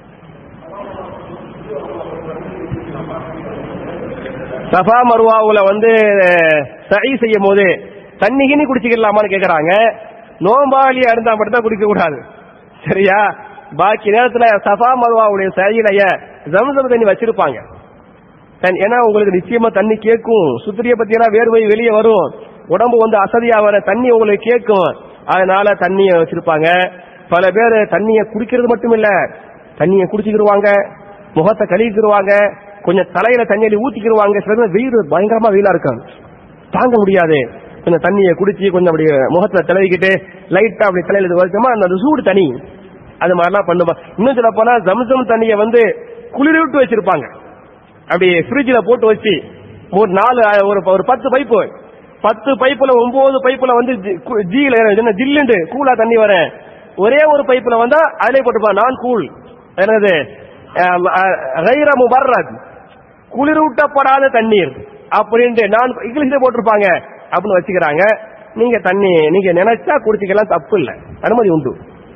Speaker 1: சஃபா மருவாவுல வந்து சை செய்யும் போது தண்ணி கிண்ணி குடிச்சுக்கலாமான்னு கேக்குறாங்க நோம்பாளியா இருந்தா மட்டும் தான் குடிக்க கூடாது சரியா பாக்கி நேரத்துல சஃபா மல்வாவுடைய செயலைய ஜம்சம் தண்ணி வச்சிருப்பாங்க தண்ணி- ஏன்னா உங்களுக்கு நிச்சயமா தண்ணி கேட்கும் சுத்திரிய பத்தியெல்லாம் வேர்வை வெளியே வரும் உடம்பு வந்து அசதியா வர தண்ணி உங்களுக்கு கேட்கும் அதனால தண்ணிய வச்சிருப்பாங்க பல பேர் தண்ணிய குடிக்கிறது மட்டும் இல்ல தண்ணிய குடிச்சுக்கிடுவாங்க முகத்தை கழுவிக்கிடுவாங்க கொஞ்சம் தலையில தண்ணி அள்ளி ஊத்திக்கிடுவாங்க சில பேர் வெயில் பயங்கரமா வெயிலா இருக்கும் தாங்க முடியாது கொஞ்சம் தண்ணியை குடிச்சு கொஞ்சம் அப்படி முகத்துல தடவிக்கிட்டு லைட்டா அப்படி தலையில இது வச்சோமா அந்த சூடு தனி அது மாதிரிலாம் பண்ணுவா இன்னும் சொல்ல போனா ஜம்சம் தண்ணியை வந்து குளிரூட்டு வச்சிருப்பாங்க அப்படி ஃப்ரிட்ஜில் போட்டு வச்சு ஒரு நாலு அஹ், ஒரு ஒரு பத்து பைப்பு பத்து பைப்புல ஒன்பது பைப்புல வந்து ஜி- கு- ஜீல என்ன ஜில்லுண்டு கூலா தண்ணி வரேன் ஒரே ஒரு பைப்புல வந்தா அதிலே போட்டுப்பா நான் கூல் என்னது கைர முபர்ரத் குளிரூட்டப்படாத தண்ணீர் அப்படின்ட்டு நான் இங்கிலீஷ்ல போட்டிருப்பாங்க அப்படின்னு வச்சுக்கிறாங்க நீங்க தண்ணி நீங்க நினைச்சா குடிச்சிக்கலாம் தப்பு இல்ல அனுமதி உண்டு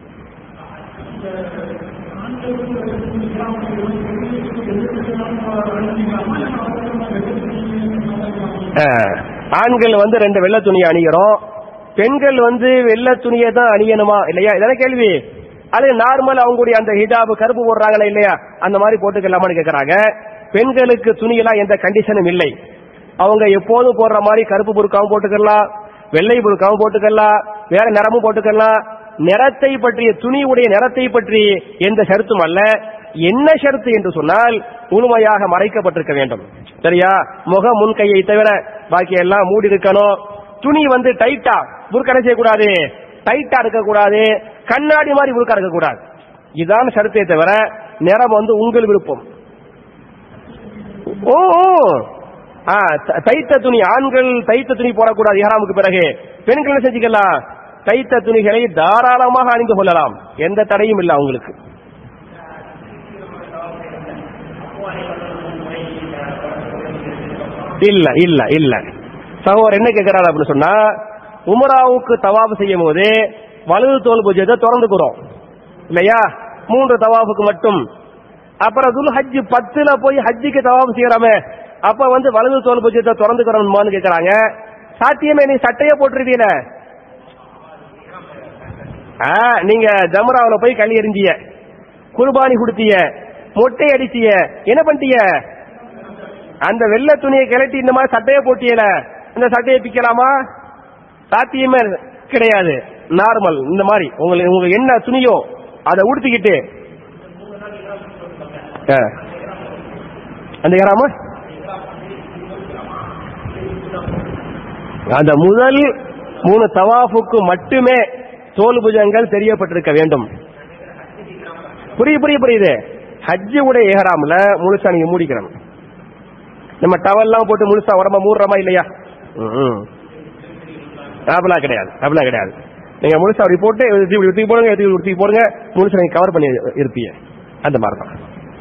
Speaker 1: அஹ், ஆண்கள் வந்து ரெண்டு வெள்ளை துணியை அணிகிறோம் பெண்கள் வந்து வெள்ளை துணியை தான் அணியணுமா இல்லையா இதான கேள்வி அது நார்மல் அவங்களுடைய அந்த ஹிஜாப் கருப்பு போடுறாங்களா இல்லையா அந்த மாதிரி போட்டுக்கலாமான்னு கேக்குறாங்க பெண்களுக்கு துணியெல்லாம் எந்த கண்டிஷனும் இல்லை அவங்க எப்போதும் போடுற மாதிரி கருப்பு புருக்காவும் போட்டுக்கலாம் வெள்ளை புருக்காவும் போட்டுக்கலாம் வேற நிறமும் போட்டுக்கலாம் நிறத்தை பற்றிய துணியுடைய நிறத்தை பற்றி எந்த ஷரத்தும் அல்ல என்ன ஷரத்து என்று சொன்னால் முழுமையாக மறைக்கப்பட்டிருக்க வேண்டும் சரியா முக முன் கையை தவிர பாக்கி எல்லாம் மூடி இருக்கணும் துணி வந்து டைட்டா புருக்கடை செய்யக்கூடாது டைட்டா இருக்கக்கூடாது கண்ணாடி மாதிரி புருக்கா இருக்கக்கூடாது இதான் ஷரத்தே தவிர நிறம் வந்து உங்கள் விருப்பம் ஓ ஓ. ஆ, த- தைத்த துணி ஆண்கள் தைத்த துணி போடக்கூடாது இஹ்ராமுக்கு பிறகு பெண்கள் என்ன செஞ்சுக்கலாம் தைத்த துணிகளை தாராளமாக அணிந்து கொள்ளலாம் எந்த தடையும் இல்லை அவங்களுக்கு இல்ல இல்ல இல்ல சகோதரர் என்ன கேட்கிறாரு அப்படின்னு சொன்னா உமராவுக்கு தவாபு செய்யும் போது வலது தோல் பூஜ்யத்தை திறந்துக்கிறோம் இல்லையா மூன்று தவாஃபுக்கு மட்டும் அப்புறம் துல் ஹஜ் பத்துல போய் ஹஜ்ஜுக்கு தவாஃப் செய்யறாமே அப்ப வந்து வலது தோல் பூஜ்யத்தை திறந்துக்கிறோம்னு கேக்குறாங்க சாத்தியமே நீ சட்டையே போட்டிருக்கீல ஆ, நீங்க ஜமராவுல போய் களி எறிஞ்சிய குர்பானி கொடுத்தீங்க மொட்டை அடிச்சிய என்ன பண்ணிட்டீங்க அந்த வெள்ளை துணியை கிளட்டி இந்த மாதிரி சட்டையை போட்டியல இந்த சட்டையை பிக்கலாமா சாத்தியமே கிடையாது நார்மல் இந்த மாதிரி உங்களுக்கு உங்களுக்கு என்ன துணியோ அதை உடுத்திக்கிட்டு ஆ. அந்த கிராம அந்த முதல் மூணு தவாஃபுக்கு மட்டுமே தோல் புஜங்கள் தெரியப்பட்டிருக்க வேண்டும் புரியுது புரியுது புரியுது ஹஜ்ஜு உடைய ஏஹராம்ல முழுசா நீங்க மூடிக்கணும் நம்ம டவல்லாம் போட்டு முழுசா உடம்ப மூடுறோமா இல்லையா ம்ம். அப்படிலாம் கிடையாது அப்படிலாம் கிடையாது நீங்க முழுசா அப்படி போட்டு இப்படி இப்படி தூக்கி போடுங்க இப்படி இப்படி தூக்கி போடுங்க முழுசா நீங்க கவர் பண்ணி இருப்பீங்க அந்த மாதிரி தான்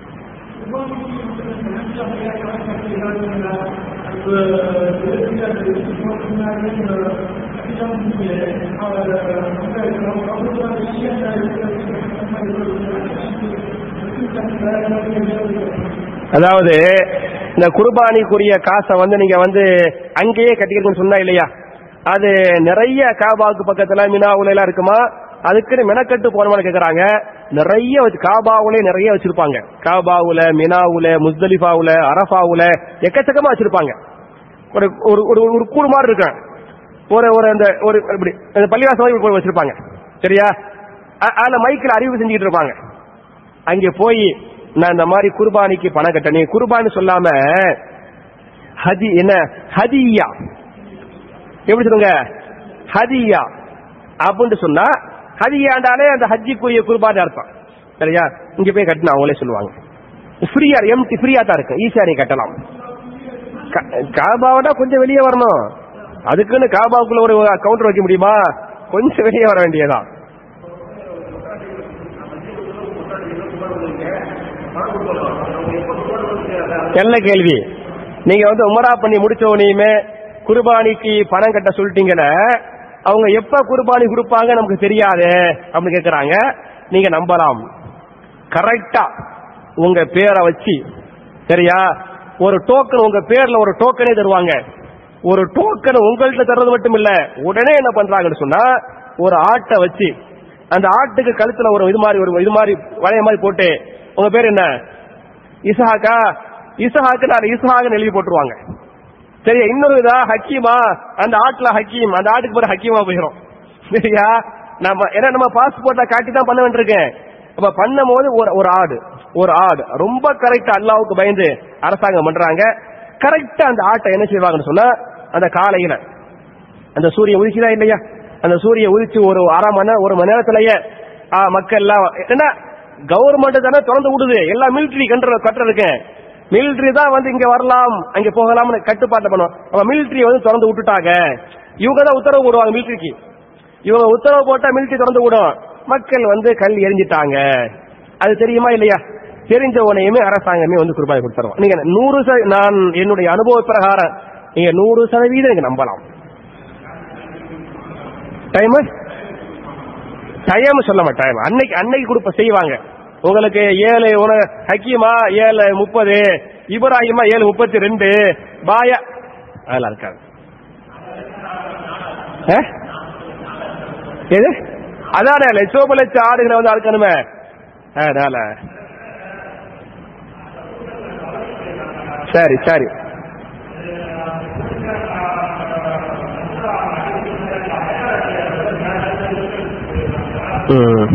Speaker 1: அதாவது இந்த குர்பானிக்குரிய காசை வந்து நீங்க வந்து அங்கேயே கட்டிக்கிறீங்கன்னு சொன்னா இல்லையா அது நிறைய காபாவுக்கு பக்கத்துல மினாவுல எல்லாம் இருக்குமா அதுக்குன்னு மெனக்கட்டு போனவங்க கேக்குறாங்க நிறைய வச்சு காபாவுல நிறைய வச்சிருப்பாங்க காபாவுல மினாவுல முஸ்தலிஃபாவுல அரஃபாவுல எக்கச்சக்கமா வச்சிருப்பாங்க ஒரு ஒரு ஒரு ஒரு கூடு மாதிரி இருக்கும் ஒரு ஒரு அந்த ஒரு இப்படி அந்த பள்ளிவாசல் மாதிரி போய் வச்சிருப்பாங்க சரியா அ- அதுல மைக்கில் அறிவு செஞ்சுக்கிட்டு இருப்பாங்க அங்கே போய் நான் இந்த மாதிரி குர்பானிக்கு பணம் கட்ட நீ குர்பானி சொல்லாம ஹதி என்ன ஹதியா எப்படி சொல்லுங்க ஹதியா அப்படின்னு சொன்னா ஹதியாண்டாலே அந்த ஹஜ்ஜிக்குரிய குர்பானி அர்த்தம் சரியா இங்க போய் கட்டினா அவங்களே சொல்லுவாங்க ஃப்ரீயா எம்டி ஃப்ரீயா தான் இருக்கு ஈஸியா நீ கட்டலாம் கா- காபாவோட கொஞ்சம் வெளியே வரணும் அதுக்குன்னு காபாவுக்குள்ள ஒரு கவுண்டர் வைக்க முடியுமா கொஞ்சம் வெளியே வர வேண்டியதான் நல்ல கேள்வி நீங்க வந்து உமரா பண்ணி முடிச்ச உடனேயுமே குர்பானிக்கு பணம் கட்ட சொல்லிட்டீங்கன்னு அவங்க எப்ப குர்பானி கொடுப்பாங்க நமக்கு தெரியாது அப்படின்னு கேக்குறாங்க நீங்க நம்பலாம் கரெக்டா உங்க பேரை வச்சு சரியா ஒரு டோக்கன் உங்க பேர்ல ஒரு டோக்கனே தருவாங்க ஒரு டோக்கன் உங்கள்கிட்ட தர்றது மட்டும் இல்ல உடனே என்ன பண்றாங்கன்னு சொன்னா ஒரு ஆட்டை வச்சு அந்த ஆட்டுக்கு கழுத்துல ஒரு இது மாதிரி ஒரு இது மாதிரி வளைய மாதிரி போட்டு உங்க பேர் என்ன இசஹாக்கா இசஹாக்கு நான் இசஹாக்குன்னு எழுதி போட்டுருவாங்க சரியா இன்னொரு இதா ஹக்கீமா அந்த ஆட்டுல ஹக்கீம் அந்த ஆட்டுக்கு பேர் ஹக்கீமா போயிடும் சரியா நம்ம ஏன்னா நம்ம பாஸ்போர்ட்ல காட்டி தான் பண்ண வேண்டியிருக்கேன் அப்ப பண்ணும் போது ஒரு ஒரு ஆடு ஒரு ஆடு ரொம்ப கரெக்டா அல்லாவுக்கு பயந்து அரசாங்கம் பண்றாங்க கரெக்டா அந்த ஆட்டை என்ன செய்வாங்கன்னு சொன்னா அந்த காலையில அந்த சூரியன் உதிக்குதா இல்லையா அந்த சூரியன் உதிச்சு ஒரு அரை மணி நேரம் ஒரு மணி நேரத்திலேயே ஆ, மக்கள் எல்லாம் என்ன கவர்மெண்ட் தானே திறந்து விடுது எல்லாம் மிலிட்டரி கண்ட்ரோல் கட்டுறதுக்கு மிலிட்டரி தான் வந்து இங்க வரலாம் அங்க போகலாம்னு கட்டுப்பாட்டை பண்ணுவோம் அப்ப மிலிட்டரி வந்து திறந்து விட்டுட்டாங்க இவங்க தான் உத்தரவு போடுவாங்க மிலிட்டரிக்கு இவங்க உத்தரவு போட்டா மிலிட்டரி திறந்து விடும் மக்கள் வந்து கல் எரிஞ்சிட்டாங்க அது தெரியுமா இல்லையா தெரிஞ்ச உடனேயுமே அரசாங்கமே வந்து குர்பானி கொடுத்துருவோம் நீங்க நூறு சத- நான் என்னுடைய அனுபவ பிரகாரம் நீங்க நூறு சதவீதம் நீங்க நம்பலாம் டைம் டைம் சொல்ல மாட்டேன் அன்னைக்கு அன்னைக்கு கொடுப்ப செய்வாங்க உங்களுக்கு ஏழு உன- ஹக்கீமா ஏழு முப்பது இப்ராஹிமா ஏழு முப்பத்தி ரெண்டு பாயா அதெல்லாம் இருக்காது ஆ? எது அதானே லட்சோப லட்சம் ஆடுகளை வந்து அறுக்கணுமே அதனால சரி சரி ம்.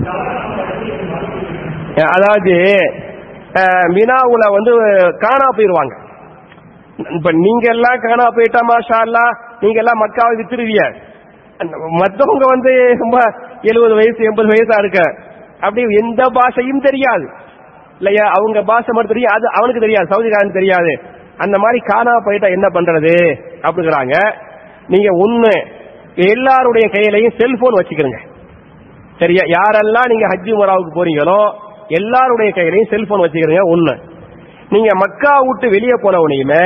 Speaker 1: அதாவது அஹ், மினாவுல வந்து காணா போயிருவாங்க இப்ப நீங்க எல்லாம் காணா போயிட்டா மாஷா அல்லா நீங்க எல்லாம் மக்காவை வித்துருவீங்க மத்தவங்க வந்து ரொம்ப எழுபது வயசு எண்பது வயசா இருக்க அப்படி எந்த பாஷையும் தெரியாது இல்லையா அவங்க பாஷை மட்டும் தெரியும் அது அவனுக்கு தெரியாது சவுதிக்காரனுக்கு தெரியாது அந்த மாதிரி காணா போயிட்டா என்ன பண்றது அப்படிங்கிறாங்க நீங்க ஒண்ணு எல்லாருடைய கையிலையும் செல்போன் வச்சுக்கிறீங்க சரியா யாரெல்லாம் நீங்க ஹஜ்ஜி முறாவுக்கு போறீங்களோ எல்லாருடைய கையிலையும் செல்போன் வச்சுக்கிறீங்க ஒண்ணு நீங்க மக்கா விட்டு வெளியே போன உடனேயுமே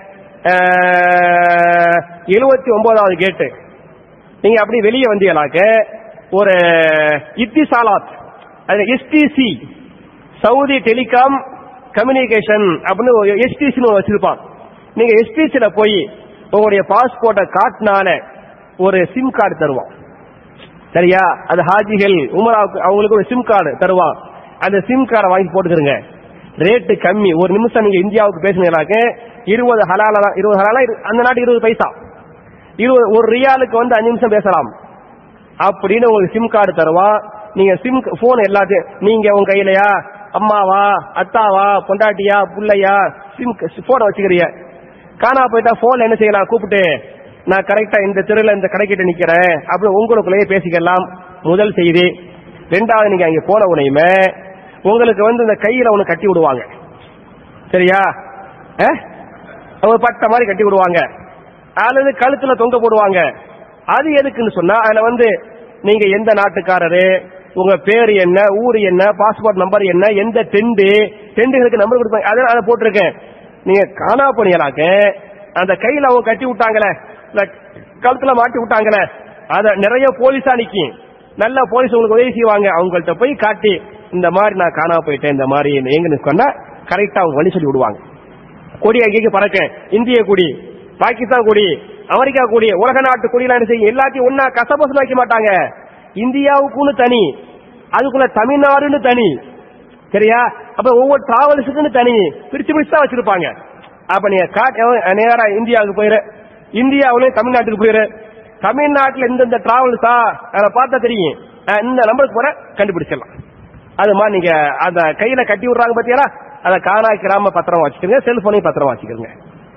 Speaker 1: எழுபத்தி ஒன்பதாவது கேட்டு நீங்க அப்படி வெளியே வந்தீங்களாக்க ஒரு இத்திசாலாத் அது எஸ்டிசி சவுதி டெலிகாம் கம்யூனிகேஷன் அப்படின்னு ஒரு எஸ்டிசின்னு வச்சிருப்பான் நீங்க எஸ்டிசில போய் உங்களுடைய பாஸ்போர்ட்டை காட்டினால ஒரு சிம் கார்டு தருவான் சரியா அது ஹாஜிகள் உமராவுக்கு அவங்களுக்கு ஒரு சிம் கார்டு தருவான் அந்த சிம் கார்டை வாங்கி போட்டுக்கிறங்க ரேட்டு கம்மி ஒரு நிமிஷம் நீங்க இந்தியாவுக்கு பேசுனீங்களாக்க இருபது ஹலால தான் இருபது ஹலாலா இரு- அந்த நாட்டு இருபது பைசா இருபது ஒரு ரியாலுக்கு வந்து அஞ்சு நிமிஷம் பேசலாம் அப்படின்னு உங்களுக்கு சிம் கார்டு தருவான் நீங்க சிம் போன் எல்லாத்தையும் நீங்க உங்க கையிலயா அம்மாவா அத்தாவா பொண்டாட்டியா புள்ளையா சிம் போனை வச்சுக்கிறீங்க காணா போயிட்டா போன்ல என்ன செய்யலாம் கூப்பிட்டு நான் கரெக்டா இந்த தெருல இந்த கடைக்கிட்ட நிக்கிறேன் அப்படி உங்களுக்குள்ளேயே பேசிக்கலாம் முதல் செய்தி ரெண்டாவது நீங்க அங்க போன உடனேயுமே உங்களுக்கு வந்து இந்த கையில ஒண்ணு கட்டி விடுவாங்க சரியா அஹ்? ஒரு பட்டை மாதிரி கட்டி விடுவாங்க அல்லது கழுத்துல தொங்க போடுவாங்க அது எதுக்குன்னு சொன்னா அதுல வந்து நீங்க எந்த நாட்டுக்காரரு உங்க பேர் என்ன ஊர் என்ன பாஸ்போர்ட் நம்பர் என்ன எந்த டெண்டு டெண்டுகளுக்கு நம்பர் கொடுப்பாங்க அதெல்லாம் அதை போட்டிருக்கேன் நீங்க காணா போனீங்களாக்க அந்த கையில அவங்க கட்டி விட்டாங்களே இந்த கழுத்துல மாட்டி விட்டாங்களே அத நிறைய போலீஸா நிக்கும் நல்ல போலீஸ் உங்களுக்கு உதவி செய்வாங்க அவங்கள்ட்ட போய் காட்டி இந்த மாதிரி நான் காணாம போயிட்டேன் இந்த மாதிரி எங்கன்னு சொன்னா கரெக்டா அவங்க வழி சொல்லி விடுவாங்க கொடி அங்கேயும் பறக்க இந்திய கொடி பாகிஸ்தான் கொடி அமெரிக்கா கொடி உலக நாட்டு கொடியெல்லாம் என்ன செய்யும் எல்லாத்தையும் ஒன்னா கசபசம் வைக்க மாட்டாங்க இந்தியாவுக்குன்னு தனி அதுக்குள்ள தமிழ்நாடுன்னு தனி சரியா அப்ப ஒவ்வொரு டிராவல்ஸுக்குன்னு தனி பிரிச்சு பிரிச்சு தான் வச்சிருப்பாங்க அப்ப நீங்க காட் நேரா இந்தியாவுக்கு போயிரு இந்தியாவிலேயும் தமிழ்நாட்டுக்கு போயிரு தமிழ்நாட்டுல இந்தந்த டிராவல்ஸா அதை பார்த்தா தெரியும் அஹ் இந்த நம்பருக்கு போற கண்டுபிடிச்சிடலாம் அது மாதிரி நீங்க அந்த கையில கட்டி விடுறாங்க பாத்தீங்களா அதை காணா கிராம பத்திரமா வச்சுக்கிறீங்க செல்போனையும் பத்திரமா வச்சுக்கிறீங்க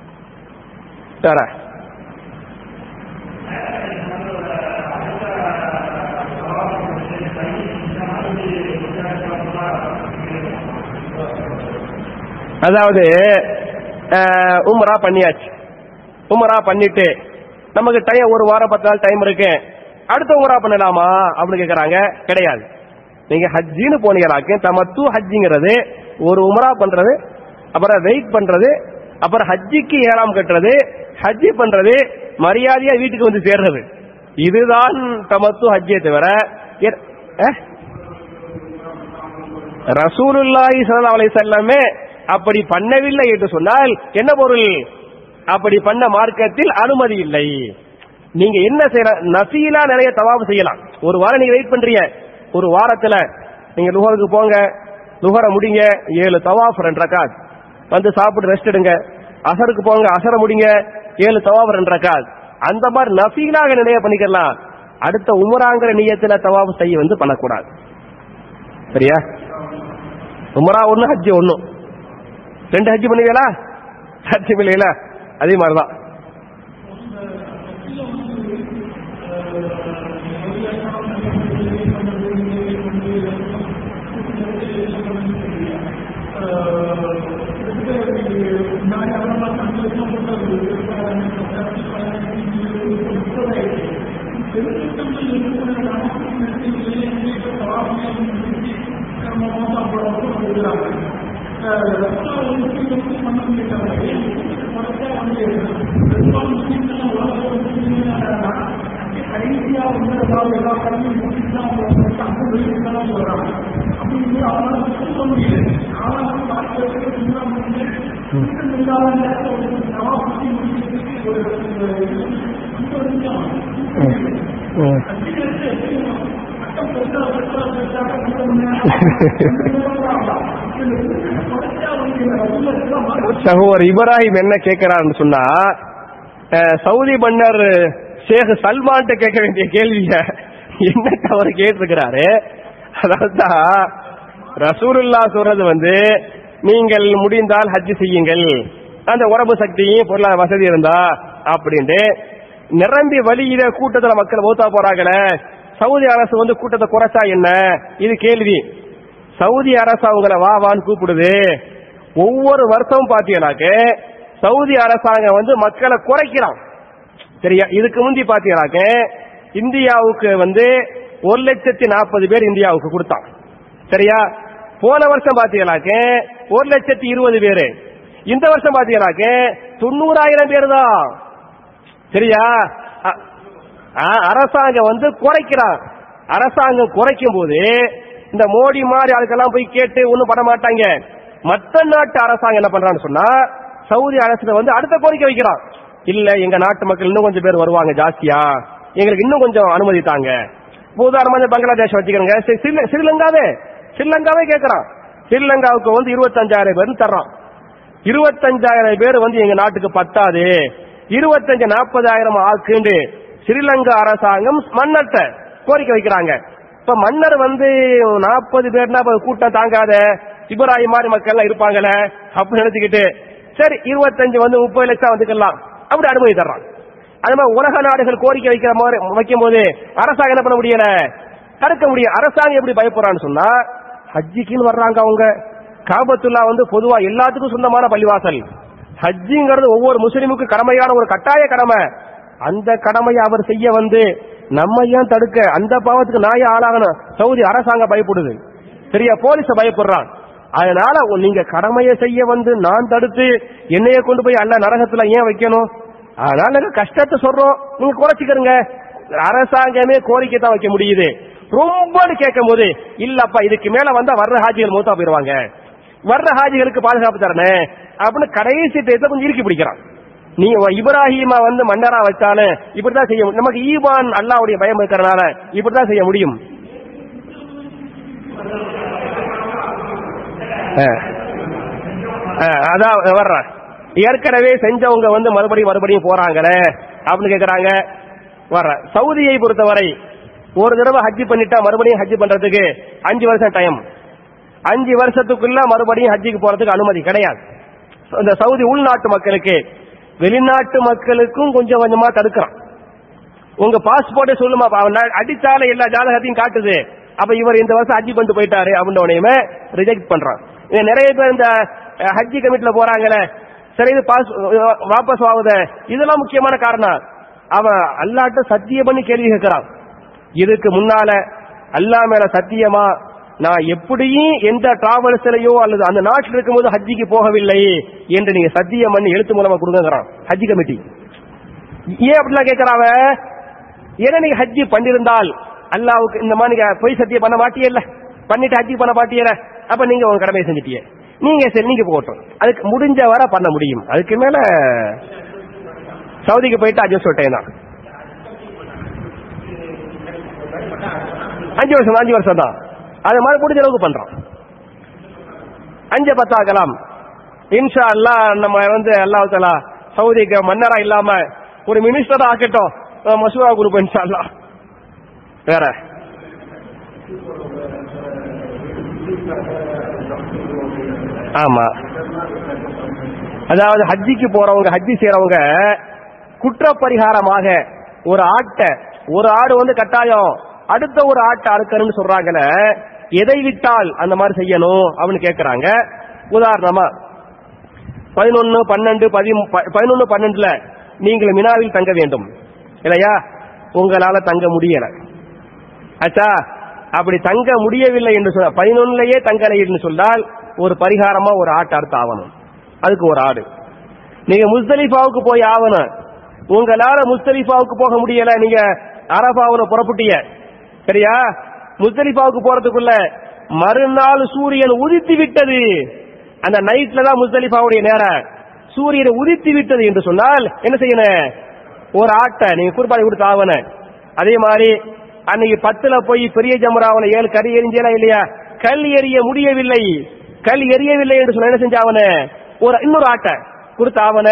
Speaker 1: வேற அதாவது அஹ், உம்ரா பண்ணியாச்சு உம்ரா பண்ணிட்டு நமக்கு டைம் ஒரு வாரம் பத்து நாள் டைம் இருக்கு அடுத்த உம்ரா பண்ணலாமா அப்படின்னு கேக்குறாங்க கிடையாது நீங்க ஹஜ்ஜின்னு போனீங்களாக்க தமத்து ஹஜ்ஜிங்கிறது ஒரு உம்ரா பண்றது அப்புறம் வெயிட் பண்றது அப்புறம் ஹஜ்ஜிக்கு ஏறாம் கட்டுறது ஹஜ்ஜி பண்றது மரியாதையா வீட்டுக்கு வந்து சேர்றது இதுதான் தமத்து ஹஜ்ஜியை தவிர எ- அஹ்? ரசூலுல்லாஹி ஸல்லல்லாஹு அலைஹி வஸல்லமே அப்படி பண்ணவில்லை என்று சொன்னால் என்ன பொருள் அப்படி பண்ண மார்க்கத்தில் அனுமதி இல்லை நீங்க என்ன செய்யலாம் நசீலா நிறைய தவாபு செய்யலாம் ஒரு வாரம் நீங்க வெயிட் பண்றீங்க ஒரு வாரத்துல நீங்க லுஹருக்கு போங்க லுஹரை முடிங்க ஏழு தவாஃப் ரெண்டு ரக்காத் வந்து சாப்பிட்டு ரெஸ்ட் எடுங்க அசருக்கு போங்க அசர முடிங்க ஏழு தவாஃப் ரெண்டு ரக்காத் அந்த மாதிரி நஃபீலாக நினைய பண்ணிக்கலாம் அடுத்த உமராங்கிற நியத்துல தவாஃப் செய்ய வந்து பண்ணக்கூடாது சரியா உமரா ஒண்ணு ஹஜ்ஜி ஒண்ணு ரெண்டு ஹஜ்ஜி பண்ணுவீங்களா ஹஜ்ஜி இல்லையில அதே மாதிரிதான் சகோதரர் இப்ராஹிம் என்ன கேட்கிறான்னு சொன்னா அஹ், சவுதி மன்னர் ஷேக் சல்மான் கேட்க வேண்டிய கேள்விய என்ன அவர் கேட்டிருக்கிறாரு அதான் ரசூலுல்லா சொல்றது வந்து நீங்கள் முடிந்தால் ஹஜ் செய்யுங்கள் அந்த உடம்பு சக்தியும் பொருளாதார வசதி இருந்தா அப்படின்ட்டு நிரம்பி வழியில கூட்டத்துல மக்கள் மூத்தா போறாங்களே சவுதி அரசு வந்து கூட்டத்தை குறைச்சா என்ன இது கேள்வி சவுதி அரசு அவங்கள வா வான்னு கூப்பிடுது ஒவ்வொரு வருஷமும் பாத்தீங்கன்னாக்க சவுதி அரசாங்கம் வந்து மக்களை குறைக்கிறான் சரியா இதுக்கு முந்தி பாத்தீங்கன்னாக்க இந்தியாவுக்கு வந்து ஒரு லட்சத்தி நாற்பது பேர் இந்தியாவுக்கு கொடுத்தான் சரியா போன வருஷம் பாத்தீங்கன்னாக்க ஒரு லட்சத்தி இருபது பேரு இந்த வருஷம் பாத்தீங்கன்னாக்க தொண்ணூறாயிரம் பேர் தான் சரியா அ- ஆ, அரசாங்கம் வந்து குறைக்கிறான் அரசாங்கம் குறைக்கும் போது இந்த மோடி மாதிரி அதுக்கெல்லாம் போய் கேட்டு ஒண்ணும் பண்ண மாட்டாங்க மற்ற நாட்டு அரசாங்கம் என்ன பண்றான்னு சொன்னா சவுதி அரசு வந்து அடுத்த கோரிக்கை வைக்கிறான் இல்ல எங்க நாட்டு மக்கள் இன்னும் கொஞ்சம் பேர் வருவாங்க ஜாஸ்தியா எங்களுக்கு இன்னும் கொஞ்சம் அனுமதி தாங்க இப்ப உதாரணமா இந்த பங்களாதேஷ் வச்சுக்கிறோங்க ஸ்ரீ- ஸ்ரீல- ஸ்ரீலங்காவே ஸ்ரீலங்காவே கேட்கறான் ஸ்ரீலங்காவுக்கு வந்து இருபத்தஞ்சாயிரம் பேர் தர்றான் இருபத்தஞ்சாயிரம் பேர் வந்து எங்க நாட்டுக்கு பத்தாது இருபத்தஞ்சு நாற்பதாயிரம் ஆக்குண்டு ஸ்ரீலங்கா அரசாங்கம் மன்னர்ட்ட கோரிக்கை வைக்கிறாங்க இப்ப மன்னர் வந்து நாற்பது பேர்னா இப்ப கூட்டம் தாங்காத இப்ராஹிம் மாதிரி மக்கள் எல்லாம் இருப்பாங்களே அப்படின்னு நினைச்சுக்கிட்டு சரி இருபத்தஞ்சு வந்து முப்பது லட்சம் வந்துக்கலாம் அப்படி அனுமதி தர்றான் அது மாதிரி உலக நாடுகள் கோரிக்கை வைக்கிற மாதிரி வைக்கும் போது அரசாங்கம் என்ன பண்ண முடியல தடுக்க முடியும் அரசாங்கம் எப்படி பயப்படுறான்னு சொன்னா ஹஜ்ஜிக்குன்னு வர்றாங்க அவங்க காபத்துல்லா வந்து பொதுவா எல்லாத்துக்கும் சொந்தமான பள்ளிவாசல் ஹஜ்ஜிங்கிறது ஒவ்வொரு முஸ்லிமுக்கும் கடமையான ஒரு கட்டாய கடமை அந்த கடமையை அவர் செய்ய வந்து நம்ம ஏன் தடுக்க அந்த பாவத்துக்கு நாய ஆளாகணும் சவுதி அரசாங்கம் பயப்படுது சரியா போலீஸ் பயப்படுறான் அதனால உ- நீங்க கடமையை செய்ய வந்து நான் தடுத்து என்னைய கொண்டு போய் அல்ல நரகத்துல ஏன் வைக்கணும் அதனால நாங்க கஷ்டத்தை சொல்றோம் நீங்க குறைச்சிக்கிறங்க அரசாங்கமே கோரிக்கை தான் வைக்க முடியுது ரொம்ப கேட்கும் போது இல்லப்பா இதுக்கு மேல வந்தா வர்ற ஹாஜிகள் மூத்தா போயிருவாங்க வர்ற ஹாஜிகளுக்கு பாதுகாப்பு தரணும் அப்படின்னு கடைசி டயத்துல கொஞ்சம் இறுக்கி பிடிக்கிறான் நீங்க ஒரு இப்ராஹிமா வந்து மன்னரா வச்சாலும் இப்படிதான் செய்ய முடியும் நமக்கு ஈவான் அல்லாவுடைய பயம் இருக்கிறனால இப்படிதான் செய்ய முடியும் ஆ. ஆ, அதான் வர்றேன் ஏற்கனவே செஞ்சவங்க வந்து மறுபடியும் மறுபடியும் போறாங்களே அப்படின்னு கேக்குறாங்க வர்றேன் சவுதியை பொறுத்தவரை ஒரு தடவை ஹஜ் பண்ணிட்டா மறுபடியும் ஹஜ் பண்றதுக்கு அஞ்சு வருஷம் டைம் அஞ்சு வருஷத்துக்குள்ள மறுபடியும் ஹஜ்ஜுக்கு போறதுக்கு அனுமதி கிடையாது இந்த சவுதி உள்நாட்டு மக்களுக்கு வெளிநாட்டு மக்களுக்கும் கொஞ்சம் கொஞ்சமா தடுக்கிறான் உங்க பாஸ்போர்ட்டை சொல்லுமா அப்ப அவன் நா- அடிச்சாலே எல்லா ஜாதகத்தையும் காட்டுது அப்ப இவர் இந்த வருஷம் ஹஜ்ஜி பண்ணிட்டு போயிட்டாரு அப்படின்ற உடனே ரிஜெக்ட் பண்றான் இது நிறைய பேர் இந்த அஹ், ஹஜ்ஜி கமிட்டில போறாங்களே சரி இது பாஸ் அஹ், வாபஸ் ஆகுது இதெல்லாம் முக்கியமான காரணம் அவன் அல்லாட்ட சத்தியம் பண்ணி கேள்வி கேட்கிறான் இதுக்கு முன்னால அல்லாஹ் மேல சத்தியமா நான் எப்படியும் எந்த டிராவல்ஸ்லயோ அல்லது அந்த நாட்டில் இருக்கும்போது ஹஜ்ஜிக்கு போகவில்லை என்று நீங்க சத்தியம் பண்ணி எழுத்து மூலமா கொடுங்கிறான் ஹஜ்ஜி கமிட்டி ஏன் அப்படிலாம் கேட்கறாவ ஏன்னா நீங்க ஹஜ்ஜி பண்ணிருந்தால் அல்லாவுக்கு இந்த மாதிரி நீங்க பொய் சத்தியம் பண்ண மாட்டியல்ல பண்ணிட்டு ஹஜ்ஜி பண்ண மாட்டியல அப்ப நீங்க உங்க கடமையை செஞ்சிட்டீங்க நீங்க சரி நீங்க போகட்டும் அதுக்கு முடிஞ்ச வரை பண்ண முடியும் அதுக்கு மேல சவுதிக்கு போயிட்டு அட்ஜஸ்ட் விட்டேன் தான் அஞ்சு வருஷம் அஞ்சு வருஷம் தான் அது மாதிரி முடிஞ்ச அளவுக்கு பண்றோம் அஞ்சு பத்தாக்கலாம் இன்ஷா அல்லாஹ் நம்ம வந்து அல்லாஹ் தலா சவுதிக்கு மன்னரா இல்லாம ஒரு மினிஸ்டரா ஆக்கட்டும் அஹ் மசூரா குரூப் இன்ஷா அல்லாஹ் வேற ஆமா அதாவது ஹஜ்ஜிக்கு போறவங்க ஹஜ்ஜி செய்யறவங்க குற்றப்பரிகாரமாக ஒரு ஆட்டை ஒரு ஆடு வந்து கட்டாயம் அடுத்த ஒரு ஆட்டை அறுக்கணும்னு சொல்றாங்கல்ல எதை விட்டால் அந்த மாதிரி செய்யணும் அப்படின்னு கேக்குறாங்க உதாரணமா பதினொன்னு பன்னெண்டு பதினொன்னு பன்னெண்டுல நீங்கள் மினாவில் தங்க வேண்டும் இல்லையா உங்களால தங்க முடியல ஆச்சா அப்படி தங்க முடியவில்லை என்று சொல்ல பதினொன்னுலயே தங்கலை என்று சொன்னால் ஒரு பரிகாரமா ஒரு ஆட்டு அறுத்து ஆகணும் அதுக்கு ஒரு ஆடு நீங்க முஸ்தலிஃபாவுக்கு போய் ஆகணும் உங்களால முஸ்தலிஃபாவுக்கு போக முடியல நீங்க அரபாவுல புறப்பட்டீங்க சரியா முஸ்தலிஃபாவுக்கு போறதுக்குள்ள மறுநாள் சூரியன் உதித்து விட்டது அந்த நைட்ல தான் முஸ்தலிஃபாவுடைய நேரம் சூரியனை உதித்து விட்டது என்று சொன்னால் என்ன செய்யணும் ஒரு ஆட்டை நீங்க குர்பானி கொடுத்து ஆகணும் அதே மாதிரி அன்னைக்கு பத்துல போய் பெரிய ஜமராவில் ஏழு கறி எரிஞ்சா இல்லையா கல் எரிய முடியவில்லை கல் எரியவில்லை என்று சொன்ன என்ன செஞ்சாவன ஒரு இன்னொரு ஆட்டை கொடுத்து ஆவன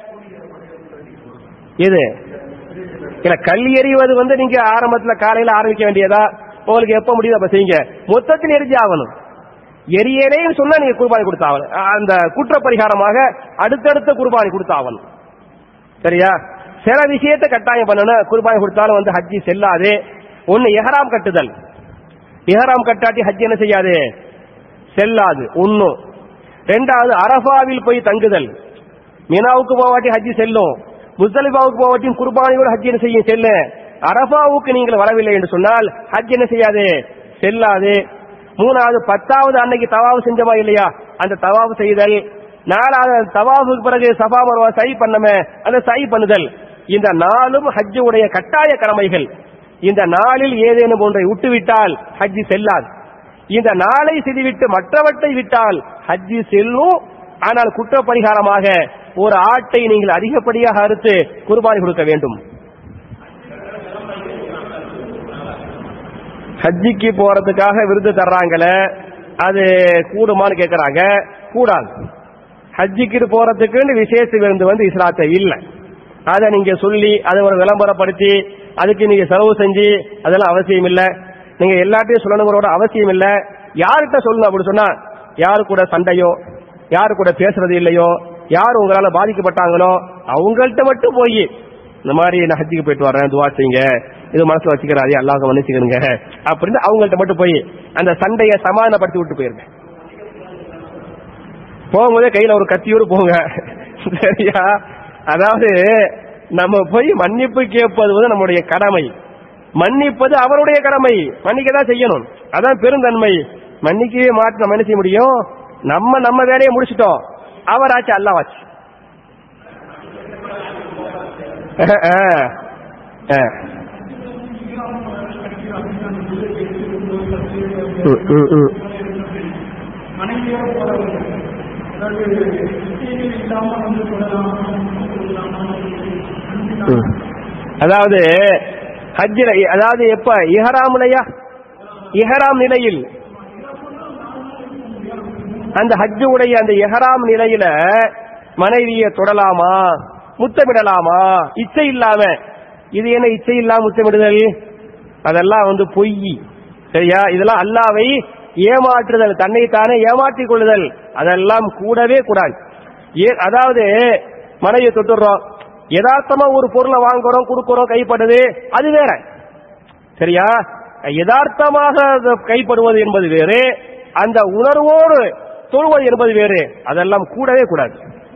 Speaker 1: எது இல்ல கல் எறிவது வந்து நீங்க ஆரம்பத்துல காலையில ஆரம்பிக்க வேண்டியதா உங்களுக்கு எப்ப முடியுது அப்ப செய்யுங்க மொத்தத்தில் எரிஞ்சு ஆகணும் எரியனேன்னு சொன்னா நீங்க குர்பானி கொடுத்தாகணும் அந்த குற்ற பரிகாரமாக அடுத்தடுத்த குர்பானி கொடுத்தாகணும் சரியா சில விஷயத்தை கட்டாயம் பண்ணணும் குர்பானி கொடுத்தாலும் வந்து ஹஜ்ஜி செல்லாது ஒன்னு எஹராம் கட்டுதல் எஹராம் கட்டாட்டி ஹஜ் என்ன செய்யாது செல்லாது ஒன்னு ரெண்டாவது அரபாவில் போய் தங்குதல் மினாவுக்கு போவாட்டி ஹஜ்ஜி செல்லும் முஸ்தலிபாவுக்கு போவாட்டியும் குர்பானியோட ஹஜ் என்ன செய்யும் செல்ல அரபாவுக்கு நீங்கள் வரவில்லை என்று சொன்னால் ஹஜ் என்ன செய்யாது செல்லாது மூணாவது பத்தாவது அன்னைக்கு தவாவு செஞ்சமா இல்லையா அந்த தவாவு செய்தல் நாலாவது தவாவுக்கு பிறகு சபா மருவா சை பண்ணமே அந்த சை பண்ணுதல் இந்த நாளும் ஹஜ் உடைய கட்டாய கடமைகள் இந்த நாளில் ஏதேனும் ஒன்றை விட்டுவிட்டால் ஹஜ்ஜி செல்லாது இந்த நாளை செய்துவிட்டு மற்றவற்றை விட்டால் ஹஜ்ஜி செல்லும் ஆனால் குற்ற பரிகாரமாக ஒரு ஆட்டை நீங்கள் அதிகப்படியாக அறுத்து குர்பானி கொடுக்க வேண்டும் ஹஜ்ஜிக்கு போறதுக்காக விருது தர்றாங்களே அது கூடுமான்னு கேக்குறாங்க கூடாது ஹஜ்ஜிக்கு போறதுக்குன்னு விசேஷ விருந்து வந்து இஸ்லாத்தை இல்லை அதை நீங்க சொல்லி அதை ஒரு விளம்பரப்படுத்தி அதுக்கு நீங்க செலவு செஞ்சு அதெல்லாம் அவசியம் இல்ல நீங்க எல்லாத்தையும் சொல்லணுங்கிறோட அவசியம் இல்ல யார்கிட்ட சொல்லணும் அப்படி சொன்னா யாரு கூட சண்டையோ யாரு கூட பேசுறது இல்லையோ யார் உங்களால பாதிக்கப்பட்டாங்களோ அவங்கள்ட்ட மட்டும் போய் இந்த மாதிரி நான் ஹஜ்ஜிக்கு போயிட்டு வரேன் துவா செய்யுங்க இது மனசுல வச்சுக்கிறாரு அல்லாஹ் மன்னிச்சுக்கிறங்க அப்படின்னு அவங்கள்ட்ட மட்டும் போய் அந்த சண்டையை சமாதானப்படுத்தி விட்டு போயிருங்க போகும்போதே கையில ஒரு கத்தியோடு போங்க சரியா அதாவது நம்ம போய் மன்னிப்பு கேட்பது வந்து நம்முடைய கடமை மன்னிப்பது அவருடைய கடமை மன்னிக்க தான் செய்யணும் அதான் பெருந்தன்மை மன்னிக்கவே மாட்டு நம்ம என்ன செய்ய முடியும் நம்ம நம்ம வேலையை முடிச்சிட்டோம் அவராச்சு அல்லாவாச்சு
Speaker 2: மனைவியோட போறவங்க அதாவது விஷயங்கள் இல்லாம வந்து சொல்லலாம்
Speaker 1: அதாவது ஹஜ்ஜில அதாவது எப்ப இஹராம்லையா இஹராம் நிலையில் அந்த ஹஜ்ஜு உடைய அந்த இஹராம் நிலையில மனைவியை தொடலாமா முத்தமிடலாமா இச்சை இல்லாம இது என்ன இச்சை இல்லாம முத்தமிடுதல் அதெல்லாம் வந்து பொய் சரியா இதெல்லாம் அல்லாவை ஏமாற்றுதல் தன்னைத்தானே ஏமாற்றிக் கொள்ளுதல் அதெல்லாம் கூடவே கூடாது ஏ அதாவது மனைவியை தொட்டுறோம் யதார்த்தமா ஒரு பொருளை வாங்குறோம் கொடுக்கறோம் கைப்படுது அது வேற சரியா யதார்த்தமாக அது கைப்படுவது என்பது வேறு அந்த உணர்வோடு தொழுவது என்பது வேறு அதெல்லாம் கூடவே கூடாது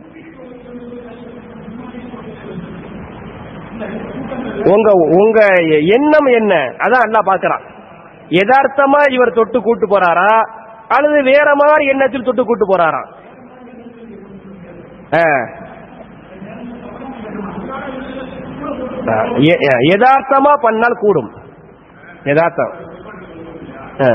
Speaker 1: உங்க உங்க எண்ணம் என்ன அதான் எல்லாம் பாக்குறான் யதார்த்தமா இவர் தொட்டு கூட்டு போறாரா அல்லது வேற மாதிரி எண்ணத்தில் தொட்டு கூட்டு போறாரா ஆ. ஆ, எ- எ- யதார்த்தமா பண்ணால் கூடும் யதார்த்தம் ஆ.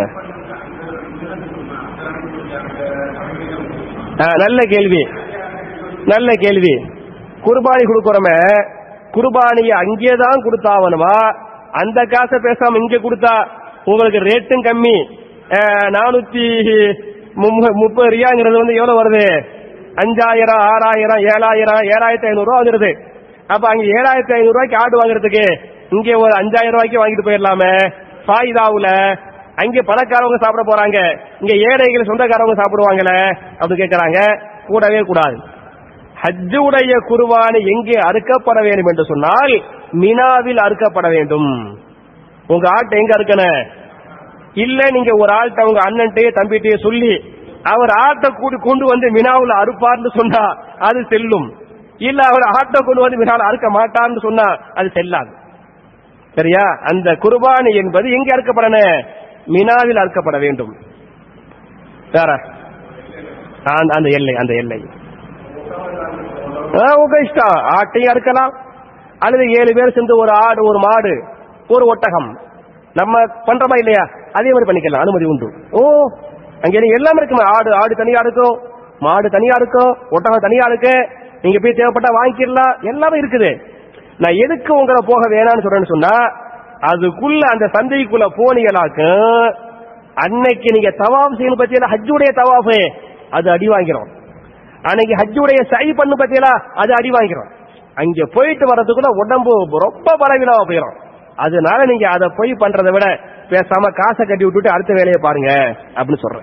Speaker 1: ஆ, நல்ல கேள்வி நல்ல கேள்வி குர்பானி கொடுக்கறோமே குர்பானியை அங்கேதான் கொடுத்தாவணுமா அந்த காசை பேசாம இங்க கொடுத்தா உங்களுக்கு ரேட்டும் கம்மி அஹ், நானூத்தி மும்ம- முப்பது ரியாங்கிறது வந்து எவ்வளவு வருது அஞ்சாயிரம் ஆறாயிரம் ஏழாயிரம் ஏழாயிரத்தி ஐநூறு ரூபா வந்துருது அப்ப அங்க ஏழாயிரத்தி ஐநூறு ரூபாய்க்கு ஆடு வாங்குறதுக்கு இங்க ஒரு அஞ்சாயிரம் ரூபாய்க்கு வாங்கிட்டு போயிடலாமே ஃபாயிதாவுல அங்க பணக்காரவங்க சாப்பிட போறாங்க இங்க ஏழைகள் சொந்தக்காரவங்க சாப்பிடுவாங்களே அப்படி கேட்கறாங்க கூடவே கூடாது ஹஜ்ஜுடைய குர்பானி எங்கே அறுக்கப்பட வேண்டும் என்று சொன்னால் மினாவில் அறுக்கப்பட வேண்டும் உங்க ஆட்டை எங்க அறுக்கணும் இல்ல நீங்க ஒரு ஆள்கிட்ட உங்க அண்ணன்ட்டே தம்பிட்டே சொல்லி அவர் ஆட்டை கூடி கொண்டு வந்து மினாவுல அறுப்பார்னு சொன்னா அது செல்லும் இல்ல அவர் ஆட்டை கொண்டு வந்து மினாவில் அறுக்க மாட்டார்னு சொன்னா அது செல்லாது சரியா அந்த குர்பானி என்பது எங்க அறுக்கப்படணும் மினாவில் அறுக்கப்பட வேண்டும் வேற அந்த- அந்த எல்லை அந்த எல்லை ஆ, உங்க இஷ்டம் ஆட்டையும் அறுக்கலாம் அல்லது ஏழு பேர் சேர்ந்து ஒரு ஆடு ஒரு மாடு ஒரு ஒட்டகம் நம்ம பண்றோமா இல்லையா அதே மாதிரி பண்ணிக்கலாம் அனுமதி உண்டு ஓ அங்க நீங்க எல்லாமே இருக்குமா ஆடு ஆடு தனியா இருக்கும் மாடு தனியா இருக்கும் ஒட்டகம் தனியா இருக்கு நீங்க போய் தேவைப்பட்டா வாங்கிக்கலாம் எல்லாமே இருக்குது நான் எதுக்கு உங்களை போக வேணாம்னு சொல்றேன்னு சொன்னா அதுக்குள்ள அந்த சந்தைக்குள்ள போனீங்களாக்கும் அன்னைக்கு நீங்க தவாஃப் செய்யணும் பத்தியா ஹஜ்ஜுடைய தவாஃபு அது அடி வாங்கிறோம் அன்னைக்கு ஹஜ்ஜுடைய சை பண்ணு பத்தியலா அது அடி வாங்கிறோம் அங்க போயிட்டு வர்றதுக்குள்ள உடம்பு ரொம்ப பலவீனமா போயிடும் அதனால நீங்க அதை போய் பண்றதை விட பேசாம காசை கட்டி விட்டுட்டு அடுத்த வேலையை பாருங்க அப்படின்னு சொல்றேன்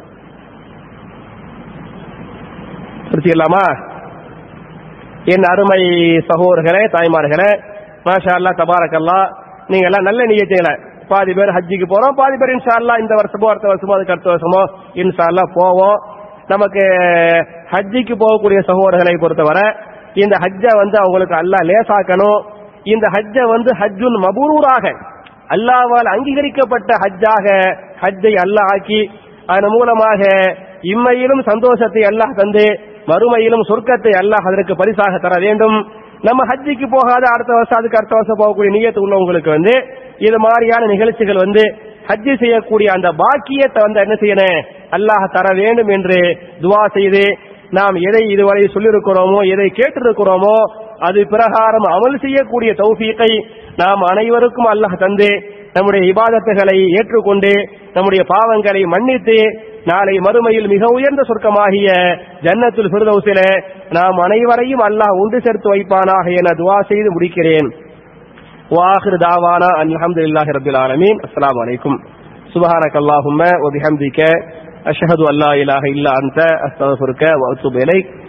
Speaker 1: புரிச்சுக்கலாமா என் அருமை சகோதரர்களே தாய்மார்களே மாஷா அல்லா தபாரக்கல்லா நீங்க எல்லாம் நல்ல நியத்திகளை பாதி பேர் ஹஜ்ஜிக்கு போறோம் பாதி பேர் இன்ஷா அல்லாஹ் இந்த வருஷமோ அடுத்த வருஷமோ அதுக்கு அடுத்த வருஷமோ இன்ஷா அல்லாஹ் போவோம் நமக்கு ஹஜ்ஜிக்கு போகக்கூடிய சகோதரர்களை பொறுத்தவரை இந்த ஹஜ்ஜை வந்து அவங்களுக்கு அல்லாஹ் லேசாக்கணும் இந்த ஹஜ்ஜை வந்து ஹஜ்ஜுன் மபூரூராக அல்லாவால் அங்கீகரிக்கப்பட்ட ஹஜ்ஜாக ஹஜ்ஜை அல்லாஹ் ஆக்கி அதன் மூலமாக இம்மையிலும் சந்தோஷத்தை அல்லாஹ் தந்து மறுமையிலும் சொர்க்கத்தை அல்லாஹ் அதற்கு பரிசாக தர வேண்டும் நம்ம ஹஜ்ஜிக்கு போகாத அடுத்த வருஷம் அதுக்கு அடுத்த வருஷம் போகக்கூடிய நியத்து உள்ளவங்களுக்கு வந்து இது மாதிரியான நிகழ்ச்சிகள் வந்து ஹஜ்ஜி செய்யக்கூடிய அந்த பாக்கியத்தை வந்து என்ன செய்யணும் அல்லாஹ் தர வேண்டும் என்று துவா செய்து நாம் எதை இதுவரை சொல்லியிருக்கிறோமோ எதை கேட்டிருக்கிறோமோ அது பிரகாரம் அமல் செய்யக்கூடிய தௌஃபீக்கை நாம் அனைவருக்கும் அல்லாஹ் தந்து நம்முடைய இபாதத்துகளை ஏற்றுக்கொண்டு நம்முடைய பாவங்களை மன்னித்து நாளை மறுமையில் மிக உயர்ந்த சொர்க்கமாகிய ஜன்னத்துல் ஃபிர்தௌஸில நாம் அனைவரையும் அல்லாஹ் ஒன்று சேர்த்து வைப்பானாக என துவா செய்து முடிக்கிறேன் واخر دعوانا ان الحمد لله رب العالمين السلام عليكم سبحانك اللهم وبحمدك اشهد ان لا اله الا انت استغفرك واتوب اليك